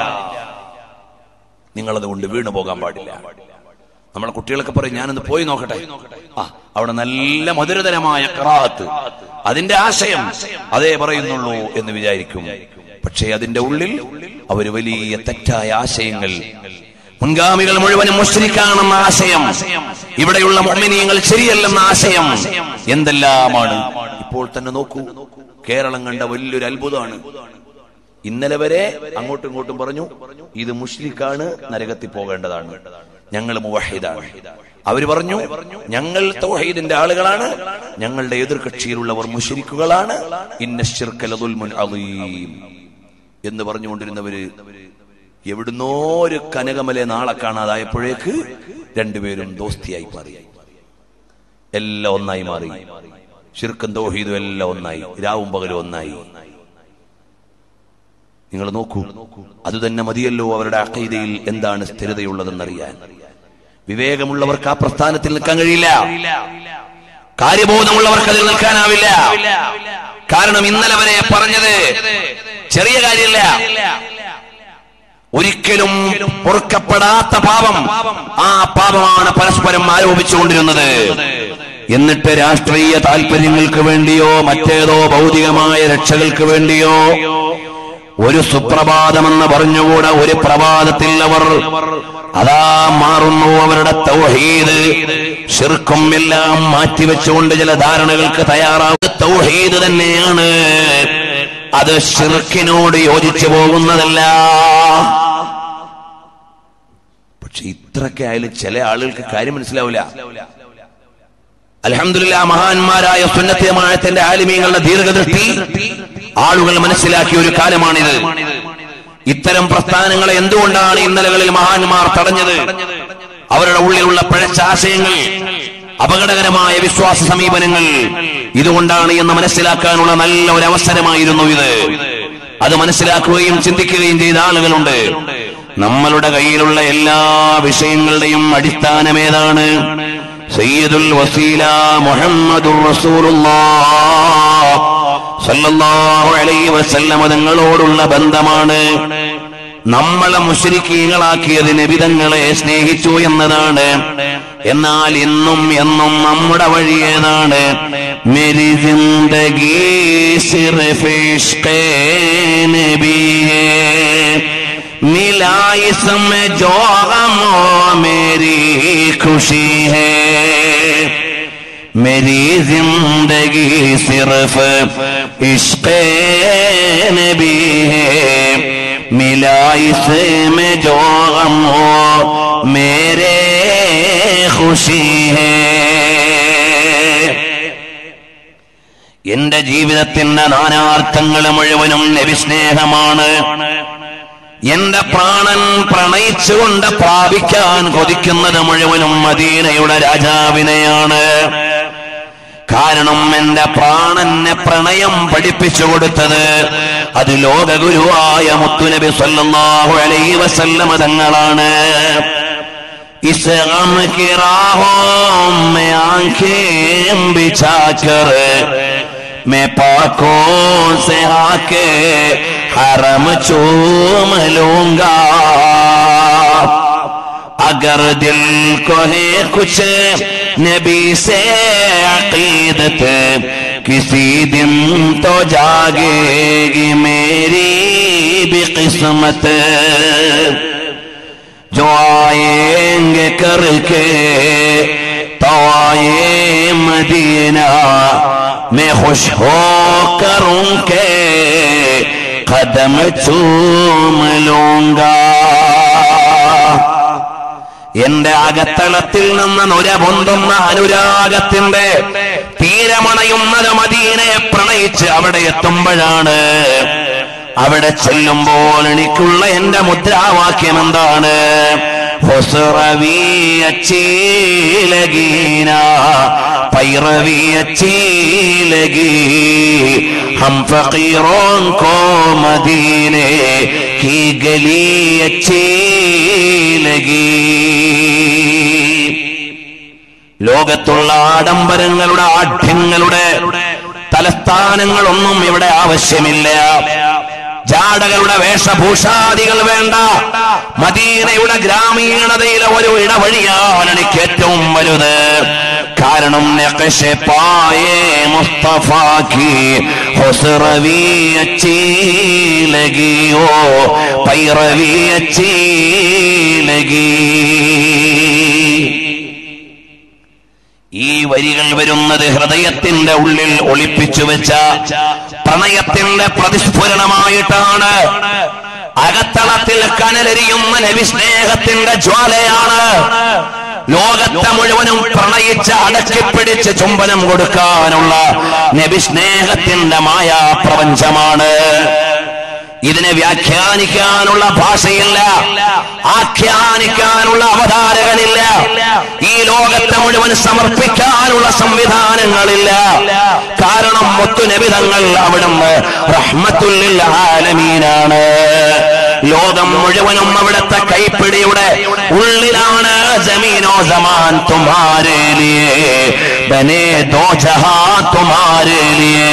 നിങ്ങളതുകൊണ്ട് വീണു പോകാൻ പാടില്ല നമ്മളെ കുട്ടികളൊക്കെ പറയും ഞാനൊന്ന് പോയി നോക്കട്ടെ ആ അവിടെ നല്ല മധുരതരമായ കറാത്ത് അതിന്റെ ആശയം അതേ പറയുന്നുള്ളൂ എന്ന് വിചാരിക്കും പക്ഷേ അതിന്റെ ഉള്ളിൽ അവര് വലിയ തെറ്റായ ആശയങ്ങൾ മുൻഗാമികൾ മുഴുവനും മുസ്ലിക്കാണെന്ന ആശയം ഇവിടെയുള്ള മുഅ്മിനീങ്ങൾ ശരിയല്ലെന്ന ആശയം എന്തെല്ലാമാണ് ഇപ്പോൾ തന്നെ നോക്കൂ കേരളം കണ്ട വലിയൊരു അത്ഭുതമാണ് ഇന്നലെ വരെ അങ്ങോട്ടും ഇങ്ങോട്ടും പറഞ്ഞു ഇത് മുഷ്ലിക്കാണ് നരകത്തിൽ പോകേണ്ടതാണ് ഞങ്ങൾ മുവഹിദാണ് അവര് പറഞ്ഞു ഞങ്ങൾ തൗഹീദിന്റെ ആളുകളാണ് ഞങ്ങളുടെ എതിർകക്ഷിയിലുള്ളവർ മുഷരിക്കുകളാണ് ഇന്ന ശിർക്കല ദുൽമുൻ അളീം എന്ന് പറഞ്ഞുകൊണ്ടിരുന്നവര് എവിടുന്നോ ഒരു കനകമലെ നാളെ കാണാതായപ്പോഴേക്ക് രണ്ടുപേരും ദോസ്തിയായി മാറി എല്ലാം ഒന്നായി മാറി ഷിർക്കും തൗഹീദും എല്ലാം ഒന്നായി രാവും പകലും ഒന്നായി നിങ്ങൾ നോക്കൂ അത് തന്നെ മതിയല്ലോ അവരുടെ അക്കൈതയിൽ എന്താണ് സ്ഥിരതയുള്ളതെന്നറിയാൻ വിവേകമുള്ളവർക്ക് ആ പ്രസ്ഥാനത്തിൽ നിൽക്കാൻ കഴിയില്ല കാര്യബോധമുള്ളവർക്ക് അതിൽ നിൽക്കാനാവില്ല കാരണം ഇന്നലെ വരെ പറഞ്ഞത് ചെറിയ കാര്യമില്ല ഒരിക്കലും പൊറുക്കപ്പെടാത്ത പാപം ആ പാപമാണ് പരസ്പരം ആരോപിച്ചുകൊണ്ടിരുന്നത് എന്നിട്ട് രാഷ്ട്രീയ താല്പര്യങ്ങൾക്ക് വേണ്ടിയോ മറ്റേതോ ഭൗതികമായ രക്ഷകൾക്ക് വേണ്ടിയോ ഒരു സുപ്രഭാതമെന്ന് പറഞ്ഞുകൂടെ ഒരു പ്രഭാതത്തിൽ അവർ അതാ മാറുന്നു അവരുടെ തൗഹീദ് ഷിർക്കും എല്ലാം മാറ്റിവെച്ചുകൊണ്ട് ചില ധാരണകൾക്ക് തയ്യാറാവുക തൗഹീദ് തന്നെയാണ് അത് ഷിർക്കിനോട് യോജിച്ചു പോകുന്നതല്ല പക്ഷെ ഇത്രയൊക്കെ ആയാലും ചില ആളുകൾക്ക് കാര്യം മനസ്സിലാവില്ല അലഹമില്ല മഹാന്മാരായ സുന്നത്യമായത്തിന്റെ ആലിമീങ്ങളുടെ ദീർഘദൃഷ്ടി ആളുകൾ മനസ്സിലാക്കിയ ഒരു കാലമാണിത് ഇത്തരം പ്രസ്ഥാനങ്ങളെ എന്തുകൊണ്ടാണ് ഇന്നലകളിൽ മഹാന്മാർ തടഞ്ഞത് അവരുടെ ഉള്ളിലുള്ള പിഴച്ച ആശയങ്ങൾ അപകടകരമായ വിശ്വാസ സമീപനങ്ങൾ ഇതുകൊണ്ടാണ് എന്ന് മനസ്സിലാക്കാനുള്ള നല്ല ഒരു അവസരമായിരുന്നു ഇത് അത് മനസ്സിലാക്കുകയും ചിന്തിക്കുകയും ചെയ്ത ആളുകളുണ്ട് നമ്മളുടെ കയ്യിലുള്ള എല്ലാ വിഷയങ്ങളുടെയും അടിസ്ഥാനം ഏതാണ് സയ്യിദുൽ വസീല മുഹമ്മദുർ റസൂലുള്ളാഹ് സല്ലല്ലാഹു അലൈഹി വസല്ലമ തങ്ങളോടുള്ള ബന്ധമാണ് നമ്മളെ മുശ്രിക്കീങ്ങളാക്കിയത് നബിതങ്ങളെ സ്നേഹിച്ചു എന്നതാണ് എന്നാൽ ഇന്നും എന്നും നമ്മുടെ വഴി ഏതാണ് മെരി ജിന്ദഗി സിർഫ് ഇഷ്ഖേ നബിയേ मिला इसमें जो गम मेरी खुशी है मेरी जिंदगी सिर्फ इश्क नबी है मिला इसमें जो गम हो मेरे खुशी है എന്റെ ജീവിതത്തിന്റെ നാനാർത്ഥങ്ങൾ മുഴുവനും നബിസ്നേഹമാണ് എന്റെ പ്രാണൻ പ്രണയിച്ചുകൊണ്ട് പ്രാപിക്കാൻ കൊതിക്കുന്നത് മുഴുവനും മദീനയുടെ രാജാവിനെയാണ് കാരണം എന്റെ പ്രാണനെ പ്രണയം പഠിപ്പിച്ചു കൊടുത്തത് അത് ലോകഗുരുവായ മുത്തുനബി സല്ലല്ലാഹു അലൈഹി വസല്ലമ തങ്ങളാണ് इस गम की राहों में आंखें बिछाकर मैं पाकों से आके हरम चूम लूंगा अगर दिल को है कुछ नबी से अकीदत किसी दिन तो जागेगी मेरी भी किस्मत जो आएंगे करके तो आए मदीना मैं खुश हो करूं के कदम चूम लूंगा എന്റെ അകത്തളത്തിൽ നിന്ന് നുര പൊന്തുന്ന അനുരാഗത്തിന്റെ തീരമണയുന്നത് മദീനയെ പ്രണയിച്ച് അവിടെ എത്തുമ്പോഴാണ് അവിടെ ചെല്ലുമ്പോൾ എനിക്കുള്ള എന്റെ മുദ്രാവാക്യം എന്താണ് ഹുസ്റവി അച്ചീ ലഗീന पैरवी अच्छी लगी हम फकीरों को मदीने की गली अच्छी लगी ലോകത്തുള്ള ആഡംബരങ്ങളുടെ ആഢ്യങ്ങളുടെ തലസ്ഥാനങ്ങളൊന്നും ഇവിടെ ആവശ്യമില്ല ജാടകളുടെ വേഷഭൂഷാദികൾ വേണ്ട മദീനയുടെ ഗ്രാമീണതയിലെ ഒരു ഇടവഴിയാണ് എനിക്ക് ഏറ്റവും വലുത് കാരണം നഖ്ശെ പായേ മുസ്തഫാക്കി ഹുസ്റവി അച്ചീ ലഗിയോ പൈറവി അച്ചീ ലഗി ഈ വരികൾ വരുന്നത് ഹൃദയത്തിന്റെ ഉള്ളിൽ ഒളിപ്പിച്ചു വെച്ച പ്രണയത്തിന്റെ പ്രതിസ്ഫുരണമായിട്ടാണ് അകത്തളത്തിൽ കനലെരിയുന്ന നബിസ്നേഹത്തിന്റെ ജ്വാലയാണ് ലോകത്തെ മുഴുവനും പ്രണയിച്ച് അടക്കിപ്പിടിച്ച് ചുംബനം കൊടുക്കാനുള്ള നബിസ്നേഹത്തിന്റെ മായാ പ്രപഞ്ചമാണ് ഇതിനെ വ്യാഖ്യാനിക്കാനുള്ള ഭാഷയില്ല ആഖ്യാനിക്കാനുള്ള അവതാരകനില്ല ഈ ലോകത്തെ മുഴുവൻ സമർപ്പിക്കാനുള്ള സംവിധാനങ്ങളില്ല കാരണം മുത്തുനബിതങ്ങൾ അവിടുന്ന് റഹ്മത്തുല്ലിൽ ആലമീനാണ് ലോകം മുഴുവനും അവിടുത്തെ കൈപ്പിടിയുടെ ഉള്ളിലാണ് ജമീനോ സമാൻ തുമാരേ ലിയേ ബനേ ദോ ജഹാ തുമാരേ ലിയേ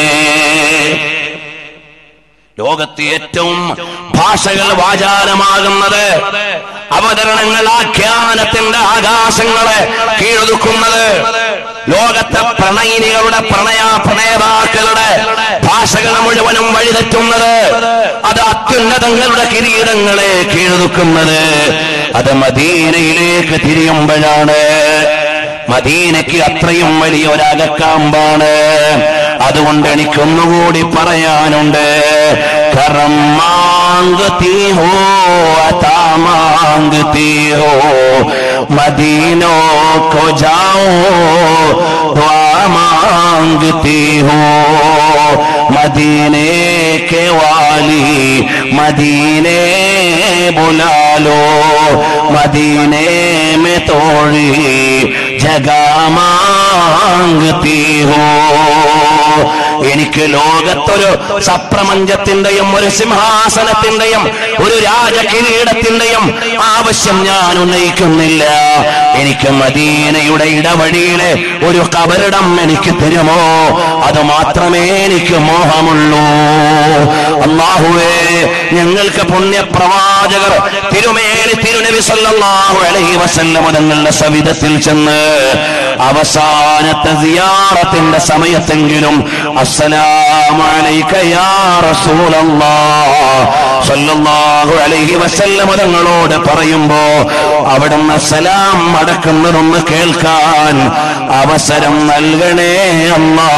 ലോകത്ത് ഏറ്റവും ഭാഷകൾ വാചാലമാകുന്നത് അവതരണങ്ങൾ ആഖ്യാനത്തിന്റെ ആകാശങ്ങളെ കീഴൊതുക്കുന്നത് ലോകത്തെ പ്രണയിനികളുടെ പ്രണയ പ്രണയതാക്കളുടെ ഭാഷകൾ മുഴുവനും വഴിതെറ്റുന്നത് അത് അത്യുന്നതങ്ങളുടെ കിരീടങ്ങളെ കീഴ്തുക്കുന്നത് അത് മദീനയിലേക്ക് തിരിയുമ്പോഴാണ് മദീനയ്ക്ക് അത്രയും വലിയ ഒരകക്കാമ്പാണ് അതുകൊണ്ട് എനിക്കൊന്നുകൂടി പറയാനുണ്ട് കറം മാങ്കുത്തി ഹോ അതാ മാങ്കുത്തി ഹോ മദീനോ को जाओ दुआ मांगती हो मदीने के वाली मदीने बुला लो मदीने में तोड़ी जगह मांगती हो എനിക്ക് ലോകത്തൊരു സപ്രപഞ്ചത്തിന്റെയും ഒരു സിംഹാസനത്തിന്റെയും ഒരു രാജകിരീടത്തിന്റെയും ആവശ്യം ഞാൻ ഉന്നയിക്കുന്നില്ല എനിക്ക് മദീനയുടെ ഇടവഴിയിലെ ഒരു കബറിടം എനിക്ക് തരുമോ അത് മാത്രമേ എനിക്ക് മോഹമുള്ളൂ അള്ളാഹുവേ ഞങ്ങൾക്ക് പുണ്യപ്രവാചകർ തിരുമേനി തിരുനബി സല്ലല്ലാഹു അലൈഹി വസല്ലം തങ്ങളുടെ സവിധത്തിൽ ചെന്ന് അവസാനത്തെ സിയാറത്തിന്റെ സമയത്തെങ്കിലും അസ്സലാമു അലൈക യാ റസൂലല്ലാഹ് സല്ലല്ലാഹു അലൈഹി വസല്ലം തങ്ങളോട് പറയുമ്പോ അവിടുന്ന് സലാം അടക്കുന്നതൊന്ന് കേൾക്കാൻ അവസരം നൽകണേ അല്ലാ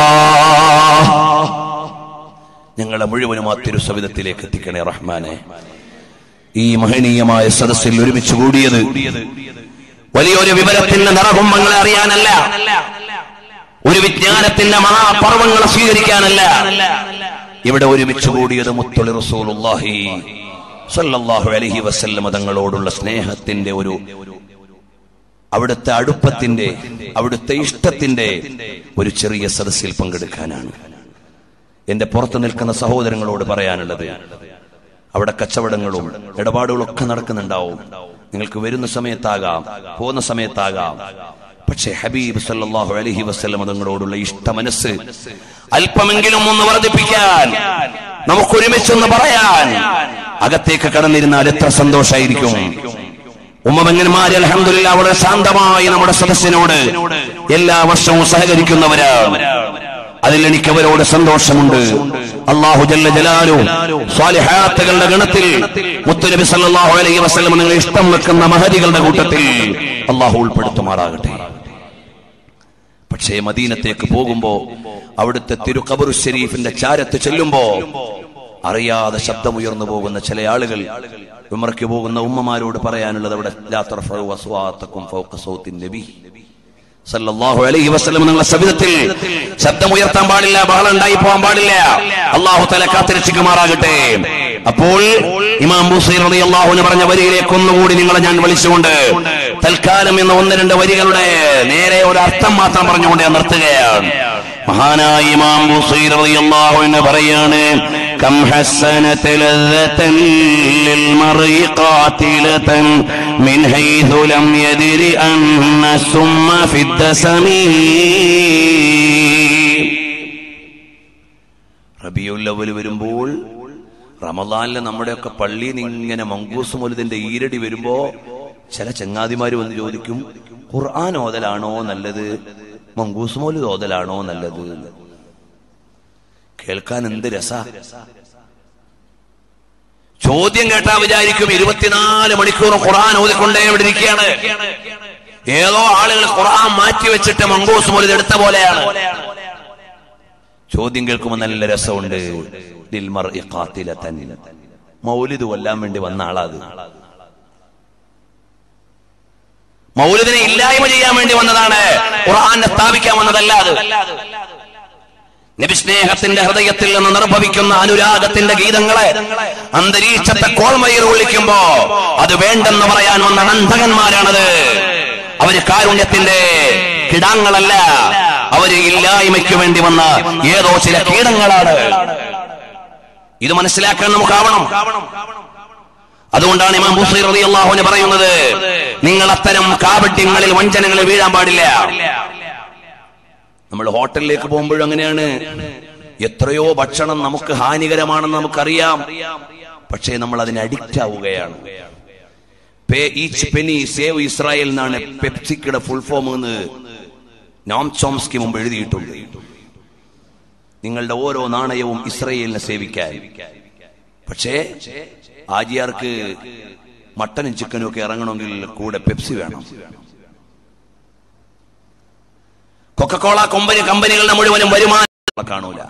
ഞങ്ങളെ മുഴുവനും ആ തിരുസവിധത്തിലേക്ക് എത്തിക്കണേ റഹ്മാനെ ഈ മഹനീയമായ സദസ്സിൽ ഒരുമിച്ച് കൂടിയത് വലിയൊരു വിവരത്തിന്റെ നിറകുംഭങ്ങളെ അറിയാനല്ല ഒരു വിജ്ഞാനത്തിന്റെ മഹാപർവങ്ങളെ സ്വീകരിക്കാനല്ല ഇവിടെ ഒരുമിച്ച് കൂടിയത് മുത്തുളി റസൂലുള്ളാഹി സല്ലല്ലാഹു അലൈഹി വസല്ലമ തങ്ങളോടുള്ള സ്നേഹത്തിന്റെ ഒരു അവിടുത്തെ അടുപ്പത്തിന്റെ അവിടുത്തെ ഇഷ്ടത്തിന്റെ ഒരു ചെറിയ സദസ്സിൽ പങ്കെടുക്കാനാണ് എന്റെ പുറത്ത് നിൽക്കുന്ന സഹോദരങ്ങളോട് പറയാനുള്ളത് അവിടെ കച്ചവടങ്ങളും ഇടപാടുകളും ഒക്കെ നടക്കുന്നുണ്ടാവും നിങ്ങൾക്ക് വരുന്ന സമയത്താകാം പോകുന്ന സമയത്താകാം പക്ഷേ ഹബീബ് സല്ലല്ലാഹു അലൈഹി വസല്ലം തങ്ങളോടുള്ള ഇഷ്ട മനസ്സ് അല്പമെങ്കിലും ഒന്ന് വർദ്ധിപ്പിക്കാൻ നമുക്ക് ഒരുമിച്ചൊന്ന് പറയാൻ അകത്തേക്ക് കടന്നിരുന്നാൽ എത്ര സന്തോഷായിരിക്കും ഉമ്മമങ്ങന്മാര് അലഹമില്ല വളരെ ശാന്തമായി നമ്മുടെ സദസ്സിനോട് എല്ലാ വർഷവും സഹകരിക്കുന്നവരാണ് അതിൽ എനിക്ക് അവരോട് സന്തോഷമുണ്ട് അള്ളാഹു ജല്ല ജലാലു സ്വാലിഹാത്തുകളുടെ ഗണത്തിൽ മുത്തുനബി സല്ലല്ലാഹു അലൈഹി വസല്ലം നിങ്ങൾ ഇഷ്ടം വെക്കുന്ന മഹതികളുടെ കൂട്ടത്തിൽ അള്ളാഹു ഉൾപ്പെടുത്തുമാറാകട്ടെ പക്ഷേ മദീനത്തേക്ക് പോകുമ്പോ അവിടുത്തെ തിരുക്കബറു ഷരീഫിന്റെ ചാരത്ത് ചെല്ലുമ്പോ അറിയാതെ ശബ്ദമുയർന്നു പോകുന്ന ചില ആളുകൾ വിമർക്ക് പോകുന്ന ഉമ്മമാരോട് പറയാനുള്ളത് അവിടെ ലാ തർഫഉ അസ്വാത്തക്കും ഫൗഖ സൗത്തിൻ നബി സല്ലല്ലാഹു അലൈഹി വസല്ലം നിങ്ങളുടെ ശബ്ദത്തിൽ ശബ്ദമുയർത്താൻ പാടില്ല ബഹളം ഉണ്ടായി പോകാൻ പാടില്ല അള്ളാഹു തല കാത്തിരക്ഷിക്കുമാറാകട്ടെ അപ്പോൾ ഇമാം ബുസൈർ റളിയല്ലാഹുവിന് പറഞ്ഞ വരിയിലേക്ക് ഒന്നുകൂടി നിങ്ങളെ ഞാൻ വിളിച്ചുകൊണ്ട് തൽക്കാലം എന്ന ഒന്ന് രണ്ട് വരികളുടെ നേരെ ഒരു അർത്ഥം മാത്രം പറഞ്ഞുകൊണ്ട് ഞാൻ നിർത്തുകയാണ് മഹാനായ ഇമാം ബുസൈർ റളിയല്ലാഹു എന്ന് പറയാണ് كم حسنت لذة للمرء قاتلة من حيث لم يدر أن السم في الدسم റബിയുല്ലവൽ വരുമ്പോൾ റമദാനിലെ നമ്മുടെയൊക്കെ പള്ളിയിൽ നിന്ന് ഇങ്ങനെ മങ്കൂസ് മൊലുതിന്റെ ഈരടി വരുമ്പോ ചില ചങ്ങാതിമാര് വന്ന് ചോദിക്കും ഖുർആൻ ഓതലാണോ നല്ലത് മങ്കൂസ് മൊലുദ് ഓതലാണോ നല്ലത് കേൾക്കാൻ എന്ത് രസ ചോദ്യം കേട്ടാ വിചാരിക്കും ഇരുപത്തിനാല് മണിക്കൂർ ഖുർആൻ ഓതിക്കൊണ്ടേ ഇവിടെ ഇരിക്കുകയാണ് ഏതോ ആളുകൾ ഖുർആൻ മാറ്റി വെച്ചിട്ട് മങ്കൂസ് മൊലിത് എടുത്ത പോലെയാണ് ചോദ്യം കേൾക്കുമ്പോൾ നല്ല രസമുണ്ട് ദിൽമർ ഇഖാത്തിലതൻ. മൗലിദ് കൊല്ലാൻ വേണ്ടി വന്ന ആളാത് മൗലിദിനെ ഇല്ലായ്മ ചെയ്യാൻ വേണ്ടി വന്നതാണ് ഖുർആനെ സ്ഥാപിക്കാൻ വന്നതല്ല അത് നബിസ്നേഹത്തിന്റെ ഹൃദയത്തിൽ നിന്ന് നിർഭവിക്കുന്ന അനുരാഗത്തിന്റെ ഗീതങ്ങളെ അന്തരീക്ഷത്തെ കോൾമയിൽ ഒളിക്കുമ്പോ അത് വേണ്ടെന്ന് പറയാൻ വന്ന അന്ധകന്മാരാണത് അവര് കാരുണ്യത്തിന്റെ കിടാങ്ങളല്ല അവര് ഇല്ലായ്മയ്ക്ക് വേണ്ടി വന്ന ഏതോ ചില കീടങ്ങളാണ് ഇത് മനസ്സിലാക്കാൻ നമുക്കാവണം അതുകൊണ്ടാണ് ഇമാം ബുസൈർ റളിയല്ലാഹു പറയുന്നത് നിങ്ങൾ അത്തരം കാപട്യങ്ങളിൽ വഞ്ചനങ്ങളിൽ വീഴാൻ പാടില്ല നമ്മൾ ഹോട്ടലിലേക്ക് പോകുമ്പോഴും അങ്ങനെയാണ് എത്രയോ ഭക്ഷണം നമുക്ക് ഹാനികരമാണെന്ന് നമുക്കറിയാം പക്ഷേ നമ്മൾ അതിന് അഡിക്റ്റ് ആവുകയാണ് pay each penny save Israel എന്നാണ് പെപ്സിക്കയുടെ ഫുൾ ഫോം എന്ന് നോം ചോംസ്കി മുമ്പ് എഴുതിയിട്ടുണ്ട് നിങ്ങളുടെ ഓരോ നാണയവും ഇസ്രയേലിനെ സേവിക്കാൻ പക്ഷേ ആജിയാർക്ക് മട്ടനും ചിക്കനും ഒക്കെ ഇറങ്ങണമെങ്കിൽ കൂടെ പെപ്സി വേണം കൊക്കക്കോള കമ്പനി കമ്പനികളുടെ മുഴുവനും വരുമാനം കാണൂല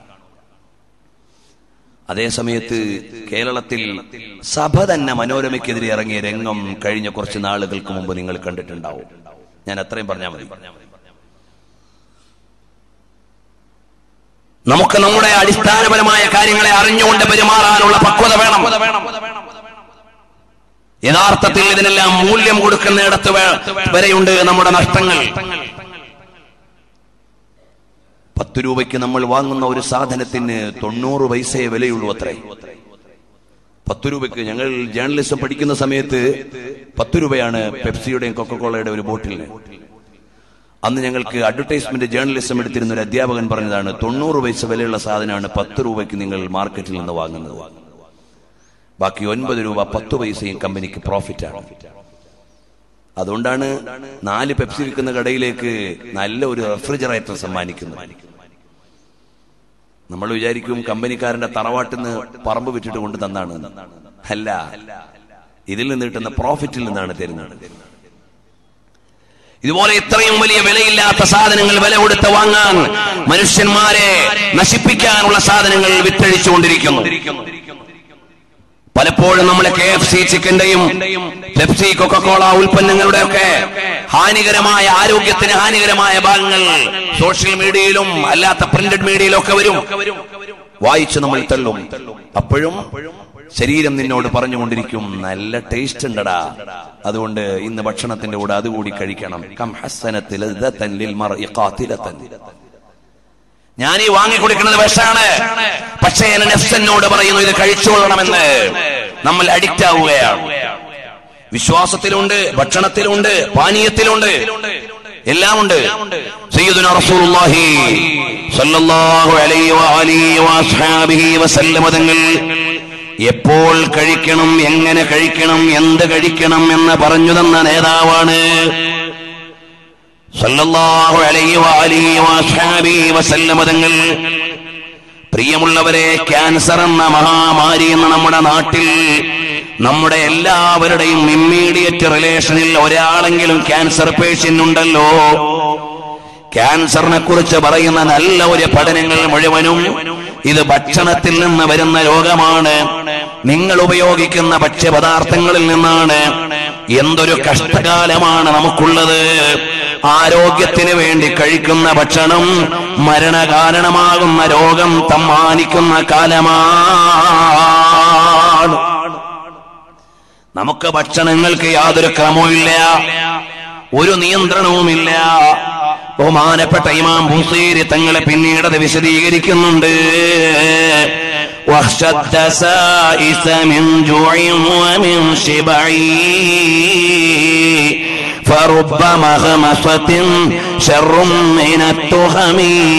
അതേ സമയത്ത് കേരളത്തിൽ സഭ തന്നെ മനോരമയ്ക്കെതിരെ ഇറങ്ങിയ രംഗം കഴിഞ്ഞ കുറച്ച് നാളുകൾക്ക് മുമ്പ് നിങ്ങൾ കണ്ടിട്ടുണ്ടാവും ഞാൻ അത്രയും പറഞ്ഞാൽ മതി നമുക്ക് നമ്മുടെ അടിസ്ഥാനപരമായ കാര്യങ്ങളെ അറിഞ്ഞുകൊണ്ട് പെരുമാറാനുള്ള പക്വത വേണം യഥാർത്ഥത്തിൽ ഇതിനെല്ലാം മൂല്യം കൊടുക്കുന്നിടത്ത് വേ- വരെയുണ്ട് നമ്മുടെ നഷ്ടങ്ങൾ പത്ത് രൂപയ്ക്ക് നമ്മൾ വാങ്ങുന്ന ഒരു സാധനത്തിന് തൊണ്ണൂറ് പൈസയെ വിലയുള്ളൂ അത്രേ പത്ത് രൂപയ്ക്ക് ഞങ്ങൾ ജേർണലിസം പഠിക്കുന്ന സമയത്ത് പത്ത് രൂപയാണ് പെപ്സിയുടെയും കൊക്കക്കോളയുടെ ഒരു ബോട്ടിലിന് അന്ന് ഞങ്ങൾക്ക് അഡ്വർടൈസ്മെന്റ് ജേർണലിസം എടുത്തിരുന്ന ഒരു അധ്യാപകൻ പറഞ്ഞതാണ് തൊണ്ണൂറ് പൈസ വിലയുള്ള സാധനമാണ് പത്ത് രൂപയ്ക്ക് നിങ്ങൾ മാർക്കറ്റിൽ നിന്ന് വാങ്ങുന്നത് ബാക്കി ഒൻപത് രൂപ പത്ത് പൈസയും കമ്പനിക്ക് പ്രോഫിറ്റ് ആണ് അതുകൊണ്ടാണ് നാല് പെപ്സി വിൽക്കുന്ന കടയിലേക്ക് നല്ല ഒരു റെഫ്രിജറേറ്റർ സമ്മാനിക്കുന്നത് നമ്മൾ വിചാരിക്കും കമ്പനിക്കാരന്റെ തറവാട്ടിൽ നിന്ന് പറമ്പ് വിറ്റിട്ട് കൊണ്ട് തന്നാണ് അല്ല ഇതിൽ നിന്ന് കിട്ടുന്ന പ്രോഫിറ്റിൽ നിന്നാണ് തരുന്നത് ഇതുപോലെ ഇത്രയും വലിയ വിലയില്ലാത്ത സാധനങ്ങൾ വില കൊടുത്ത് വാങ്ങാൻ മനുഷ്യന്മാരെ നശിപ്പിക്കാനുള്ള സാധനങ്ങൾ വിറ്റഴിച്ചുകൊണ്ടിരിക്കുന്നു പലപ്പോഴും നമ്മളെ കെ എഫ് സി ചിക്കന്റെയും പെപ്സി കൊക്കക്കോള ഉൽപ്പന്നങ്ങളുടെ ഒക്കെ ഹാനികരമായ ആരോഗ്യത്തിന് ഹാനികരമായ ഭാഗങ്ങൾ സോഷ്യൽ മീഡിയയിലും അല്ലാത്ത പ്രിന്റഡ് മീഡിയയിലും ഒക്കെ വരും വായിച്ച് നമ്മൾ തള്ളും അപ്പോഴും ശരീരം നിന്നോട് പറഞ്ഞുകൊണ്ടിരിക്കും നല്ല ടേസ്റ്റ് ഉണ്ടടാ അതുകൊണ്ട് ഇന്ന് ഭക്ഷണത്തിന്റെ കൂടെ അതുകൂടി കഴിക്കണം കം ഹസ്സനത്തിൽ ലദ്ദത്തൻ ലിൽ മർഇ ഖാതിലത്തൻ. ഞാൻ ഈ വാങ്ങിക്കൊടുക്കുന്നത് വിഷാണ് പക്ഷേ എന്നെ നെഫ്സനോട് പറയുന്നു ഇത് കഴിച്ചോളണമെന്ന് നമ്മൾ അഡിക്റ്റ് ആവുകയാണ് വിശ്വാസത്തിലുണ്ട് ഭക്ഷണത്തിലുണ്ട് പാനീയത്തിലുണ്ട് എല്ലാം ഉണ്ട് സയ്യിദുന റസൂലുള്ളാഹി സ്വല്ലല്ലാഹു അലൈഹി വആലിഹി വഅസ്ഹാബിഹി വസല്ലമ തങ്ങൾ എപ്പോൾ കഴിക്കണം എങ്ങനെ കഴിക്കണം എന്ത് കഴിക്കണം എന്ന് പറഞ്ഞു തന്ന നേതാവാണ് സല്ലല്ലാഹു അലൈഹി വആലിഹി വഅസ്ഹാബിഹി വസല്ലമ തങ്ങൾ പ്രിയമുള്ളവരെ ക്യാൻസർ എന്ന മഹാമാരി എന്ന നമ്മുടെ നാട്ടിൽ നമ്മുടെ എല്ലാവരുടെയും ഇമ്മീഡിയറ്റ് റിലേഷനിൽ ഒരാളെങ്കിലും ക്യാൻസർ പേഷ്യന്റ് ഉണ്ടല്ലോ ക്യാൻസറിനെ കുറിച്ച് പറയുന്ന നല്ല ഒരു പഠനങ്ങൾ മുഴുവനും ഇത് ഭക്ഷണത്തിൽ നിന്ന് വരുന്ന രോഗമാണ് നിങ്ങൾ ഉപയോഗിക്കുന്ന ഭക്ഷ്യപദാർത്ഥങ്ങളിൽ നിന്നാണ് എന്തൊരു കഷ്ടകാലമാണ് നമുക്കുള്ളത് ആരോഗ്യത്തിന് വേണ്ടി കഴിക്കുന്ന ഭക്ഷണം മരണകാരണമാകുന്ന രോഗം സമ്മാനിക്കുന്ന കാലമാണ് നമുക്ക് ഭക്ഷണങ്ങൾക്ക് യാതൊരു ക്രമവുമില്ല ഒരു നിയന്ത്രണവുമില്ല ബഹുമാനപ്പെട്ട ഇമാം ബുസീരി തങ്ങളെ പിന്നീട് അത് വിശദീകരിക്കുന്നുണ്ട് واشتد سائس من جوع ومن شبع فرب مغمصة شر من التهم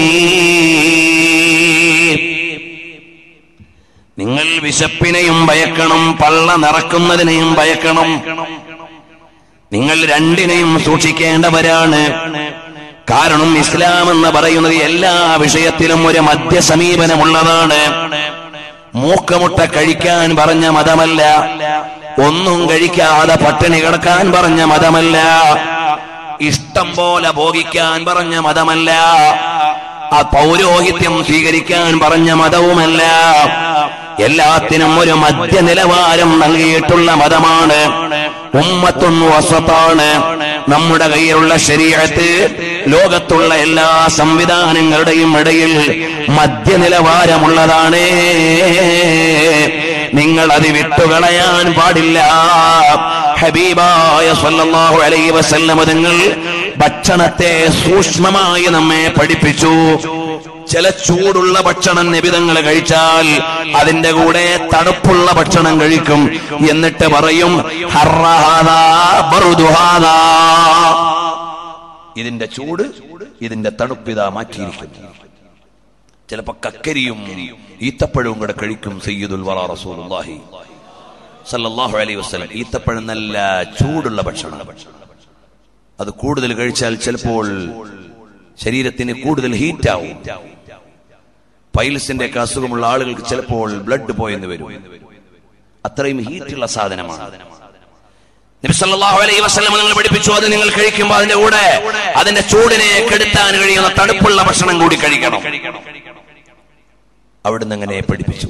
നിങ്ങൾ വിശപ്പിനെയും ഭയക്കണം പള്ള നിറക്കുന്നതിനെയും ഭയക്കണം നിങ്ങൾ രണ്ടിനെയും സൂക്ഷിക്കേണ്ടവരാണ് കാരണം ഇസ്ലാം എന്ന് പറയുന്നത് എല്ലാ വിഷയത്തിലും ഒരു മദ്യസമീപനമുള്ളതാണ് മൂക്കമുട്ട കഴിക്കാൻ പറഞ്ഞ മതമല്ല ഒന്നും കഴിക്കാതെ പട്ടിണി കിടക്കാൻ പറഞ്ഞ മതമല്ല ഇഷ്ടം പോലെ ഭോഗിക്കാൻ പറഞ്ഞ മതമല്ല ആ പൗരോഹിത്യം സ്വീകരിക്കാൻ പറഞ്ഞ മതവുമല്ല എല്ലാത്തിനും ഒരു മധ്യ നിലവാരം നൽകിയിട്ടുള്ള മതമാണ് ഉമ്മത്തും വസത്താണ് നമ്മുടെ കയ്യിലുള്ള ശരീരത്ത് ലോകത്തുള്ള എല്ലാ സംവിധാനങ്ങളുടെയും ഇടയിൽ മധ്യ നിലവാരമുള്ളതാണ് നിങ്ങൾ അത് വിട്ടുകളയാൻ പാടില്ല ഹബീബായ സല്ലല്ലാഹു അലൈഹി വസല്ലമ തങ്ങൾ ഭക്ഷണത്തെ സൂക്ഷ്മമായി നമ്മെ പഠിപ്പിച്ചു ചില ചൂടുള്ള ഭക്ഷണം നിബിതങ്ങൾ കഴിച്ചാൽ അതിന്റെ കൂടെ തണുപ്പുള്ള ഭക്ഷണം കഴിക്കും എന്നിട്ട് പറയും ഹർറഹാദാ ബറുദുഹാദാ. ഇതിന്റെ ചൂട് ഇതിന്റെ തണുപ്പിത മാറ്റിയിരിക്കുന്നു ചിലപ്പോ കക്കരിയും ഈത്തപ്പഴവും കൂടെ കഴിക്കും സയ്യിദുൽ വറ റസൂലുള്ളാഹി സല്ലല്ലാഹു അലൈഹി വസല്ലം ഈത്തപ്പഴം നല്ല ചൂടുള്ള ഭക്ഷണം അത് കൂടുതൽ കഴിച്ചാൽ ചിലപ്പോൾ ശരീരത്തിന് കൂടുതൽ ഹീറ്റ് ആവും പൈൽസിന്റെ ഒക്കെ അസുഖമുള്ള ആളുകൾക്ക് ചിലപ്പോൾ ബ്ലഡ് പോയെന്ന് വരും അത്രയും ഹീറ്റുള്ള സാധനമാണ് നബി സല്ലല്ലാഹു അലൈഹി വസല്ലം നിങ്ങൾ പഠിപ്പിച്ചു അത് നിങ്ങൾ കഴിക്കുമ്പോൾ അതിന്റെ കൂടെ അതിന്റെ ചൂടിനെ കെടുത്താൻ കഴിയുന്ന തണുപ്പുള്ള ഭക്ഷണം കൂടി കഴിക്കണം അവിടുന്ന് അങ്ങനെ പഠിപ്പിച്ചു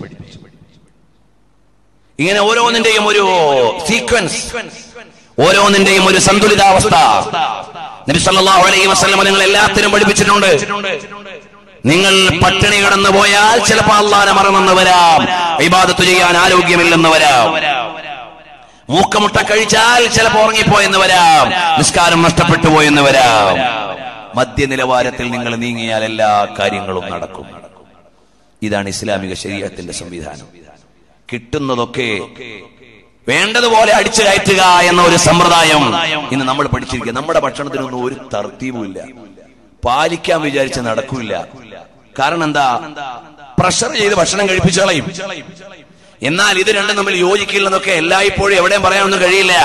ഇങ്ങനെ ഓരോന്നിന്റെയും ഒരു സീക്വൻസ് ഓരോന്നിന്റെയും ഒരു സന്തുലിതാവസ്ഥ നബി സല്ലല്ലാഹു അലൈഹി വസല്ലം നിങ്ങൾ എല്ലാത്തിനും പഠിപ്പിച്ചിട്ടുണ്ട് നിങ്ങൾ പട്ടിണി കിടന്നു പോയാൽ ചിലപ്പോൾ അള്ളാനെ മറന്നെന്ന് വരാം ഇബാദത്ത് ചെയ്യാൻ ആരോഗ്യമില്ലെന്ന് വരാം മൂക്കമുട്ട കഴിച്ചാൽ ചിലപ്പോൾ ഉറങ്ങിപ്പോയെന്ന് വരാം നിസ്കാരം നഷ്ടപ്പെട്ടു പോയെന്ന് വരാം മധ്യനിലവാരത്തിൽ നിങ്ങൾ നീങ്ങിയാൽ എല്ലാ കാര്യങ്ങളും നടക്കും ഇതാണ് ഇസ്ലാമിക ശരീരത്തിന്റെ സംവിധാനം കിട്ടുന്നതൊക്കെ വേണ്ടതുപോലെ അടിച്ചു കയറ്റുക എന്ന ഒരു സമ്പ്രദായം ഇന്ന് നമ്മൾ പഠിച്ചിരിക്കുക നമ്മുടെ ഭക്ഷണത്തിനൊന്നും ഒരു തർത്തീവുമില്ല പാലിക്കാൻ വിചാരിച്ച് നടക്കൂല കാരണം എന്താ പ്രഷർ ചെയ്ത് ഭക്ഷണം കഴിപ്പിച്ചു കളയും എന്നാൽ ഇത് രണ്ടും തമ്മിൽ യോജിക്കില്ലെന്നൊക്കെ എല്ലായ്പ്പോഴും എവിടെയും പറയാനൊന്നും കഴിയില്ല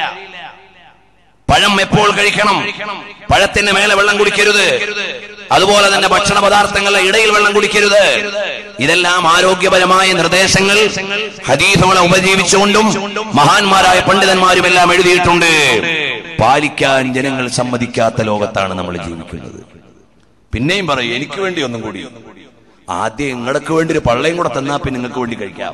പഴം എപ്പോൾ കഴിക്കണം പഴത്തിന്റെ മേലെ വെള്ളം കുടിക്കരുത് അതുപോലെ തന്നെ ഭക്ഷണ പദാർത്ഥങ്ങളുടെ ഇടയിൽ വെള്ളം കുടിക്കരുത് ഇതെല്ലാം ആരോഗ്യപരമായ നിർദ്ദേശങ്ങൾ ഹദീസുകളെ ഉപജീവിച്ചുകൊണ്ടും മഹാന്മാരായ പണ്ഡിതന്മാരും എല്ലാം എഴുതിയിട്ടുണ്ട് പാലിക്കാൻ ജനങ്ങൾ സമ്മതിക്കാത്ത ലോകത്താണ് നമ്മൾ ജീവിക്കുന്നത് പിന്നെയും പറയും എനിക്ക് വേണ്ടി ഒന്നും കൂടി ആദ്യം നിങ്ങൾക്ക് വേണ്ടി ഒരു പള്ളയും കൂടെ തന്നാ പിന്നെ നിങ്ങൾക്ക് വേണ്ടി കഴിക്കാം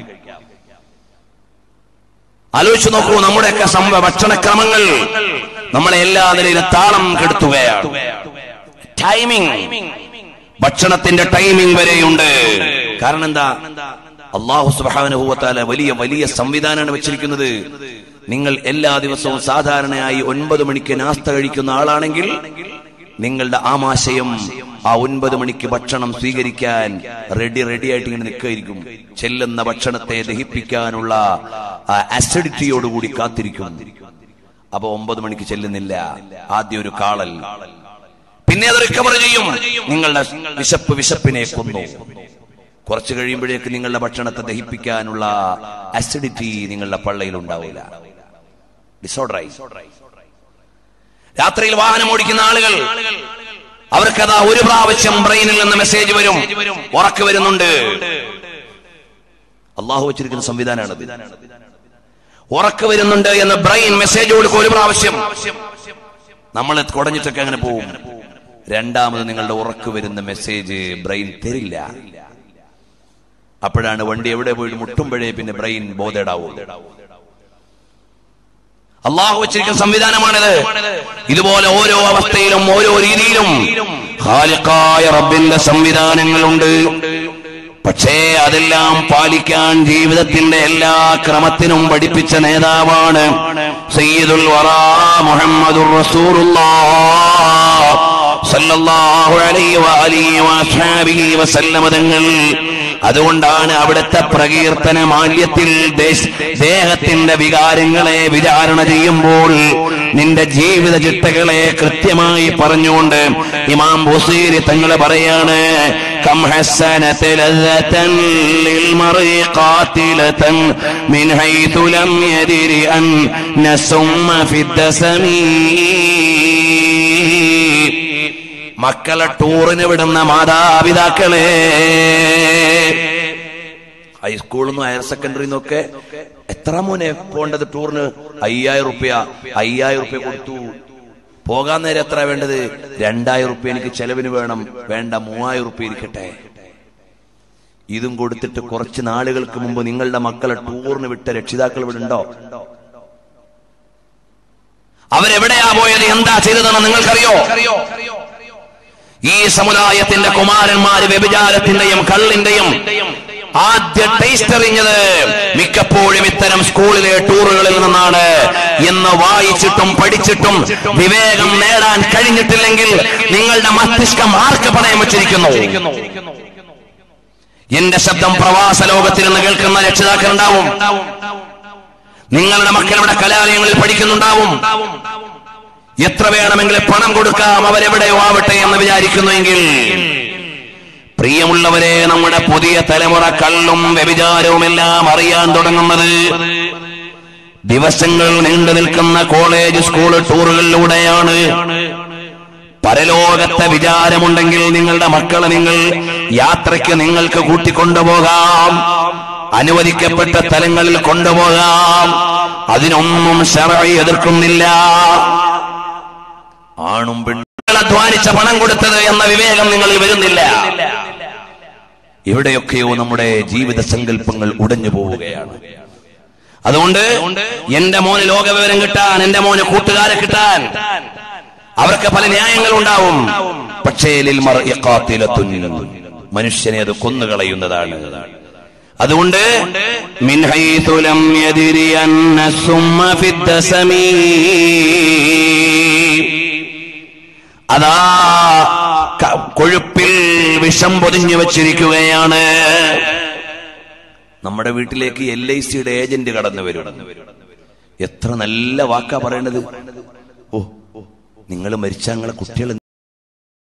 ആലോചിച്ചു നോക്കൂ നമ്മുടെയൊക്കെ സംഭവ ഭക്ഷണക്രമങ്ങൾ നമ്മളെ എല്ലാ നിലയിലും താളം കെടുത്തുകയാണ് ടൈമിംഗ് ഭക്ഷണത്തിന്റെ ടൈമിംഗ് വരെയുണ്ട് കാരണം എന്താ അള്ളാഹു സുബാനുഭവത്താല വലിയ വലിയ സംവിധാനമാണ് വെച്ചിരിക്കുന്നത് നിങ്ങൾ എല്ലാ ദിവസവും സാധാരണയായി ഒൻപത് മണിക്ക് നാസ്ത കഴിക്കുന്ന ആളാണെങ്കിൽ നിങ്ങളുടെ ആമാശയം ആ ഒൻപത് മണിക്ക് ഭക്ഷണം സ്വീകരിക്കാൻ റെഡി റെഡി ആയിട്ട് ഇങ്ങനെ നിൽക്കുകയായിരിക്കും ചെല്ലുന്ന ഭക്ഷണത്തെ ദഹിപ്പിക്കാനുള്ള അസിഡിറ്റിയോടുകൂടി കാത്തിരിക്കും അപ്പൊ ഒമ്പത് മണിക്ക് ചെല്ലുന്നില്ല ആദ്യം ഒരു കാളൽ പിന്നെ അത് റിക്കവർ ചെയ്യും നിങ്ങളുടെ വിശപ്പ് വിശപ്പിനെ കൊന്നു കുറച്ച് കഴിയുമ്പോഴേക്ക് നിങ്ങളുടെ ഭക്ഷണത്തെ ദഹിപ്പിക്കാനുള്ള അസിഡിറ്റി നിങ്ങളുടെ പള്ളയിൽ ഉണ്ടാവില്ല ഡിസോർഡറായി രാത്രിയിൽ വാഹനം ഓടിക്കുന്ന ആളുകൾ അവർക്കതാ ഒരു പ്രാവശ്യം ബ്രെയിനിൽ നിന്ന് മെസ്സേജ് വരും ഉറക്ക് വരുന്നുണ്ട് അള്ളാഹു വെച്ചിരിക്കുന്ന സംവിധാനമാണത് ഉറക്ക് വരുന്നുണ്ട് എന്ന് ബ്രെയിൻ മെസ്സേജ് കൊടുക്കും ഒരു പ്രാവശ്യം നമ്മൾ കുടഞ്ഞിട്ടൊക്കെ അങ്ങനെ പോവും രണ്ടാമത് നിങ്ങളുടെ ഉറക്ക് വരുന്ന മെസ്സേജ് ബ്രെയിൻ തരില്ല അപ്പോഴാണ് വണ്ടി എവിടെ പോയിട്ട് മുട്ടുമ്പോഴേ പിന്നെ ബ്രെയിൻ ബോധേഡാവും അള്ളാഹു വെച്ചിരിക്കുന്ന സംവിധാനമാണിത് ഇതുപോലെ ഓരോ അവസ്ഥയിലും ഓരോ രീതിയിലും ഖാലിഖായ റബ്ബിന്റെ സംവിധാനങ്ങളുണ്ട് പക്ഷേ അതെല്ലാം പാലിക്കാൻ ജീവിതത്തിന്റെ എല്ലാ ക്രമത്തിനും പഠിപ്പിച്ച നേതാവാണ് സയ്യിദുൽ വറാ മുഹമ്മദുർ റസൂലുള്ളാഹ് സല്ലല്ലാഹു അലൈഹി വഅലിഹി വഅസ്ഹാബിഹി വസല്ലമ തങ്ങൾ അതുകൊണ്ടാണ് അവിടുത്തെ പ്രകീർത്തന മാല്യത്തിൽ ദേശ- ദേഹത്തിന്റെ വികാരങ്ങളെ വിചാരണ ചെയ്യുമ്പോൾ നിന്റെ ജീവിത ചിട്ടകളെ കൃത്യമായി പറഞ്ഞുകൊണ്ട് ഇമാം ബുസീരി തങ്ങൾ പറയാണ് كم حسنت لذة للمرء قاتلة من حيث لم يدر أن نسم في الدسم മക്കളെ ടൂറിന് വിടുന്ന മാതാപിതാക്കളെ ഹൈസ്കൂളിൽ നിന്നും ഹയർ സെക്കൻഡറി നിന്നൊക്കെ എത്ര മോനെ പോണ്ടത് ടൂറിന് അയ്യായിരം റുപ്യ അയ്യായിരം റുപ്യ കൊടുത്തു പോകാൻ നേരം എത്ര വേണ്ടത് രണ്ടായിരം റുപ്യ എനിക്ക് ചെലവിന് വേണം വേണ്ട മൂവായിരം റുപ്യ ഇരിക്കട്ടെ ഇതും കൊടുത്തിട്ട് കുറച്ച് നാളുകൾക്ക് മുമ്പ് നിങ്ങളുടെ മക്കളെ ടൂറിന് വിട്ട രക്ഷിതാക്കൾ ഇവിടെ ഉണ്ടോ അവരെവിടെയാ പോയത് എന്താ ചെയ്തതെന്ന് നിങ്ങൾക്കറിയോ ഈ സമുദായത്തിന്റെ കുമാരന്മാര് വ്യഭിചാരത്തിന്റെയും കള്ളിന്റെയും ആദ്യ ടേസ്റ്റ് അറിഞ്ഞത് മിക്കപ്പോഴും ഇത്തരം സ്കൂളിലെ ടൂറുകളിൽ നിന്നാണ് എന്ന് വായിച്ചിട്ടും പഠിച്ചിട്ടും വിവേകം നേടാൻ കഴിഞ്ഞിട്ടില്ലെങ്കിൽ നിങ്ങളുടെ മസ്തിഷ്കം ആർക്ക് പണയം വെച്ചിരിക്കുന്നു എന്റെ ശബ്ദം പ്രവാസ ലോകത്തിൽ നിന്ന് കേൾക്കുന്ന രക്ഷിതാക്കൾ ഉണ്ടാവും നിങ്ങളുടെ മക്കൾ ഇവിടെ കലാലയങ്ങളിൽ പഠിക്കുന്നുണ്ടാവും എത്ര വേണമെങ്കിലും പണം കൊടുക്കാം അവരെവിടെയോ ആവട്ടെ എന്ന് വിചാരിക്കുന്നുവെങ്കിൽ പ്രിയമുള്ളവരെ നമ്മുടെ പുതിയ തലമുറ കള്ളും വ്യഭിചാരവും എല്ലാം അറിയാൻ തുടങ്ങുന്നത് ദിവസങ്ങൾ നീണ്ടു നിൽക്കുന്ന കോളേജ് സ്കൂൾ ടൂറുകളിലൂടെയാണ് പരലോകത്തെ വിചാരമുണ്ടെങ്കിൽ നിങ്ങളുടെ മക്കളെ നിങ്ങൾ യാത്രയ്ക്ക് നിങ്ങൾക്ക് കൂട്ടിക്കൊണ്ടുപോകാം അനുവദിക്കപ്പെട്ട സ്ഥലങ്ങളിൽ കൊണ്ടുപോകാം അതിനൊന്നും ശറഴി എതിർക്കുന്നില്ല ആണും പെണ്ണുങ്ങൾ അധ്വാനിച്ച പണം കൊടുത്തത് എന്ന വിവേകം നിങ്ങളിൽ വരുന്നില്ല എവിടെയൊക്കെയോ നമ്മുടെ ജീവിത സങ്കല്പങ്ങൾ ഉടഞ്ഞു പോവുകയാണ് അതുകൊണ്ട് എന്റെ മോന് ലോകവിവരം കിട്ടാൻ എന്റെ മോന് കൂട്ടുകാരെ കിട്ടാൻ അവർക്ക് പല ന്യായങ്ങൾ ഉണ്ടാവും പക്ഷേ ലിൽ മർഇ ഖാതിലത്തുൻ. മനുഷ്യനെ അത് കൊന്നുകളയുന്നതാണ് അതുകൊണ്ട് മിൻ ഹൈതു ലം യദ്രി അന്ന സുമ്മ ഫിദ്ദസമീ അതാ ക- കൊഴുപ്പിൽ വിഷം പൊതിഞ്ഞു വച്ചിരിക്കുകയാണ് നമ്മുടെ വീട്ടിലേക്ക് എൽ ഐ സിയുടെ ഏജന്റ് കടന്നു വരും എത്ര നല്ല വാക്കാ പറയണത് ഓ നിങ്ങൾ മരിച്ച നിങ്ങളെ കുട്ടികൾ